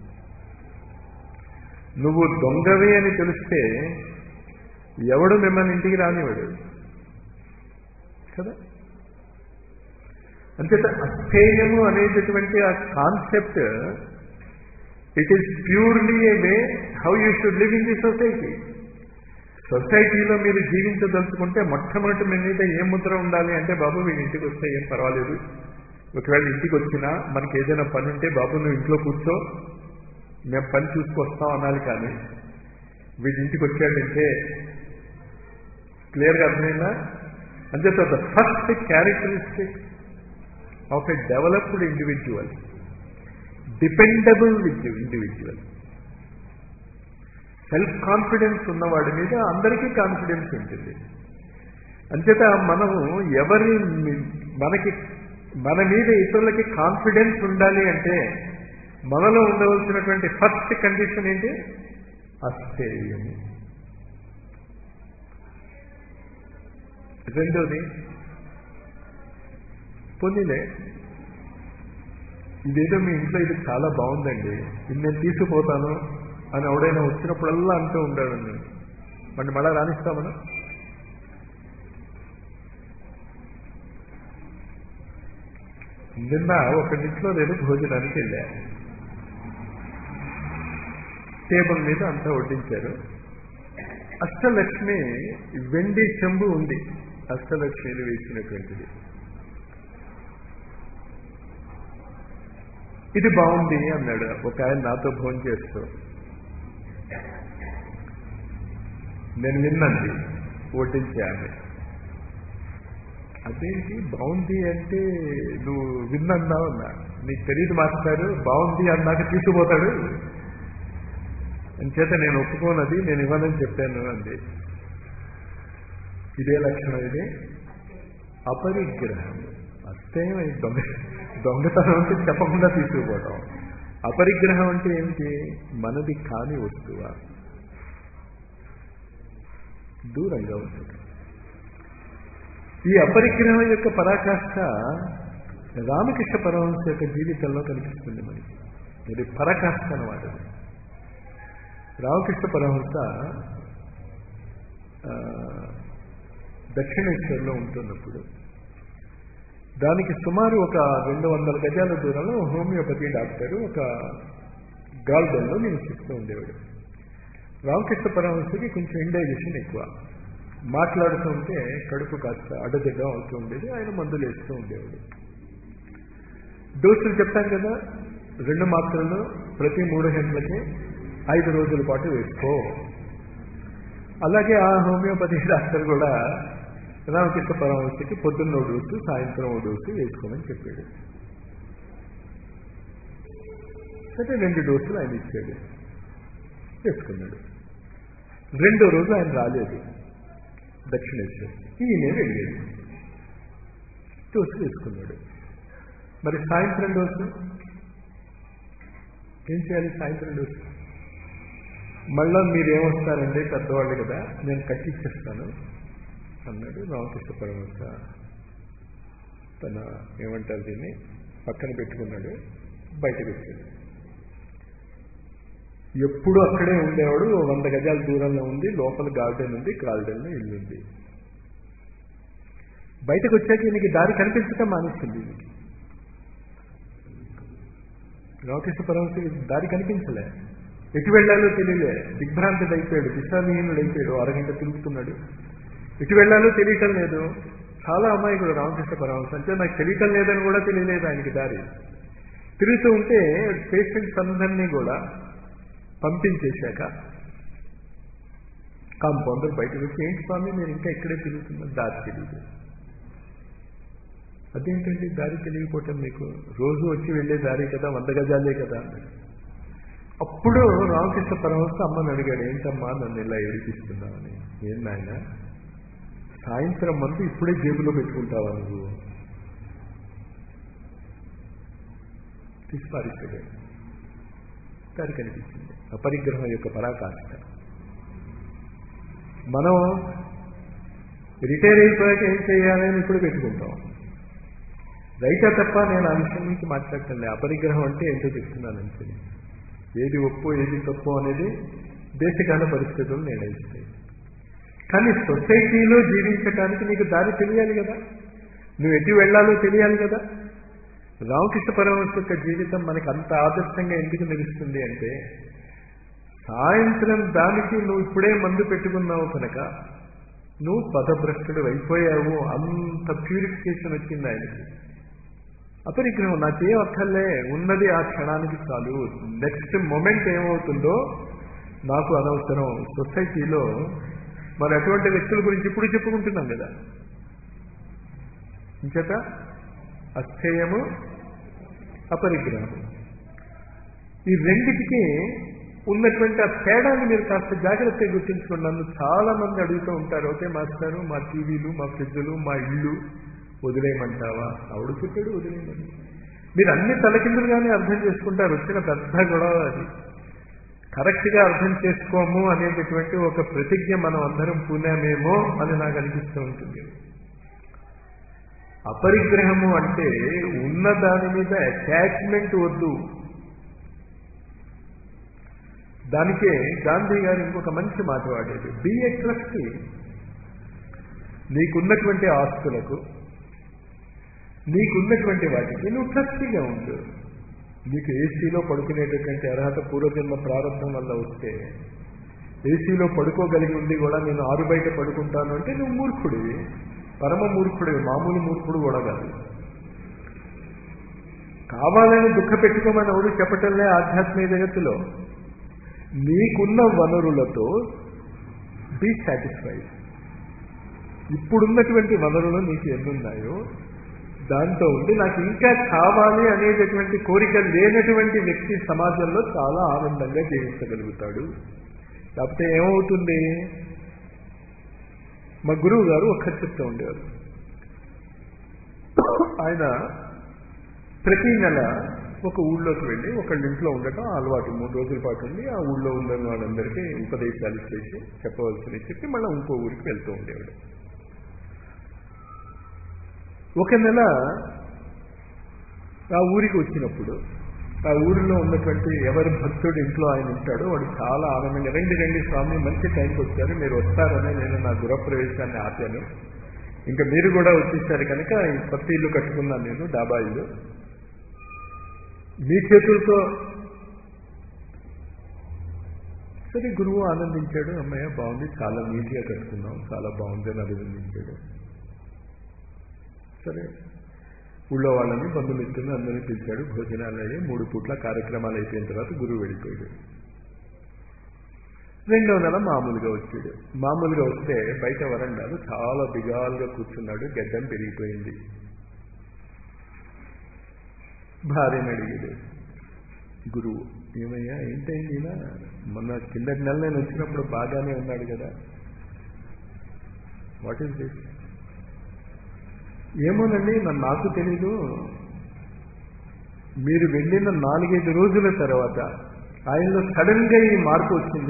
నువ్వు దొంగవే అని తెలిస్తే ఎవడు మిమ్మల్ని ఇంటికి రానివాడు కదా అంచేత అస్థేయము అనేటటువంటి ఆ concept it is purely a way how you should live in the society సొసైటీలో మీరు జీవించదలుచుకుంటే మొట్టమొదటి మీ మీద ఏం ముద్ర ఉండాలి అంటే బాబు వీడి ఇంటికి వస్తే ఏం పర్వాలేదు ఒకవేళ ఇంటికి వచ్చినా మనకి ఏదైనా పని ఉంటే బాబు నువ్వు ఇంట్లో కూర్చో మేము పని చూసుకొస్తాం అనాలి కానీ వీడి ఇంటికి వచ్చాడంటే క్లియర్గా అర్థమైందా అంచేత the first characteristic of a developed individual dependable individual self confidence ఉన్నవాడి మీద అందరికీ కాన్ఫిడెన్స్ ఉంటుంది అంచేత మనము ఎవరి మనకి మన మీద ఇతరులకి కాన్ఫిడెన్స్ ఉండాలి అంటే మనలో ఉండవలసినటువంటి ఫస్ట్ కండిషన్ ఏంటి అస్థేయము రెండోది పొందిలే ఇదేదో మీ ఇంట్లో ఇది చాలా బాగుందండి ఇది నేను తీసుకుపోతాను అని ఎవడైనా వచ్చినప్పుడల్లా అంటూ ఉండాడు నేను మరి మళ్ళా రాణిస్తామను నిన్న ఒకరింట్లో నేను భోజనానికి వెళ్ళా టేబుల్ మీద అంతా వడ్డించారు అష్టలక్ష్మి వెండి చెంబు ఉంది అష్టలక్ష్మిని వేసినటువంటిది ఇది బాగుంది అన్నాడు ఒక ఆయన నాతో ఫోన్ చేస్తూ నేను విన్నంది ఓటించే ఆమె అదేంటి బాగుంది అంటే నువ్వు విన్నన్నావు అన్నా నీకు తెలియదు మాస్టారు బాగుంది అన్నాక తీసుకుపోతాడు అంచేత నేను ఒప్పుకోనది నేను ఇవ్వనని చెప్పాను అంది ఇదే లక్షణం ఇది అపరిగ్రహం అస్తేయం దొంగ దొంగతనం అంటే చెప్పకుండా తీసుకుపోవటం అపరిగ్రహం అంటే ఏంటి మనది కాని వస్తువా దూరంగా ఉంటుంది ఈ అపరిగ్రహం యొక్క పరాకాష్ఠ రామకృష్ణ పరమహంస యొక్క జీవితంలో కనిపిస్తుంది మనకి ఇది పరాకాష్ఠ అనమాట రామకృష్ణ పరమహంస దక్షిణేశ్వర్లో ఉంటున్నప్పుడు దానికి సుమారు ఒక రెండు వందల గజాల దూరంలో హోమియోపతి డాక్టర్ ఒక గాల్డెన్లో నివసిస్తూ ఉండేవాడు రామకృష్ణ పరమహంసకి కొంచెం ఇండైజెషన్ ఎక్కువ మాట్లాడుతూ ఉంటే కడుపు కాస్త అడ్డదిడ్డం అవుతూ ఉండేది ఆయన మందులు వేస్తూ ఉండేవాడు డోసులు చెప్తాం కదా రెండు మాత్రలు ప్రతి మూడు గంటలకి ఐదు రోజుల పాటు వేసుకో అలాగే ఆ హోమియోపతి డాక్టర్ కూడా రామకృష్ణ పరమహంసకి పొద్దున్న డోసు సాయంత్రం డోసు వేసుకోమని చెప్పాడు సరే రెండు డోసులు ఆయన ఇచ్చాడు వేసుకున్నాడు రెండో రోజు ఆయన రాలేదు దక్షిణేశ్వర్ ఈయనే వెళ్ళాడు డోసు వేసుకున్నాడు మరి సాయంత్రం డోసు ఏం చేయాలి సాయంత్రం డోసు మళ్ళా మీరేమొస్తారండి పెద్దవాళ్ళు కదా నేను కట్టిచ్చేస్తాను అన్నాడు రామకృష్ణ పరమహంస తన ఏమంటారు దీన్ని పక్కన పెట్టుకున్నాడు బయటకు వచ్చాడు ఎప్పుడు అక్కడే ఉండేవాడు వంద గజాల దూరంలో ఉంది లోపల గార్డెన్ ఉంది గార్డెన్లో ఇల్లు ఉంది బయటకు వచ్చాక ఈయనకి దారి కనిపించటం మానేసింది ఈయనకి రామకృష్ణ పరమశివుడికి దారి కనిపించలే ఎటు వెళ్ళాలో తెలియలే దిగ్భ్రాంతుడు అయిపోయాడు దిశావిహీనుడు అయిపోయాడు అరగంట తిరుగుతున్నాడు ఎటు వెళ్ళాలో తెలియటం లేదు చాలా అమాయకుడు రామకృష్ణ పరమహంస అంటే నాకు తెలియటం లేదని కూడా తెలియలేదు ఆయనకి దారి తిరుగుతూ ఉంటే పేషెంట్స్ అందరినీ కూడా పంపించేశాక కాంపౌండర్ బయటకు వచ్చి ఏంటి స్వామి నేను ఇంకా ఇక్కడే తిరుగుతున్నా దారి తెలియదు అదేంటండి దారి తెలియకపోవటం మీకు రోజు వచ్చి వెళ్ళే దారి కదా వంద గజాలే కదా అన్నాడు అప్పుడు రామకృష్ణ పరమహంస అమ్మని అడిగాడు ఏంటమ్మా నన్ను ఇలా ఏడిపిస్తున్నావని ఏం నాయన సాయంత్రం మందు ఇప్పుడే జేబులో పెట్టుకుంటావా నువ్వు తీసి పారిస్తాడు దారి కనిపించింది అపరిగ్రహం యొక్క పరాకాష్ట మనం రిటైర్ అయిపోయాక ఏం చేయాలని ఇప్పుడు పెట్టుకుంటాం రైటా తప్ప నేను ఆ విషయం నుంచి మాట్లాడటం లేదు అపరిగ్రహం అంటే ఏంటో చెప్తున్నాను అంతే ఏది ఒప్పు ఏది తప్పు అనేది దేశకాల పరిస్థితులు నిర్ణయిస్తాయి కానీ సొసైటీలో జీవించడానికి నీకు దారి తెలియాలి కదా నువ్వు ఎటు వెళ్ళాలో తెలియాలి కదా రామకృష్ణ పరమహంస యొక్క జీవితం మనకి అంత ఆదర్శంగా ఎందుకు నిలుస్తుంది అంటే సాయంత్రం దానికి నువ్వు ఇప్పుడే మందు పెట్టుకున్నావు కనుక నువ్వు పదభ్రష్టుడు అయిపోయావు అంత ప్యూరిఫికేషన్ వచ్చింది ఆయనకి అపరిగ్రహం నాకేం అక్కర్లే ఉన్నది ఆ క్షణానికి చాలు నెక్స్ట్ మొమెంట్ ఏమవుతుందో నాకు అనవసరం సొసైటీలో మరి అటువంటి వ్యక్తుల గురించి ఇప్పుడు చెప్పుకుంటున్నాం కదా ఇంచేత అస్థేయము అపరిగ్రహం ఈ రెండిటికి ఉన్నటువంటి ఆ తేడాన్ని మీరు కాస్త జాగ్రత్తగా గుర్తించుకోండి నన్ను చాలా మంది అడుగుతూ ఉంటారు ఓకే మాస్టారు మా టీవీలు మా ఫ్రిడ్జ్లు మా ఇల్లు వదిలేయమంటావా ఆవిడ చెప్పాడు వదిలేయమని మీరు అన్ని తలకిందులుగానే అర్థం చేసుకుంటారు వచ్చిన పెద్ద గొడవ అది కరెక్ట్గా అర్థం చేసుకోము అనేటటువంటి ఒక ప్రతిజ్ఞ మనం అందరం పూనామేమో అని నాకు అనిపిస్తూ ఉంటుంది అపరిగ్రహము అంటే ఉన్న దాని మీద అటాచ్మెంట్ వద్దు దానికే గాంధీ గారు ఇంకొక మంచి మాట వాడేది బి ఏ ట్రస్టీ నీకున్నటువంటి ఆస్తులకు నీకున్నటువంటి వాటికి నువ్వు ట్రస్టీగా ఉండు నీకు ఏసీలో పడుకునేటటువంటి అర్హత పూర్వజన్మ ప్రారంభం వల్ల వస్తే ఏసీలో పడుకోగలిగి ఉండి కూడా నేను ఆరు బయట పడుకుంటాను అంటే నువ్వు మూర్ఖుడివి పరమ మూర్ఖుడివి మామూలు మూర్ఖుడు కూడా కాదు కావాలని దుఃఖ పెట్టుకోమని ఎవరు చెప్పటంలే ఆధ్యాత్మిక జగత్తులో నీకున్న వనరులతో బీ సాటిస్ఫైడ్ ఇప్పుడున్నటువంటి వనరులు నీకు ఎన్నున్నాయో దాంతో ఉండి నాకు ఇంకా కావాలి అనేటటువంటి కోరిక లేనటువంటి వ్యక్తి సమాజంలో చాలా ఆనందంగా జీవించగలుగుతాడు కాకపోతే ఏమవుతుంది మా గురువు గారు ఒక్క చెప్తూ ఉండేవారు ఆయన ప్రతి నెల ఒక ఊళ్ళోకి వెళ్ళి ఒకళ్ళ ఇంట్లో ఉండటం అలవాటు మూడు రోజుల పాటు ఉండి ఆ ఊళ్ళో ఉన్న వాళ్ళందరికీ ఉపదేశాలు చేసి చెప్పవలసినవి చెప్పి మళ్ళీ ఇంకో ఊరికి వెళ్తూ ఉండేవాడు ఒక నెల ఆ ఊరికి వచ్చినప్పుడు ఆ ఊరిలో ఉన్నటువంటి ఎవరి భక్తుడు ఇంట్లో ఆయన ఉంటాడో వాడు చాలా ఆనందంగా రండి రండి స్వామి మంచి టైంకి వచ్చారు మీరు వస్తారని నేను నా గృహప్రవేశాన్ని ఆపాను ఇంకా మీరు కూడా వచ్చేసారు కనుక ఈ కొత్త ఇల్లు కట్టుకున్నాను నేను డాబా ఇల్లు మీ చేతులతో సరే గురువు ఆనందించాడు అమ్మయ్య బాగుంది చాలా నీట్గా కట్టుకున్నాం చాలా బాగుంది అని అభినందించాడు సరే ఊళ్ళో వాళ్ళని బంధుమిత్రులను అందరినీ పిలిచాడు భోజనాలు అయ్యి మూడు పూట్ల కార్యక్రమాలు అయిపోయిన తర్వాత గురువు వెళ్ళిపోయాడు రెండో నెల మామూలుగా వచ్చాడు మామూలుగా వస్తే బయట వరండాలు చాలా బిగాలుగా కూర్చున్నాడు గడ్డం పెరిగిపోయింది భార్యని అడిగాడు గురువు ఏమయ్యా ఏంటైంది ఈయన మొన్న కిందటి నెల నేను వచ్చినప్పుడు బాగానే ఉన్నాడు కదా వాట్ ఈస్ దిస్ ఏమోనండి నన్ను నాకు తెలీదు మీరు వెళ్ళిన నాలుగైదు రోజుల తర్వాత ఆయనలో సడన్ గా ఈ మార్పు వచ్చింది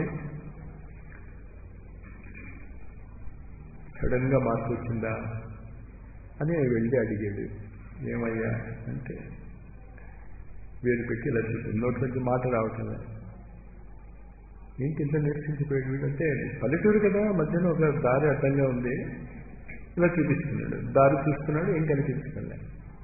సడన్ గా మార్పు వచ్చిందా అని వెళ్ళి అడిగాడు ఏమయ్యా అంటే వేరు పెట్టి ఇలా చెప్పింది నోటి నుంచి మాట రావటం ఏంటి ఇంత నిరసించిపోయాడు వీడంటే పల్లెటూరు కదా మధ్యలో ఒక దారి అడ్డంగా ఉంది ఇలా చూపిస్తున్నాడు దారి చూస్తున్నాడు ఏం కనిపించలే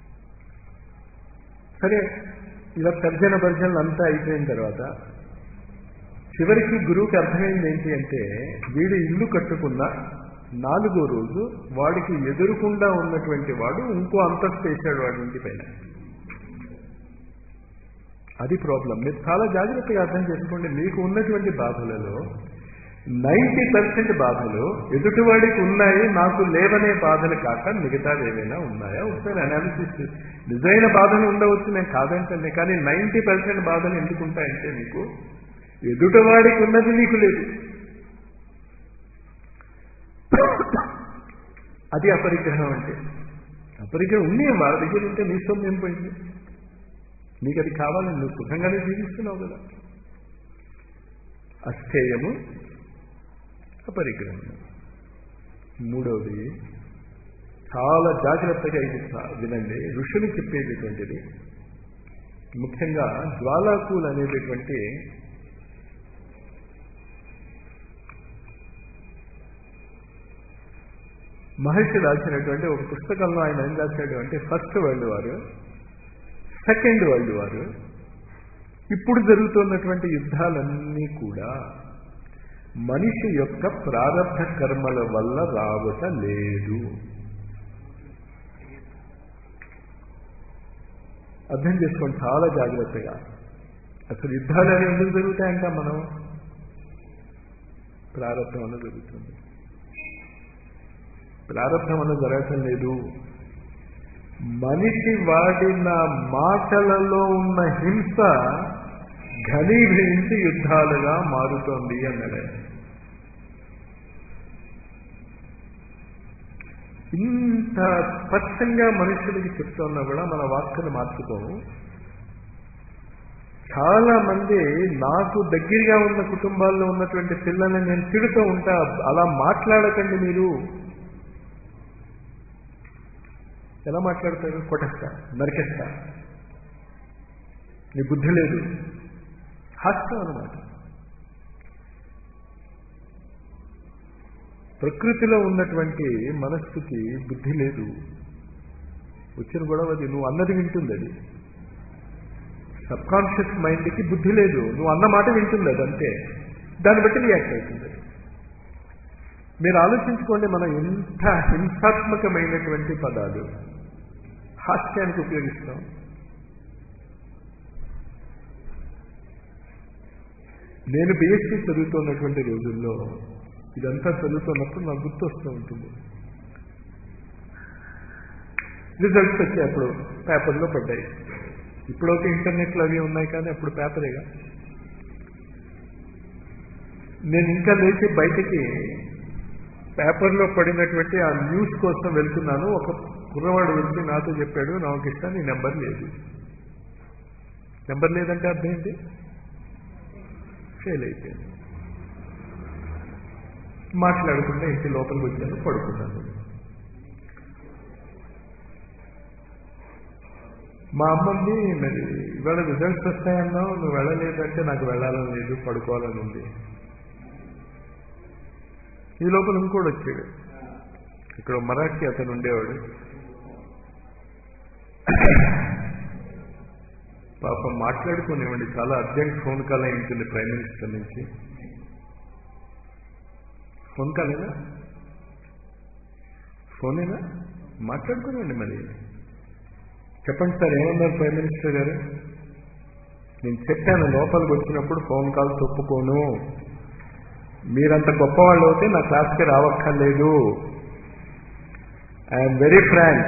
సరే ఇలా తర్జన భర్జనలు అంతా అయిపోయిన తర్వాత చివరికి గురువుకి అర్థమైంది ఏంటి అంటే వీడు ఇల్లు కట్టుకున్న నాలుగో రోజు వాడికి ఎదురుకుండా ఉన్నటువంటి వాడు ఇంకో అంతస్తు వేశాడు వాడి ఇంటి పైన అది ప్రాబ్లం మీరు చాలా జాగ్రత్తగా అర్థం చేసుకోండి మీకు ఉన్నటువంటి బాధలలో నైంటీ పర్సెంట్ బాధలు ఎదుటివాడికి ఉన్నాయి నాకు లేవనే బాధలు కాక మిగతావి ఏమైనా ఉన్నాయా ఒకసారి అనాలిసిస్ నిజమైన బాధలు ఉండవచ్చు నేను కాదంటే కానీ నైంటీ పర్సెంట్ బాధలు ఎందుకు ఉంటాయంటే మీకు ఎదుటివాడికి ఉన్నది నీకు లేదు అది అపరిగ్రహం అంటే అపరిగ్రహం ఉంది వాళ్ళ దగ్గర ఉంటే నీ సొమ్ము ఏం పోయింది నీకు అది కావాలని నువ్వు సుఖంగానే జీవిస్తున్నావు కదా అస్థేయము అపరిగ్రహం మూడవది చాలా జాగ్రత్తగా ఇది వినండి ఋషులు చెప్పేటటువంటిది ముఖ్యంగా జ్వాలాకూల్ అనేటటువంటి మహర్షి రాసినటువంటి ఒక పుస్తకంలో ఆయన ఏం రాశాడు అంటే first world war second world war ఇప్పుడు జరుగుతున్నటువంటి యుద్ధాలన్నీ కూడా మనిషి యొక్క ప్రారంభ కర్మల వల్ల రావట లేదు అర్థం చేసుకోండి చాలా జాగ్రత్తగా అసలు యుద్ధాలు అనేవి ఎందుకు జరుగుతాయంట మనం ప్రారంభం వల్ల జరుగుతుంది ప్రారంభం వల్ల జరగటం లేదు మనిషి వాడిన మాటలలో ఉన్న హింస ఘనీభవించి యుద్ధాలుగా మారుతోంది అన్నాడు ఇంత స్పష్టంగా మనుషులకి చెప్తున్నా కూడా మన వాక్కును మార్చుకోము చాలా మంది నాకు దగ్గరగా ఉన్న కుటుంబాల్లో ఉన్నటువంటి పిల్లల్ని నేను తిడుతూ ఉంటా అలా మాట్లాడకండి మీరు ఎలా మాట్లాడతారు కొట్టేస్తా నరికేస్తా నీ బుద్ధి లేదు హాస్యం అనమాట ప్రకృతిలో ఉన్నటువంటి మనస్సుకి బుద్ధి లేదు వచ్చిన గొడవ అది నువ్వు అన్నది వింటుంది అది సబ్ కాన్షియస్ మైండ్కి బుద్ధి లేదు నువ్వు అన్న మాట వింటుంది అది అంతే దాన్ని బట్టి రియాక్ట్ అవుతుంది మీరు ఆలోచించుకోండి మనం ఎంత హింసాత్మకమైనటువంటి పదాలు హాస్యానికి ఉపయోగిస్తాం నేను బిఎస్సీ చదువుతున్నటువంటి రోజుల్లో ఇదంతా చదువుతున్నప్పుడు నాకు గుర్తు వస్తూ ఉంటుంది రిజల్ట్స్ వచ్చాయి అప్పుడు పేపర్లో పడ్డాయి ఇప్పుడైతే ఇంటర్నెట్లో అవి ఉన్నాయి కానీ అప్పుడు పేపరేగా నేను ఇంకా లేచి బయటికి పేపర్లో పడినటువంటి ఆ న్యూస్ కోసం వెళ్తున్నాను ఒక కుర్రవాడు వచ్చి నాతో చెప్పాడు నాకు ఇష్టం నీ నెంబర్ లేదు నెంబర్ లేదంటే అర్థం ఏంటి ఫెయిల్ అయిపోయింది మాట్లాడకుండా ఇంటి లోపలికి వచ్చాను పడుకున్నాను మా అమ్మని మరి ఇవాళ రిజల్ట్స్ వస్తాయన్నావు నువ్వు వెళ్ళలేదంటే నాకు వెళ్ళాలని లేదు పడుకోవాలని ఉంది ఈ లోపల ఇంకోటి వచ్చాడు ఇక్కడ మరాఠీ అతను ఉండేవాడు పాపం మాట్లాడుకునేవ్వండి చాలా అర్జెంట్ ఫోన్ కాల్ అయి ఉంటుంది ప్రైమ్ మినిస్టర్ నుంచి ఫోన్ కాలేనా ఫోనేనా మాట్లాడుకునేవ్వండి మరి చెప్పండి సార్ ఏమన్నారు ప్రైమ్ మినిస్టర్ గారు నేను చెప్పాను లోపలికి వచ్చినప్పుడు ఫోన్ కాల్స్ ఒప్పుకోను మీరంత గొప్పవాళ్ళు అయితే నా క్లాస్కి రావక్కర్లేదు ఐఎమ్ వెరీ ఫ్రాంక్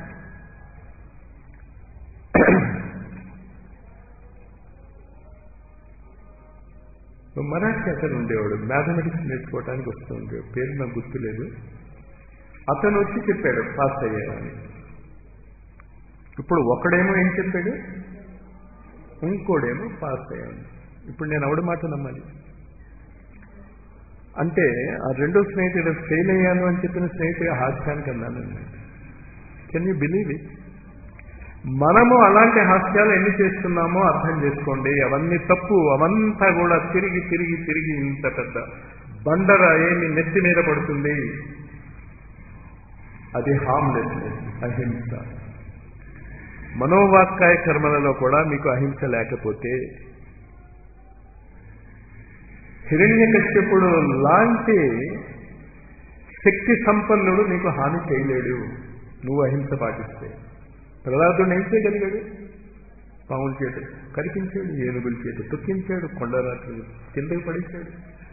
మరాఠీ అతను ఉండేవాడు మ్యాథమెటిక్స్ నేర్చుకోవడానికి వస్తూ ఉండేవాడు పేరు నాకు గుర్తులేదు అతను వచ్చి చెప్పాడు పాస్ అయ్యాడని ఇప్పుడు ఒకడేమో ఏం చెప్పాడు ఇంకోడేమో పాస్ అయ్యాడు ఇప్పుడు నేను ఎవడి మాట నమ్మాలి అంటే ఆ రెండో స్నేహితుడు ఫెయిల్ అయ్యాను అని చెప్పిన స్నేహితుడు హాస్యానికి అన్నాను కెన్ యూ బిలీవ్ ఇట్ మనము అలాంటి హాస్యాలు ఎన్ని చేస్తున్నామో అర్థం చేసుకోండి అవన్నీ తప్పు అవంతా కూడా తిరిగి తిరిగి తిరిగి ఇంత పెద్ద బండర ఏమి నెత్తి మీద పడుతుంది అది హార్మ్లెస్నెస్ అహింస మనోవాక్కాయ కర్మలలో కూడా మీకు అహింస లేకపోతే హిరణ్య కశ్యపుడు లాంటి శక్తి సంపన్నుడు నీకు హాని చేయలేడు నువ్వు అహింస పాటిస్తే ప్రహ్లాదుడు ఏం చేయగలిగాడు పాముల చేత కరిపించాడు ఏనుగుల చేత తొక్కించాడు కొండరాత్రులు కిందకి పడేశాడు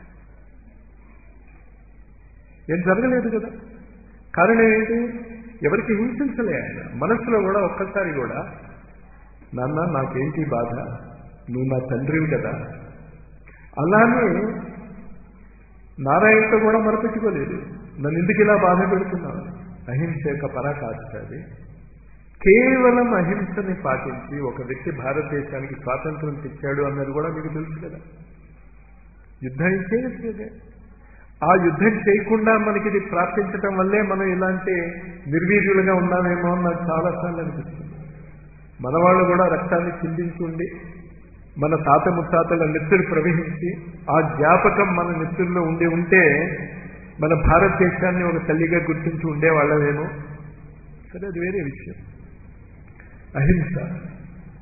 ఏం జరగలేదు కదా కారణం ఏంటి ఎవరికి హింసించలే ఆయన మనసులో కూడా ఒక్కసారి కూడా నాన్న నాకేంటి బాధ నువ్వు నా తండ్రివి కదా అలానే నారాయణతో కూడా మరపెట్టుకోలేదు నన్ను ఎందుకు ఇలా బాధ పెడుతున్నావు అహింస యొక్క పరాకాష్ట అది కేవలం అహింసని పాటించి ఒక వ్యక్తి భారతదేశానికి స్వాతంత్రం తెచ్చాడు అన్నది కూడా మీకు తెలుసు కదా యుద్ధం చేయట్లేదే ఆ యుద్ధం చేయకుండా మనకి ఇది ప్రార్థించటం వల్లే మనం ఇలాంటి నిర్వీర్యులుగా ఉన్నామేమో అని నాకు చాలాసార్లు అనిపిస్తుంది మన వాళ్ళు కూడా రక్తాన్ని చిందించి ఉండి మన తాత ముత్తాతల నెత్తులు ప్రవహించి ఆ జ్ఞాపకం మన నెత్తుల్లో ఉండి ఉంటే మన భారతదేశాన్ని ఒక తల్లిగా గుర్తించి ఉండేవాళ్ళమేమో సరే అది వేరే విషయం అహింస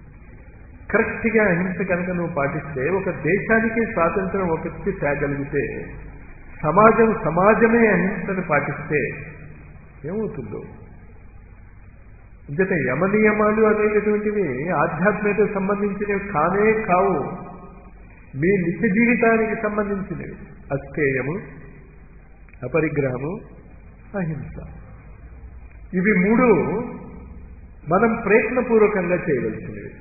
కరెక్ట్గా అహింస కనుక నువ్వు పాటిస్తే ఒక దేశానికి స్వాతంత్రం ఒకటి తేగలిగితే సమాజం సమాజమే అహింసను పాటిస్తే ఏమవుతుందో అంచేత యమ నియమాలు అనేటటువంటివి ఆధ్యాత్మికతకు సంబంధించినవి కానే కావు మీ నిత్య జీవితానికి సంబంధించినవి అస్థేయము అపరిగ్రహము అహింస ఇవి మూడు మనం ప్రయత్నపూర్వకంగా చేయవలసినవి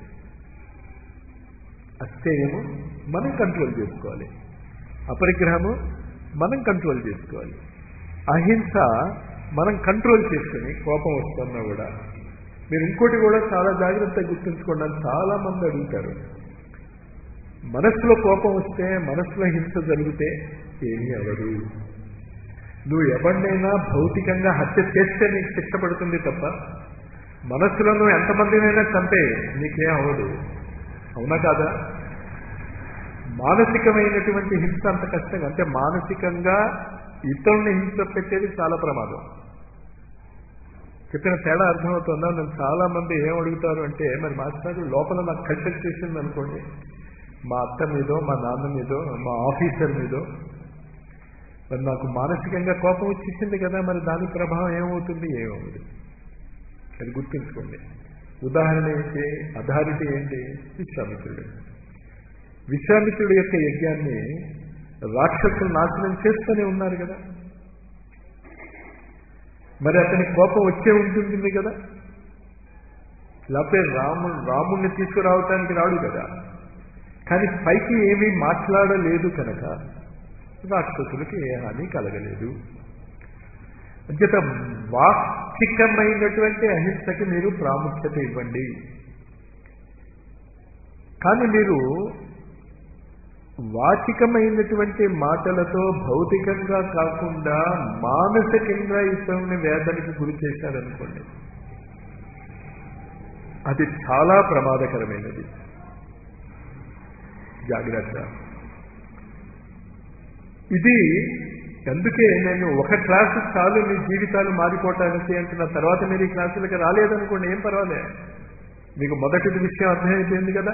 అస్థేయము మనం కంట్రోల్ చేసుకోవాలి అపరిగ్రహము మనం కంట్రోల్ చేసుకోవాలి అహింస మనం కంట్రోల్ చేసుకుని కోపం వస్తున్నా కూడా మీరు ఇంకోటి కూడా చాలా జాగ్రత్తగా గుర్తుంచుకోండి అని చాలా మంది అడుగుతారు మనస్సులో కోపం వస్తే మనస్సులో హింస జరిగితే ఏమీ అవ్వదు నువ్వు ఎవరినైనా భౌతికంగా హత్య చేస్తే నీకు శిక్ష పడుతుంది తప్ప మనస్సులో నువ్వు ఎంతమందినైనా చంపే నీకేం అవ్వదు అవునా కాదా మానసికమైనటువంటి హింస అంత కష్టంగా అంటే మానసికంగా ఇతరుల్ని హింస పెట్టేది చాలా ప్రమాదం చెప్పిన తేడా అర్థమవుతుందా నన్ను చాలా మంది ఏం అడుగుతారు అంటే మరి మాస్టర్ లోపల నాకు కల్చర్ చేసింది అనుకోండి మా అత్త మీదో మా నాన్న మీదో మా ఆఫీసర్ మీదో మరి నాకు మానసికంగా కోపం వచ్చేసింది కదా మరి దాని ప్రభావం ఏమవుతుంది ఏమవుతుంది అది గుర్తుంచుకోండి ఉదాహరణ ఏంటి అథారిటీ ఏంటి విశ్వామిత్రుడు విశ్వామిత్రుడు యొక్క యజ్ఞాన్ని రాక్షసులు నాశనం చేస్తూనే ఉన్నారు కదా మరి అతని కోపం వచ్చే ఉంటుంది కదా లేకపోతే రాము రాముణ్ణి తీసుకురావటానికి రాడు కదా కానీ పైకి ఏమీ మాట్లాడలేదు కనుక రాక్షసులకి ఏ హాని కలగలేదు అంచేత వాచికమైనటువంటి అహింసకి మీరు ప్రాముఖ్యత ఇవ్వండి కానీ మీరు వాచికమైనటువంటి మాటలతో భౌతికంగా కాకుండా మానసికంగా ఇతరుని వేదనకి గురి చేశారనుకోండి అది చాలా ప్రమాదకరమైనది జాగ్రత్త ఇది అందుకే నేను ఒక క్లాసు చాలు మీ జీవితాలు మారిపోవటానికి అంటున్న తర్వాత మీరు ఈ క్లాసులకి రాలేదనుకోండి ఏం పర్వాలే మీకు మొదటి విషయం అర్థమైపోయింది కదా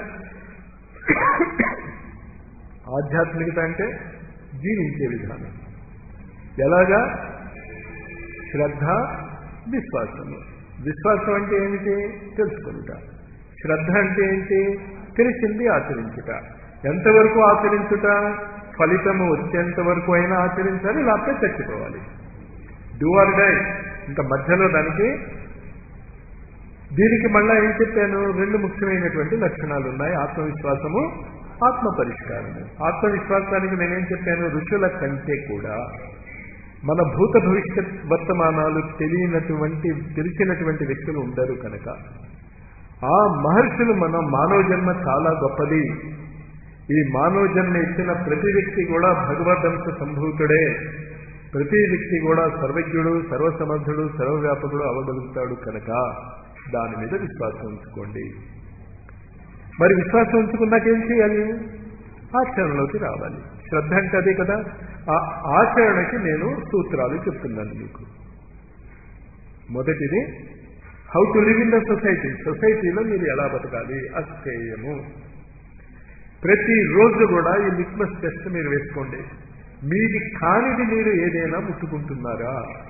ఆధ్యాత్మికత అంటే జీవించే విధానం ఎలాగా శ్రద్ధ విశ్వాసము విశ్వాసం అంటే ఏమిటి తెలుసుకుంట శ్రద్ధ అంటే ఏంటి తెలిసింది ఆచరించుట ఎంతవరకు ఆచరించుట ఫలితము వచ్చేంత వరకు అయినా ఆచరించాలి లేకపోతే చచ్చిపోవాలి డూ ఆర్ డై ఇంకా మధ్యలో దానికి దీనికి మళ్ళా ఏం చెప్పాను రెండు ముఖ్యమైనటువంటి లక్షణాలు ఉన్నాయి ఆత్మవిశ్వాసము ఆత్మ పరిష్కారము ఆత్మవిశ్వాసానికి నేనేం చెప్పాను ఋషుల కంటే కూడా మన భూత భవిష్యత్ వర్తమానాలు తెలియనటువంటి తెలిసినటువంటి వ్యక్తులు ఉండరు కనుక ఆ మహర్షులు మన మానవ జన్మ చాలా గొప్పది ఈ మానవ జన్మ ఇచ్చిన ప్రతి వ్యక్తి కూడా భగవద్ంశ సంభూతుడే ప్రతి వ్యక్తి కూడా సర్వజ్ఞుడు సర్వసమర్థుడు సర్వవ్యాపకుడు అవగలుగుతాడు కనుక దాని మీద విశ్వాసం ఉంచుకోండి మరి విశ్వాసం ఉంచుకున్నాక ఏం చేయాలి ఆచరణలోకి రావాలి శ్రద్ధ అంటే అదే కదా ఆ ఆచరణకి నేను సూత్రాలు చెప్తున్నాను మీకు మొదటిది how to live in the society సొసైటీలో మీరు ఎలా బతకాలి అస్థేయము ప్రతిరోజు కూడా ఈ లిట్మస్ టెస్ట్ మీరు వేసుకోండి మీది కానిది మీరు ఏదైనా ముట్టుకుంటున్నారా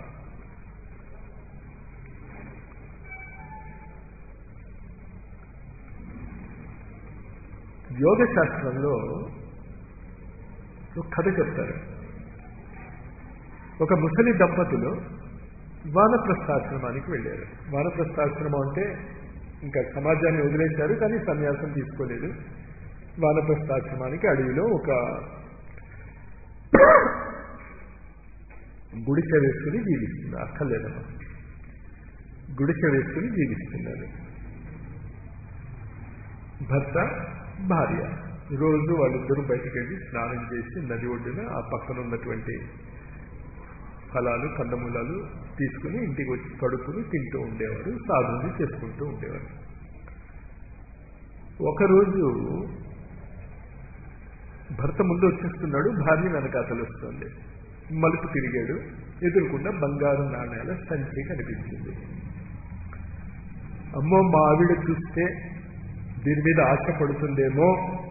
యోగ శాస్త్రంలో ఒక కథ చెప్తారు ఒక ముసలి దంపతులు వానప్రస్థాశ్రమానికి వెళ్ళారు వానప్రస్థాశ్రమం అంటే ఇంకా సమాజాన్ని వదిలేశారు కానీ సన్యాసం తీసుకోలేదు వానప్రస్థాశ్రమానికి అడవిలో ఒక గుడిసె వేసుకుని జీవిస్తున్నారు అక్కర్లేదమ్మా గుడిసె వేసుకుని జీవిస్తున్నారు భర్త భార్య రోజు వాళ్ళిద్దరూ బయటకు వెళ్ళి స్నానం చేసి నది ఒడ్డున ఆ పక్కన ఉన్నటువంటి ఫలాలు కందమూలాలు తీసుకుని ఇంటికి వచ్చి కడుపుని తింటూ ఉండేవారు సాధన చేసుకుంటూ ఉండేవారు ఒకరోజు భర్త ముందు వచ్చేస్తున్నాడు భార్య వెనకాతలు వస్తుంది మలుపు తిరిగాడు ఎదురుకుండా బంగారు నాణ్యాల సంచి కనిపించింది అమ్మో మా ఆవిడ చూస్తే దీని మీద ఆశ పడుతుందేమో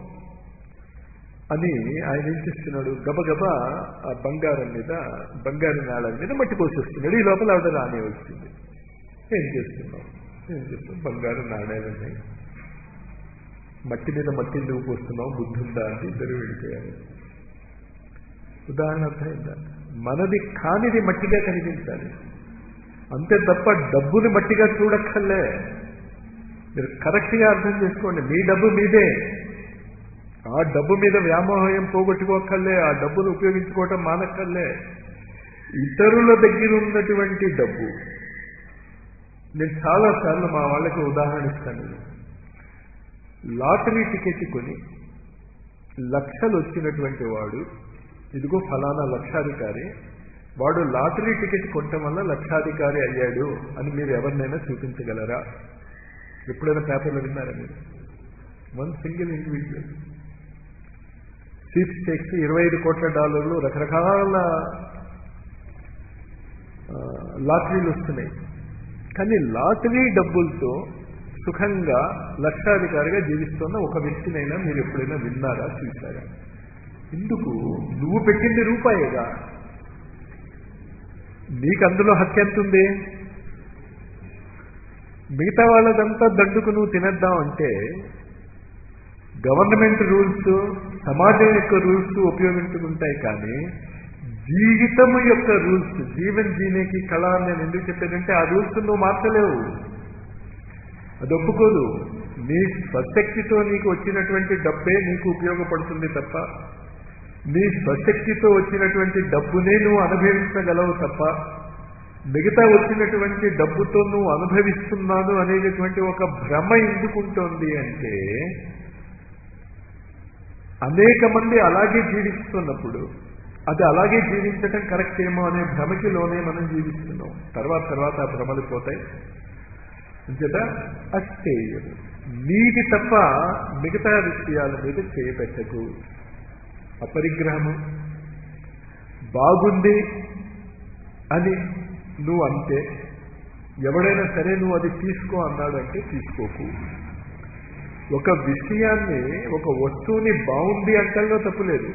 అని ఆయన ఏం చేస్తున్నాడు గబగబా ఆ బంగారం మీద బంగారు నాళం మీద మట్టి పోసేస్తున్నాడు ఈ లోపల ఆవిడ రానే వచ్చింది ఏం చేస్తున్నావు ఏం చేస్తున్నావు బంగారు నాణ్యాలున్నాయి మట్టి మీద మట్టి నువ్వు పోస్తున్నావు బుద్ధి ఉందా అంటే ఇద్దరు వెళ్ళిపోయారు ఉదాహరణ అర్థమైందా మనది కానిది మట్టిగా కనిపించాలి అంతే తప్ప డబ్బుని మట్టిగా చూడక్కర్లే మీరు కరెక్ట్గా అర్థం చేసుకోండి మీ డబ్బు మీదే ఆ డబ్బు మీద వ్యామోహం పోగొట్టుకోకర్లే ఆ డబ్బును ఉపయోగించుకోవటం మానక్కర్లే ఇతరుల దగ్గర ఉన్నటువంటి డబ్బు నేను చాలాసార్లు మా వాళ్ళకి ఉదాహరణ ఇస్తాను లాటరీ టికెట్ కొని లక్షలు వచ్చినటువంటి వాడు ఇదిగో ఫలానా లక్షాధికారి వాడు లాటరీ టికెట్ కొనటం వల్ల లక్షాధికారి అయ్యాడు అని మీరు ఎవరినైనా చూపించగలరా ఎప్పుడైనా పేపర్లో విన్నారా మీరు one single individual sweepstakes ఇరవై ఐదు కోట్ల డాలర్లు రకరకాల లాటరీలు వస్తున్నాయి కానీ లాటరీ డబ్బులతో సుఖంగా లక్షాధికారిగా జీవిస్తున్న ఒక వ్యక్తినైనా మీరు ఎప్పుడైనా విన్నారా చూశారా ఎందుకు నువ్వు పెట్టింది రూపాయేగా నీకు అందులో హక్కు ఎంత ఉంది మిగతా వాళ్ళదంతా దండుకు నువ్వు తినేద్దాం అంటే గవర్నమెంట్ రూల్స్ సమాజం యొక్క రూల్స్ ఉపయోగించుకుంటాయి కానీ జీవితము యొక్క రూల్స్ జీవన్ జీనేకి కళ అని నేను ఎందుకు చెప్పానంటే ఆ రూల్స్ నువ్వు మార్చలేవు అది ఒప్పుకోదు నీ స్వశక్తితో నీకు వచ్చినటువంటి డబ్బే నీకు ఉపయోగపడుతుంది తప్ప నీ స్వశక్తితో వచ్చినటువంటి డబ్బునే నువ్వు అనుభవించగలవు తప్ప మిగతా వచ్చినటువంటి డబ్బుతో నువ్వు అనుభవిస్తున్నాను అనేటటువంటి ఒక భ్రమ ఎందుకుంటోంది అంటే అనేక మంది అలాగే జీవిస్తున్నప్పుడు అది అలాగే జీవించటం కరెక్ట్ ఏమో అనే భ్రమకి లోనే మనం జీవిస్తున్నాం తర్వాత తర్వాత ఆ భ్రమలు పోతాయి అంచేత అస్థేయుడు నీది తప్ప మిగతా విషయాల మీద చేయబెట్టకు అపరిగ్రహము బాగుంది అని నువ్వు అంతే ఎవడైనా సరే నువ్వు అది తీసుకో అన్నాడు అంటే తీసుకోకు ఒక విషయాన్ని ఒక వస్తువుని బాగుంది అంటల్లో తప్పులేదు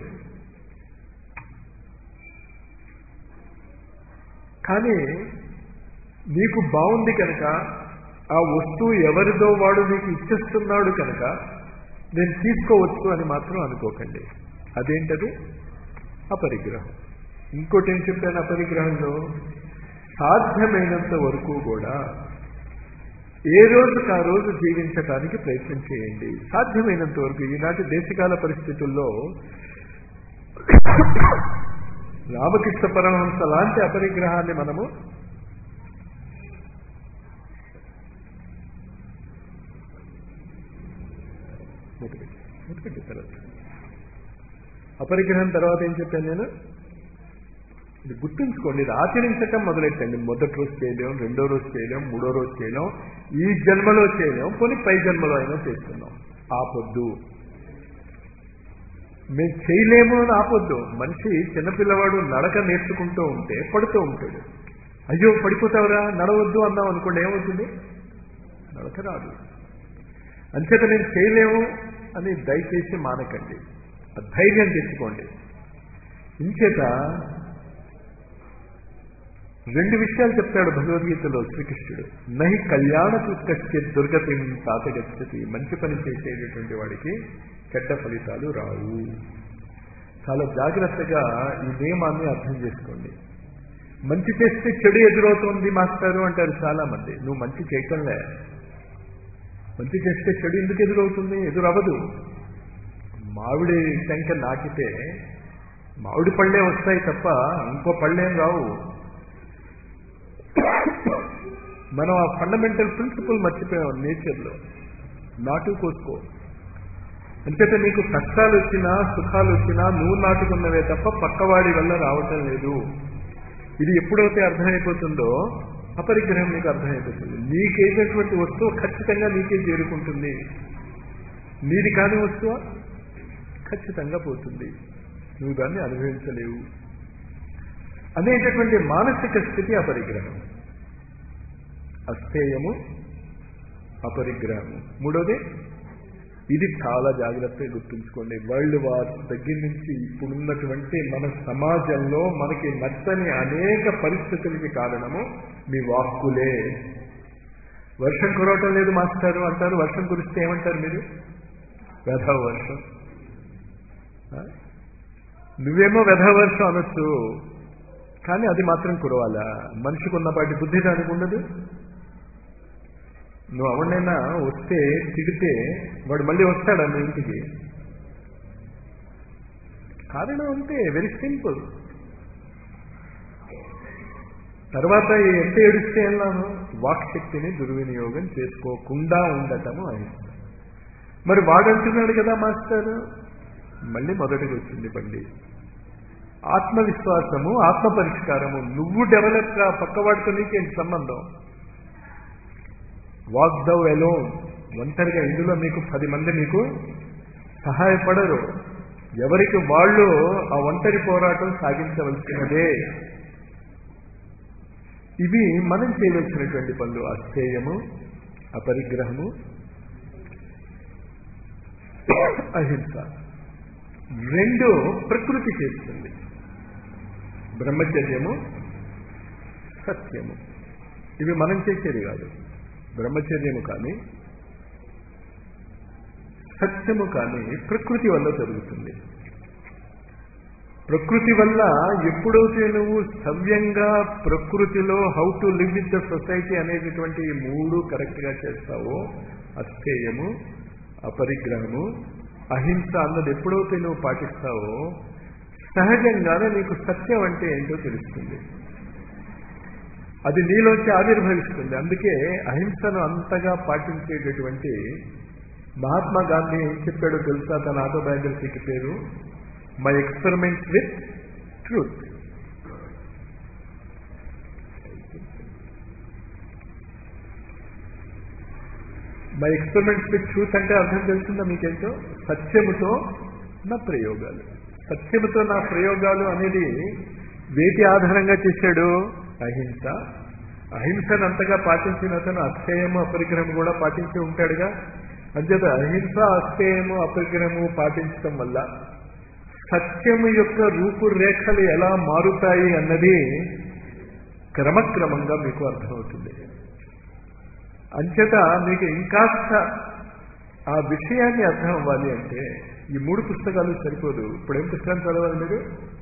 కానీ నీకు బాగుంది కనుక ఆ వస్తువు ఎవరిదో వాడు నీకు ఇచ్చేస్తున్నాడు కనుక నేను తీసుకోవచ్చు అని మాత్రం అనుకోకండి అదేంటది అపరిగ్రహం ఇంకోటి ఏం చెప్పాను అపరిగ్రహంలో సాధ్యమైనంత వరకు కూడా ఏ రోజుకు ఆ రోజు జీవించటానికి ప్రయత్నం చేయండి సాధ్యమైనంత వరకు ఈనాటి దేశకాల పరిస్థితుల్లో రామకృష్ణ పరమహంస లాంటి అపరిగ్రహాన్ని మనము తర్వాత అపరిగ్రహం తర్వాత ఏం చెప్పాను నేను ఇది గుర్తుంచుకోండి ఇది ఆచరించటం మొదలెట్టండి మొదటి రోజు చేయలేం రెండో రోజు చేయలేం మూడో రోజు చేయలేం ఈ జన్మలో చేయలేం పోనీ పై జన్మలో అయినా చేస్తున్నాం ఆపొద్దు మేము చేయలేము అని ఆపొద్దు మనిషి చిన్నపిల్లవాడు నడక నేర్చుకుంటూ ఉంటే పడుతూ ఉంటాడు అయ్యో పడిపోతావురా నడవద్దు అన్నాం అనుకోండి ఏమవుతుంది నడక రాదు అంచేత నేను చేయలేము అని దయచేసి మానకండి ధైర్యం తెచ్చుకోండి ఇంచేత రెండు విషయాలు చెప్తాడు భగవద్గీతలో శ్రీకృష్ణుడు నహి కళ్యాణకు కష్టే దుర్గతి తాతగచ్చతి మంచి పని చేసేటటువంటి వాడికి చెడ్డ ఫలితాలు రావు చాలా జాగ్రత్తగా ఈ నియమాన్ని అర్థం చేసుకోండి మంచి చేస్తే చెడు ఎదురవుతోంది మాస్టారు అంటారు చాలా మంది నువ్వు మంచి చేయటంలే మంచి చేస్తే చెడు ఎందుకు ఎదురవుతుంది ఎదురవ్వదు మామిడి టెంక నాకితే మామిడి పళ్ళే వస్తాయి తప్ప ఇంకో పళ్ళేం రావు మనం ఆ ఫండమెంటల్ ప్రిన్సిపల్ మర్చిపోయాం నేచర్లో నాటు కోసుకో అంతేత నీకు కష్టాలు వచ్చినా సుఖాలు వచ్చినా నువ్వు నాటుకున్నవే తప్ప పక్కవాడి వల్ల రావటం లేదు ఇది ఎప్పుడైతే అర్థమైపోతుందో అపరిగ్రహం నీకు అర్థమైపోతుంది నీకేసేటువంటి వస్తువు ఖచ్చితంగా నీకే చేరుకుంటుంది నీది కాని వస్తువు ఖచ్చితంగా పోతుంది నువ్వు దాన్ని అనుభవించలేవు అనేటటువంటి మానసిక స్థితి అపరిగ్రహం అస్థేయము అపరిగ్రహము మూడోది ఇది చాలా జాగ్రత్తగా గుర్తుంచుకోండి వరల్డ్ వార్ దగ్గర నుంచి ఇప్పుడున్నటువంటి మన సమాజంలో మనకి నచ్చని అనేక పరిస్థితులకి కారణము మీ వాక్కులే వర్షం కురవటం లేదు మాస్టారు అంటారు వర్షం కురిస్తే ఏమంటారు మీరు వెధవ వర్షం ఆ? నువ్వేమో వెధవ వర్షం అనొచ్చు కానీ అది మాత్రం కురవాలా మనిషికి ఉన్నపాటి బుద్ధి దానికి ఉండదు నువ్వు ఎవరినైనా వస్తే తిడితే వాడు మళ్ళీ వస్తాడా మీ ఇంటికి కారణం అంతే వెరీ సింపుల్ తర్వాత ఎంత ఏడిస్తే వెళ్ళాను వాక్శక్తిని దుర్వినియోగం చేసుకోకుండా ఉండటము అహింస మరి వాడంటున్నాడు కదా మాస్టర్ మళ్ళీ మొదటికి వచ్చింది బండి ఆత్మవిశ్వాసము ఆత్మ పరిష్కారము నువ్వు డెవలప్ గా పక్కవాడితో నీకేంటి సంబంధం వాక్ దవ్ ఎలోన్ ఒంటరిగా ఇందులో మీకు పది మంది మీకు సహాయపడరు ఎవరికి వాళ్ళు ఆ ఒంటరి పోరాటం సాగించవలసినదే ఇవి మనం చేయవలసినటువంటి పనులు అస్థేయము అపరిగ్రహము అహింస రెండు ప్రకృతి చేస్తుంది బ్రహ్మచర్యము సత్యము ఇవి మనం చేసేది కాదు బ్రహ్మచర్యము కానీ సత్యము కానీ ప్రకృతి వల్ల జరుగుతుంది ప్రకృతి వల్ల ఎప్పుడైతే నువ్వు సవ్యంగా ప్రకృతిలో how to live with the society అనేటటువంటి ఈ మూడు కరెక్ట్గా చేస్తావో అస్థేయము అపరిగ్రహము అహింస అన్నది ఎప్పుడైతే నువ్వు పాటిస్తావో సహజంగానే నీకు సత్యం అంటే ఏంటో తెలుస్తుంది అది నీలోంచి ఆవిర్భవిస్తుంది అందుకే అహింసను అంతగా పాటించేటటువంటి మహాత్మా గాంధీ ఏం చెప్పాడో తెలుసా తన ఆటోబయోగ్రఫీకి పేరు my experiments with truth my experiments with truth అంటే అర్థం తెలుస్తుందా మీకేంటో సత్యముతో నా ప్రయోగాలు సత్యముతో నా ప్రయోగాలు అనేది వేటి ఆధారంగా చేశాడు అహింస అహింసను అంతగా పాటించిన అతను అక్షయము అపరిగ్రహము కూడా పాటించి ఉంటాడుగా అంచేత అహింస అక్షయము అపరిగ్రహము పాటించడం వల్ల సత్యము యొక్క రూపురేఖలు ఎలా మారుతాయి అన్నది క్రమక్రమంగా మీకు అర్థమవుతుంది అంచేత మీకు ఇంకాస్త ఆ విషయాన్ని అర్థం అవ్వాలి అంటే ఈ మూడు పుస్తకాలు సరిపోదు ఇప్పుడు ఏం పుస్తకం చదవాలి మీరు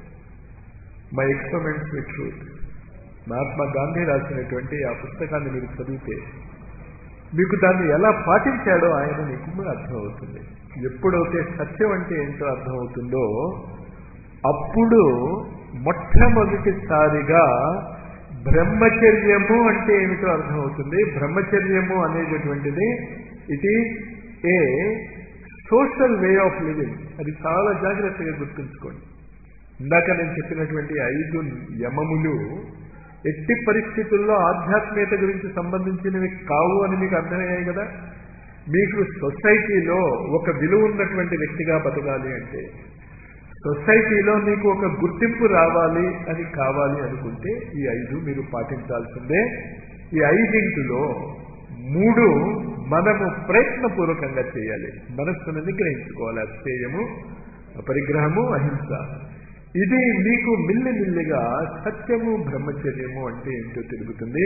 my experiments with truth Mahatma Gandhi రాసినటువంటి ఆ పుస్తకాన్ని మీరు చదివితే మీకు దాన్ని ఎలా పాటించాడో ఆయన మీకు అర్థమవుతుంది ఎప్పుడైతే సత్యం అంటే ఏంటో అర్థమవుతుందో అప్పుడు మొట్టమొదటిసారిగా బ్రహ్మచర్యము అంటే ఏమిటో అర్థమవుతుంది బ్రహ్మచర్యము అనేటటువంటిది it is a social way of living అది చాలా జాగ్రత్తగా గుర్తుంచుకోండి ఇందాక నేను చెప్పినటువంటి ఐదు యమములు ఎట్టి పరిస్థితుల్లో ఆధ్యాత్మికత గురించి సంబంధించినవి కావు అని మీకు అర్థమయ్యాయి కదా మీకు సొసైటీలో ఒక విలువ ఉన్నటువంటి వ్యక్తిగా బతకాలి అంటే సొసైటీలో మీకు ఒక గుర్తింపు రావాలి అని కావాలి అనుకుంటే ఈ ఐదు మీరు పాటించాల్సిందే ఈ ఐదింటిలో మూడు మనము ప్రయత్నపూర్వకంగా చేయాలి మనస్సును నిగ్రహించుకోవాలి అస్థేయము పరిగ్రహము అహింస ఇది మీకు మిల్లి మిల్లిగా సత్యము బ్రహ్మచర్యము అంటే ఏంటో తెలుగుతుంది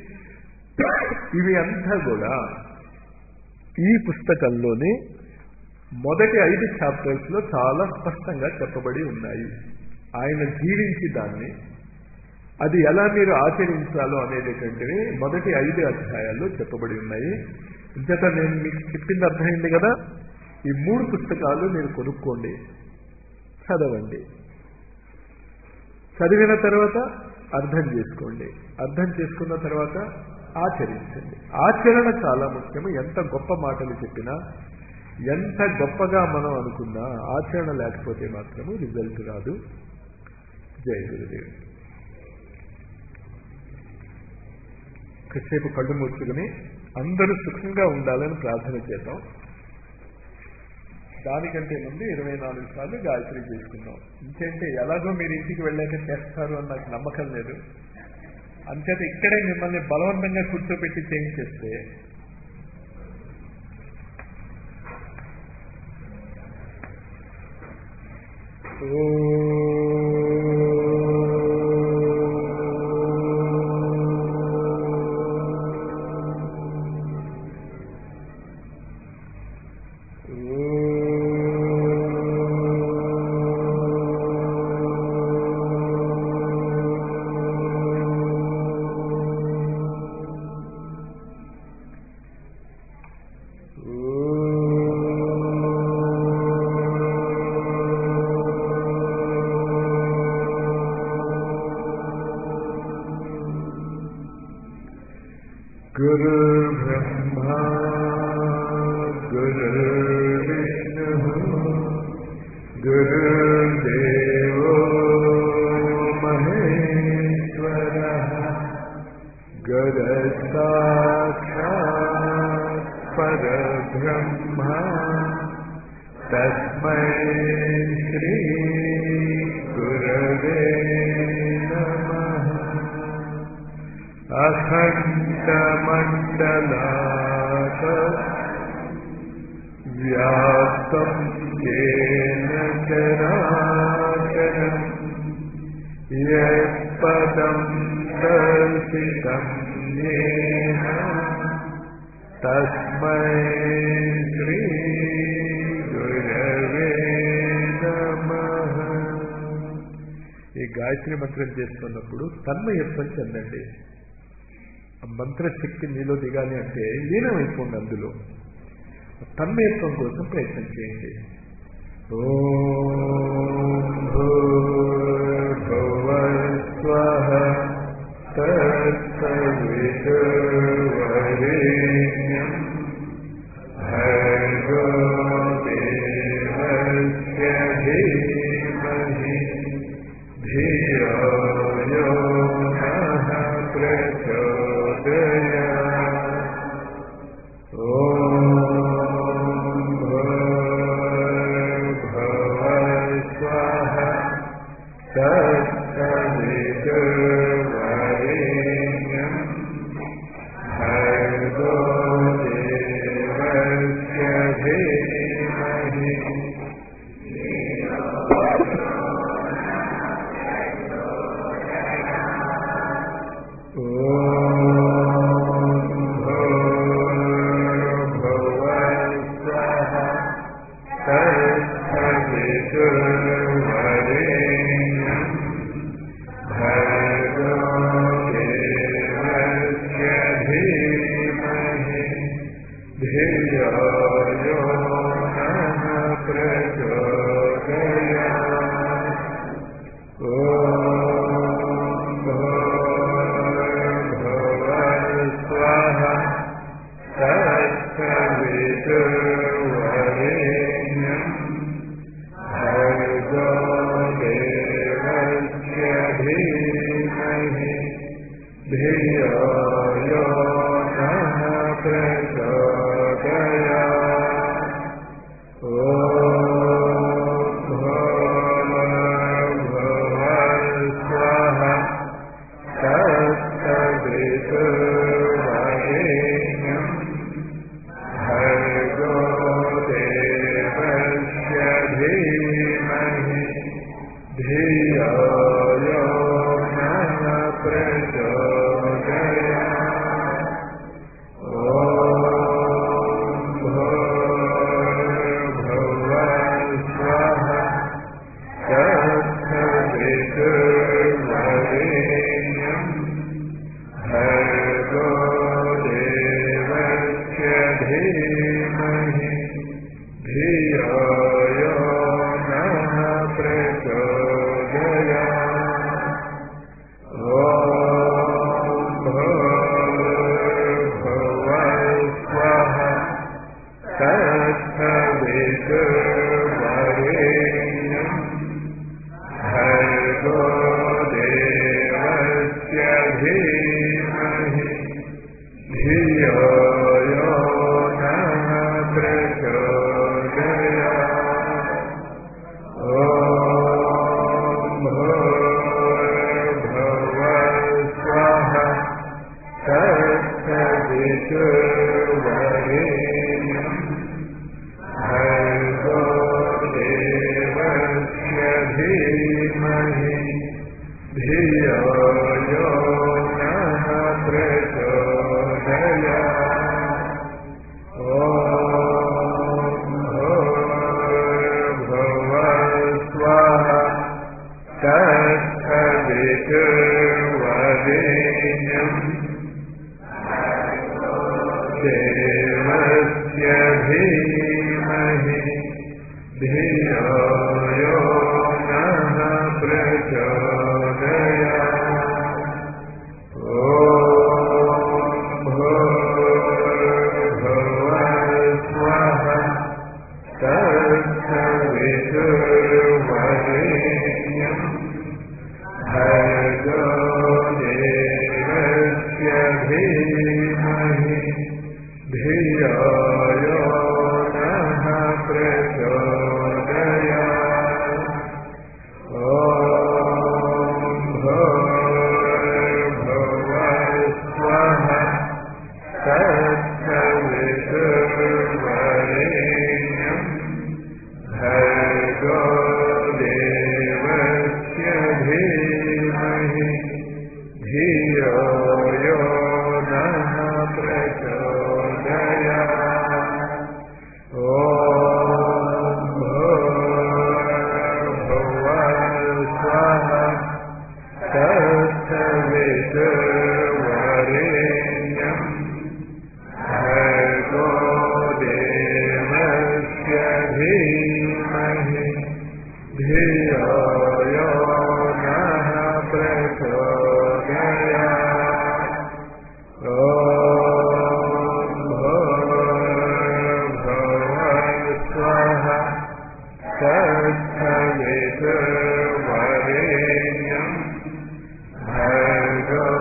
ఇవి అంతా కూడా ఈ పుస్తకంలోని మొదటి ఐదు చాప్టర్స్ లో చాలా స్పష్టంగా చెప్పబడి ఉన్నాయి ఆయన జీవించి దాన్ని అది ఎలా మీరు ఆచరించాలో అనేటటువంటివి మొదటి ఐదు అధ్యాయాల్లో చెప్పబడి ఉన్నాయి ఇంతట నేను మీకు చెప్పింది అర్థమైంది కదా ఈ మూడు పుస్తకాలు మీరు కొనుక్కోండి చదవండి చదివిన తర్వాత అర్థం చేసుకోండి అర్థం చేసుకున్న తర్వాత ఆచరించండి ఆచరణ చాలా ముఖ్యము ఎంత గొప్ప మాటలు చెప్పినా ఎంత గొప్పగా మనం అనుకున్నా ఆచరణ లేకపోతే మాత్రము రిజల్ట్ రాదు జయ గురుదేవ్ కాసేపు కళ్ళు మూసుకుని అందరూ సుఖంగా ఉండాలని ప్రార్థన చేద్దాం దానికంటే ముందు ఇరవై నాలుగు సార్లు గాయత్రి చేసుకుందాం ఇంకేంటే ఎలాగో మీరు ఇంటికి వెళ్ళాక చేస్తారు అని నాకు నమ్మకం లేదు అంచేత ఇక్కడే మిమ్మల్ని బలవంతంగా కూర్చోపెట్టి చేయించేస్తే गुरुर्ब्रह्मा गुरुर्विष्णुः गुरुर्देवो महेश्वरः गुरसाक्षात् परब्रह्मा तस्मै श्रीगुरवे नमः अखण्डमण्डलाक व्याप्तं येन चराचरम् यत्पदं दर्शितं येन तस्मै श्रीगुरवे నమః ఈ గాయత్రి మంత్రం చేస్తున్నప్పుడు తన్మయత్వం చెందండి ఆ మంత్రశక్తి మీలో దిగాలి అంటే లీనమైపోండి అందులో తన్మయత్వం కోసం ప్రయత్నం చేయండి ఓం భూర్భువస్వః తత్సవితుర్వరేణ్యం భర్గో దేవస్య ధీమహి ధియో యో నః ప్రచోదయాత్ ఓం భూర్భువస్వః తత్సవితుర్వరేణ్యం భర్గో దేవస్య ధీమహి ప్రచోదయాత్ భవస్వః తత్సవితుర్వరేణ్యం భర్గో దేవస్య ధీమహి ధియో యో నః ప్రచోదయాత్ భవస్వః తత్సవితుర్వరేణ్యం భర్గో దేవస్య ధీమహి ధియో యో నః ప్రచోదయాత్ ఓం భూర్భువస్వః తత్సవితుర్వరేణ్యం భర్గో దేవస్య ధీమహి ధియో యో నః ప్రచోదయాత్ ఓం భూర్భువస్వః తత్సవితుర్వరేణ్యం భర్గో దేవస్య ధీమహి ధియో యో నః ప్రచోదయాత్ धीमहि धियो यो नः प्रचोदयात् ॐ भुवस्वः तत्सवितुर्वरेण्यम् देवस्य धीमहि धियो यो नः प्रचोदयात् ॐ भुवस्वः तत्सवितुर्वरेण्यम् भर्गो देवस्य धीमहि धियो यो नः प्रचोदयात् ॐ भुवस्वः तत्सवितुर्वरेण्यम् भर्गो देवस्य धीमहि धियो यो नः प्रचोदयात् ॐ भुवस्वः तत्सवितुर्वरेण्यम् भर्गो देवस्य धीमहि धियो यो नः प्रचोदयात् ॐ भुवस्वः तत्सवितुर्वरेण्यम् भर्गो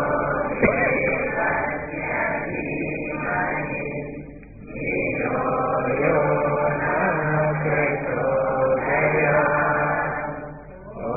यो नः प्रचोदयात्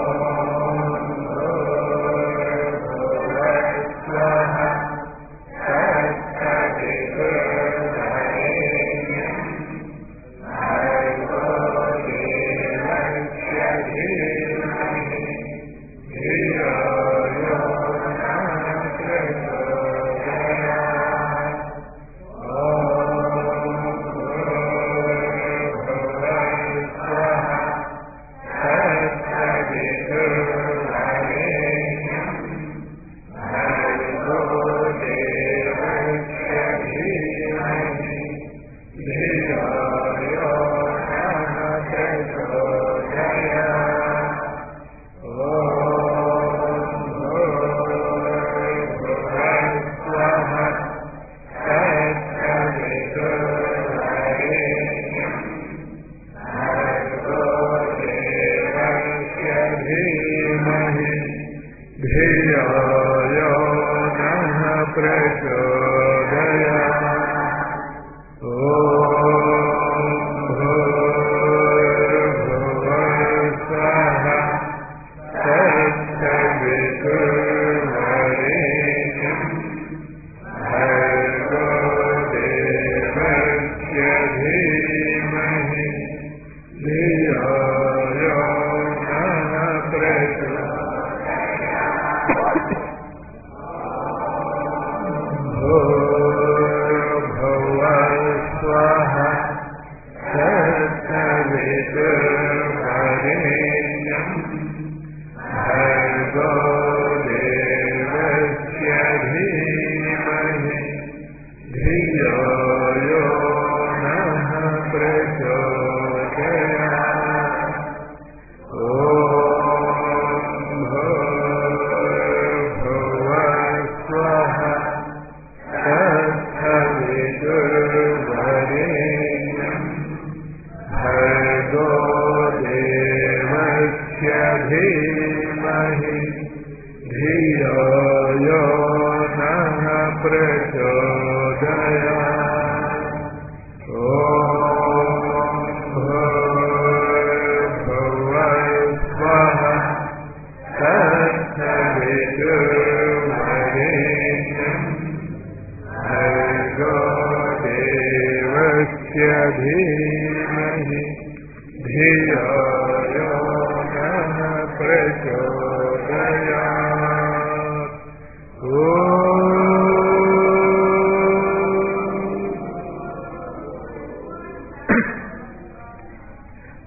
धीमहि धियो यो नः प्रचोदयात् ॐ भुवस्वः तत्सवितुर्वरेण्यम् भर्गो देवस्य धीमहि धियो यो नः प्रचोदयात् भुवस्वः तत्सवितुर्वरेण्यम् भर्गो देवस्य धीमहि धियो यो नः प्रचोदयात् ॐ भुवस्वः तत्सवितुर्वरेण्यम् भर्गो देवस्य धीमहि धियो यो नः प्रचोदयात् ॐ भुवस्वः तत्सवितुर्वरेण्यम् भर्गो देवस्य धीमहि धियो यो नः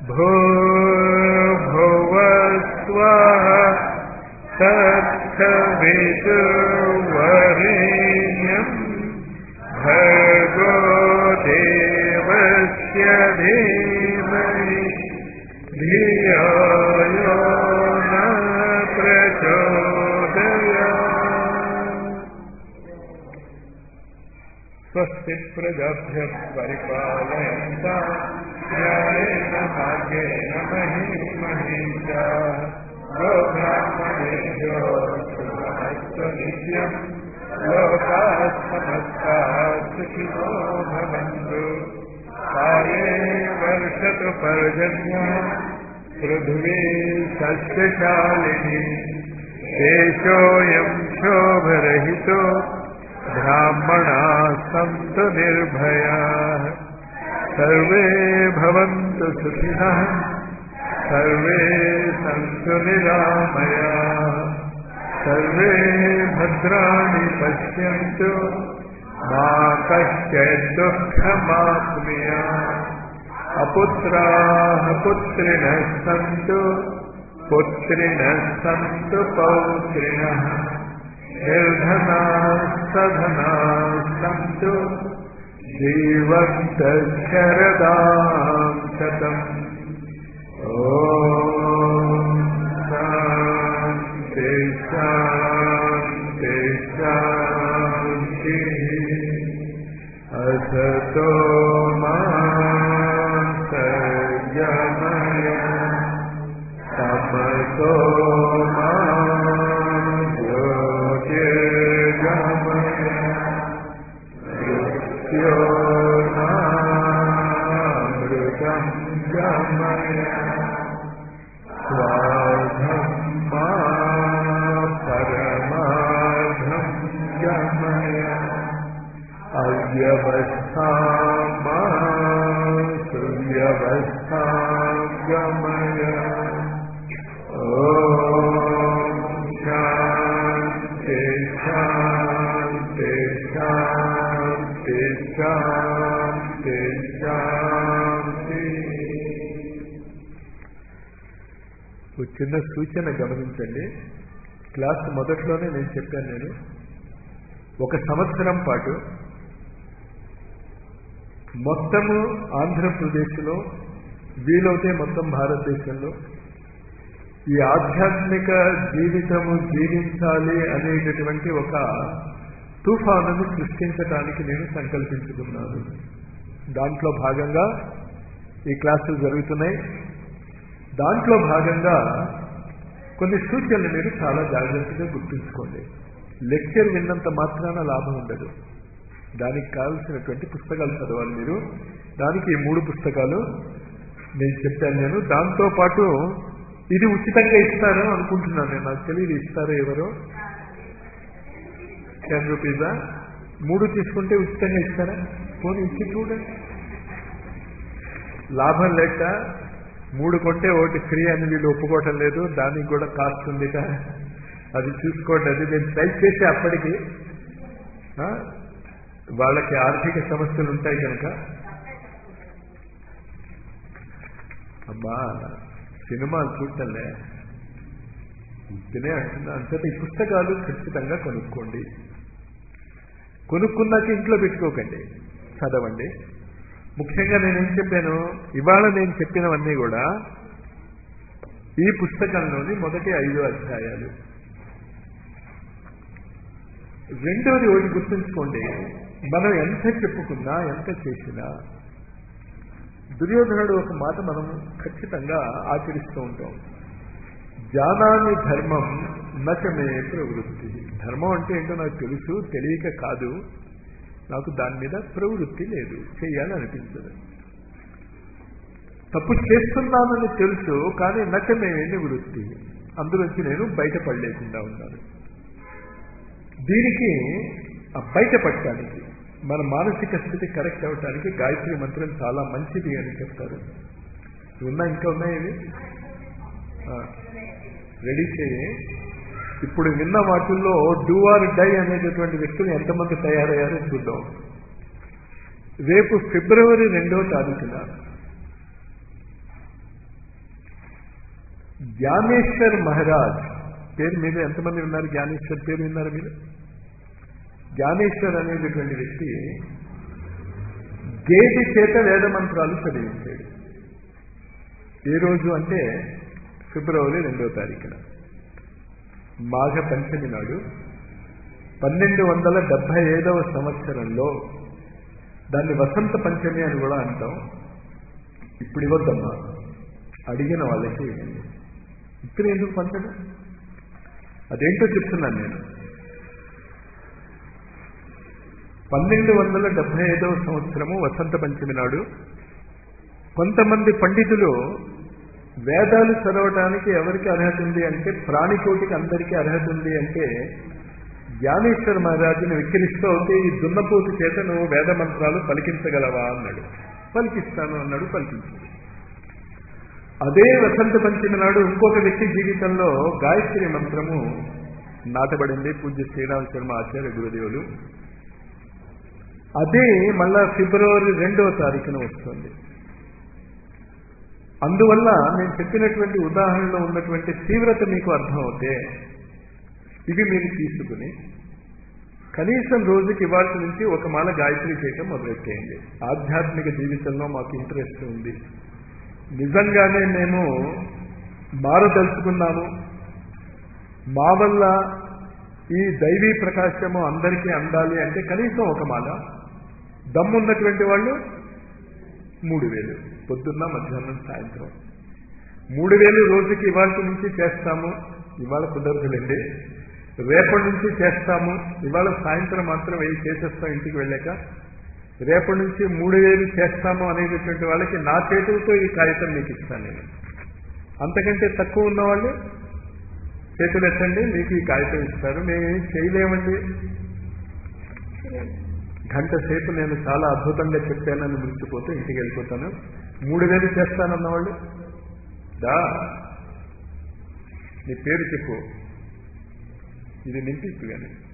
भूर्भुवस्वः तत्सवितुर्वरेण्यम् भर्गो देवस्य धीमहि धियो यो न प्रचोदयात् स्वस्ति प्रजाभ्यः परिपालयन्ता न्यायेन भाग्येन मही महीषा गोब्राह्मणेभ्यो शुभमस्तु नित्यम् लोकाः समस्ताः सुखिनो भवन्तु काले वर्षतु पर्जन्यः पृथिवी सस्यशालिनी देशोऽयं शोभरहितो ब्राह्मणाः सन्तु निर्भयाः सर्वे भवन्तु सुखिनः सर्वे सन्तु निरामयाः सर्वे भद्राणि पश्यन्तु मा कश्चित् दुःखमाप्नुयात् अपुत्राः पुत्रिणः सन्तु पुत्रिणः सन्तु पौत्रिणः निर्धनाः सधनाः सन्तु जीवन्तः शरदां शतम् ॐ शान्ति शान्ति शान्तिः असतो मा सयमय तमसो मा ज्योतिर्गमय मृत्योर्नामृतं गमय स्वाधं मा परमार्धं गमय अव्यवस्था मा सुव्यवस्थां गमय ॐ शान्ति शान्ति शान्ति शान्ति శాంతి ఒక చిన్న సూచన గమనించండి క్లాస్ మొదట్లోనే నేను చెప్పాను నేను ఒక సంవత్సరం పాటు మొత్తము ఆంధ్రప్రదేశ్లో వీలవుతే మొత్తం భారతదేశంలో ఈ ఆధ్యాత్మిక జీవితము జీవించాలి అనేటటువంటి ఒక తుఫానును సృష్టించడానికి నేను సంకల్పించుకున్నాను దాంట్లో భాగంగా ఈ క్లాసులు జరుగుతున్నాయి దాంట్లో భాగంగా కొన్ని సూచనలు మీరు చాలా జాగ్రత్తగా గుర్తుంచుకోండి లెక్చర్ విన్నంత మాత్రాన లాభం ఉండదు దానికి కావలసినటువంటి పుస్తకాలు చదవాలి మీరు దానికి ఈ మూడు పుస్తకాలు నేను చెప్పాను నేను దాంతో పాటు ఇది ఉచితంగా ఇస్తారో అనుకుంటున్నాను నేను నాకు తెలియదు ఇస్తారో ఎవరో టెన్ రూపీసా మూడు తీసుకుంటే ఉచితంగా ఇస్తారా పోనీ ఇచ్చి చూడండి లాభం లేక మూడు కొంటే ఒకటి ఫ్రీ అని వీళ్ళు ఒప్పుకోవటం లేదు దానికి కూడా కాస్ట్ ఉందిట అది చూసుకోండి అది నేను ట్రై చేసి అప్పటికి ఆ, వాళ్ళకి ఆర్థిక సమస్యలు ఉంటాయి కనుక అమ్మా సినిమాలు చూడటంలే ఇంతనే అంటున్నా అంతే ఈ పుస్తకాలు ఖచ్చితంగా కొనుక్కోండి కొనుక్కున్నాక ఇంట్లో పెట్టుకోకండి చదవండి ముఖ్యంగా నేనేం చెప్పాను ఇవాళ నేను చెప్పినవన్నీ కూడా ఈ పుస్తకంలోని మొదటి ఐదు అధ్యాయాలు రెండవది ఒకటి గుర్తుంచుకోండి మనం ఎంత చెప్పుకున్నా ఎంత చేసినా దుర్యోధనుడు ఒక మాట మనం ఖచ్చితంగా ఆచరిస్తూ ఉంటాం జానాని ధర్మం నచమే ప్రవృత్తి ధర్మం అంటే ఏంటో నాకు తెలుసు తెలియక కాదు నాకు దాని మీద ప్రవృత్తి లేదు చేయాలనిపించదు తప్పు చేస్తున్నానని తెలుసు కానీ నచమే నివృత్తి అందులోంచి నేను బయటపడలేకుండా ఉన్నాను దీనికి ఆ బయటపడటానికి మన మానసిక స్థితి కరెక్ట్ అవటానికి గాయత్రి మంత్రం చాలా మంచిది అని చెప్తారు ఉన్నా ఇంకా ఉన్నాయి ఇవి రెడీ చేయి ఇప్పుడు విన్న వాటిల్లో డూ ఆర్ డై అనేటటువంటి వ్యక్తులు ఎంతమంది తయారయ్యారో చూద్దాం రేపు ఫిబ్రవరి రెండవ తారీఖున జ్ఞానేశ్వర్ మహారాజ్ పేరు మీద ఎంతమంది ఉన్నారు జ్ఞానేశ్వర్ పేరు విన్నారు మీరు జ్ఞానేశ్వర్ అనేటటువంటి వ్యక్తి గేటి చేత వేద మంత్రాలు చదివించాడు ఏ రోజు అంటే ఫిబ్రవరి రెండో తారీఖున మాఘ పంచమి నాడు పన్నెండు వందల డెబ్బై ఐదవ సంవత్సరంలో దాన్ని వసంత పంచమి అని కూడా అంటాం ఇప్పుడు ఇవ్వద్దమ్మా అడిగిన వాళ్ళకి ఇవ్వండి ఇప్పుడు ఎందుకు పంచడం అదేంటో చెప్తున్నాను నేను పన్నెండు వందల డెబ్బై ఐదవ సంవత్సరము వసంత పంచమి నాడు కొంతమంది పండితులు వేదాలు చదవటానికి ఎవరికి అర్హత ఉంది అంటే ప్రాణికోటికి అందరికీ అర్హత ఉంది అంటే జ్ఞానేశ్వర మహారాజుని విక్కిరిస్తూ అవుతే ఈ దున్నపోతు చేత నువ్వు వేద మంత్రాలు పలికించగలవా అన్నాడు పలికిస్తాను అన్నాడు పలికించాడు అదే వసంత పంచమి నాడు ఇంకొక వ్యక్తి జీవితంలో గాయత్రి మంత్రము నాటబడింది పూజ్య శ్రీరామ శర్మ ఆచార్య గురుదేవులు అదే మళ్ళా ఫిబ్రవరి రెండవ తారీఖున వస్తుంది అందువల్ల నేను చెప్పినటువంటి ఉదాహరణలో ఉన్నటువంటి తీవ్రత మీకు అర్థమవుతే ఇవి మీరు తీసుకుని కనీసం రోజుకి ఇవాళ నుంచి ఒక మాల గాయత్రి చేయటం మొదలెట్టేయండి ఆధ్యాత్మిక జీవితంలో మాకు ఇంట్రెస్ట్ ఉంది నిజంగానే మేము మారదలుచుకున్నాము మా వల్ల ఈ దైవీ ప్రకాశము అందరికీ అందాలి అంటే కనీసం ఒక మాల దమ్మున్నటువంటి వాళ్ళు మూడు వేలు పొద్దున్న మధ్యాహ్నం సాయంత్రం మూడు వేలు రోజుకి ఇవాళ నుంచి చేస్తాము ఇవాళ కుదరదులేండి రేపటి నుంచి చేస్తాము ఇవాళ సాయంత్రం మాత్రం వెళ్ళి చేసేస్తాం ఇంటికి వెళ్ళాక రేపటి నుంచి మూడు వేలు చేస్తాము అనేటటువంటి వాళ్ళకి నా చేతులతో ఈ కాగితం మీకు ఇస్తాను నేను అంతకంటే తక్కువ ఉన్నవాళ్ళు చేతులు ఎత్తండి మీకు ఈ కాగితం ఇస్తారు మేమేం చేయలేమండి గంట సేపు నేను చాలా అద్భుతంగా చెప్పానని మురిచిపోతే ఇంటికి వెళ్ళిపోతాను మూడు వేలు చేస్తానన్నవాళ్ళు దా నీ పేరు చెప్పు ఇది నింపి కానీ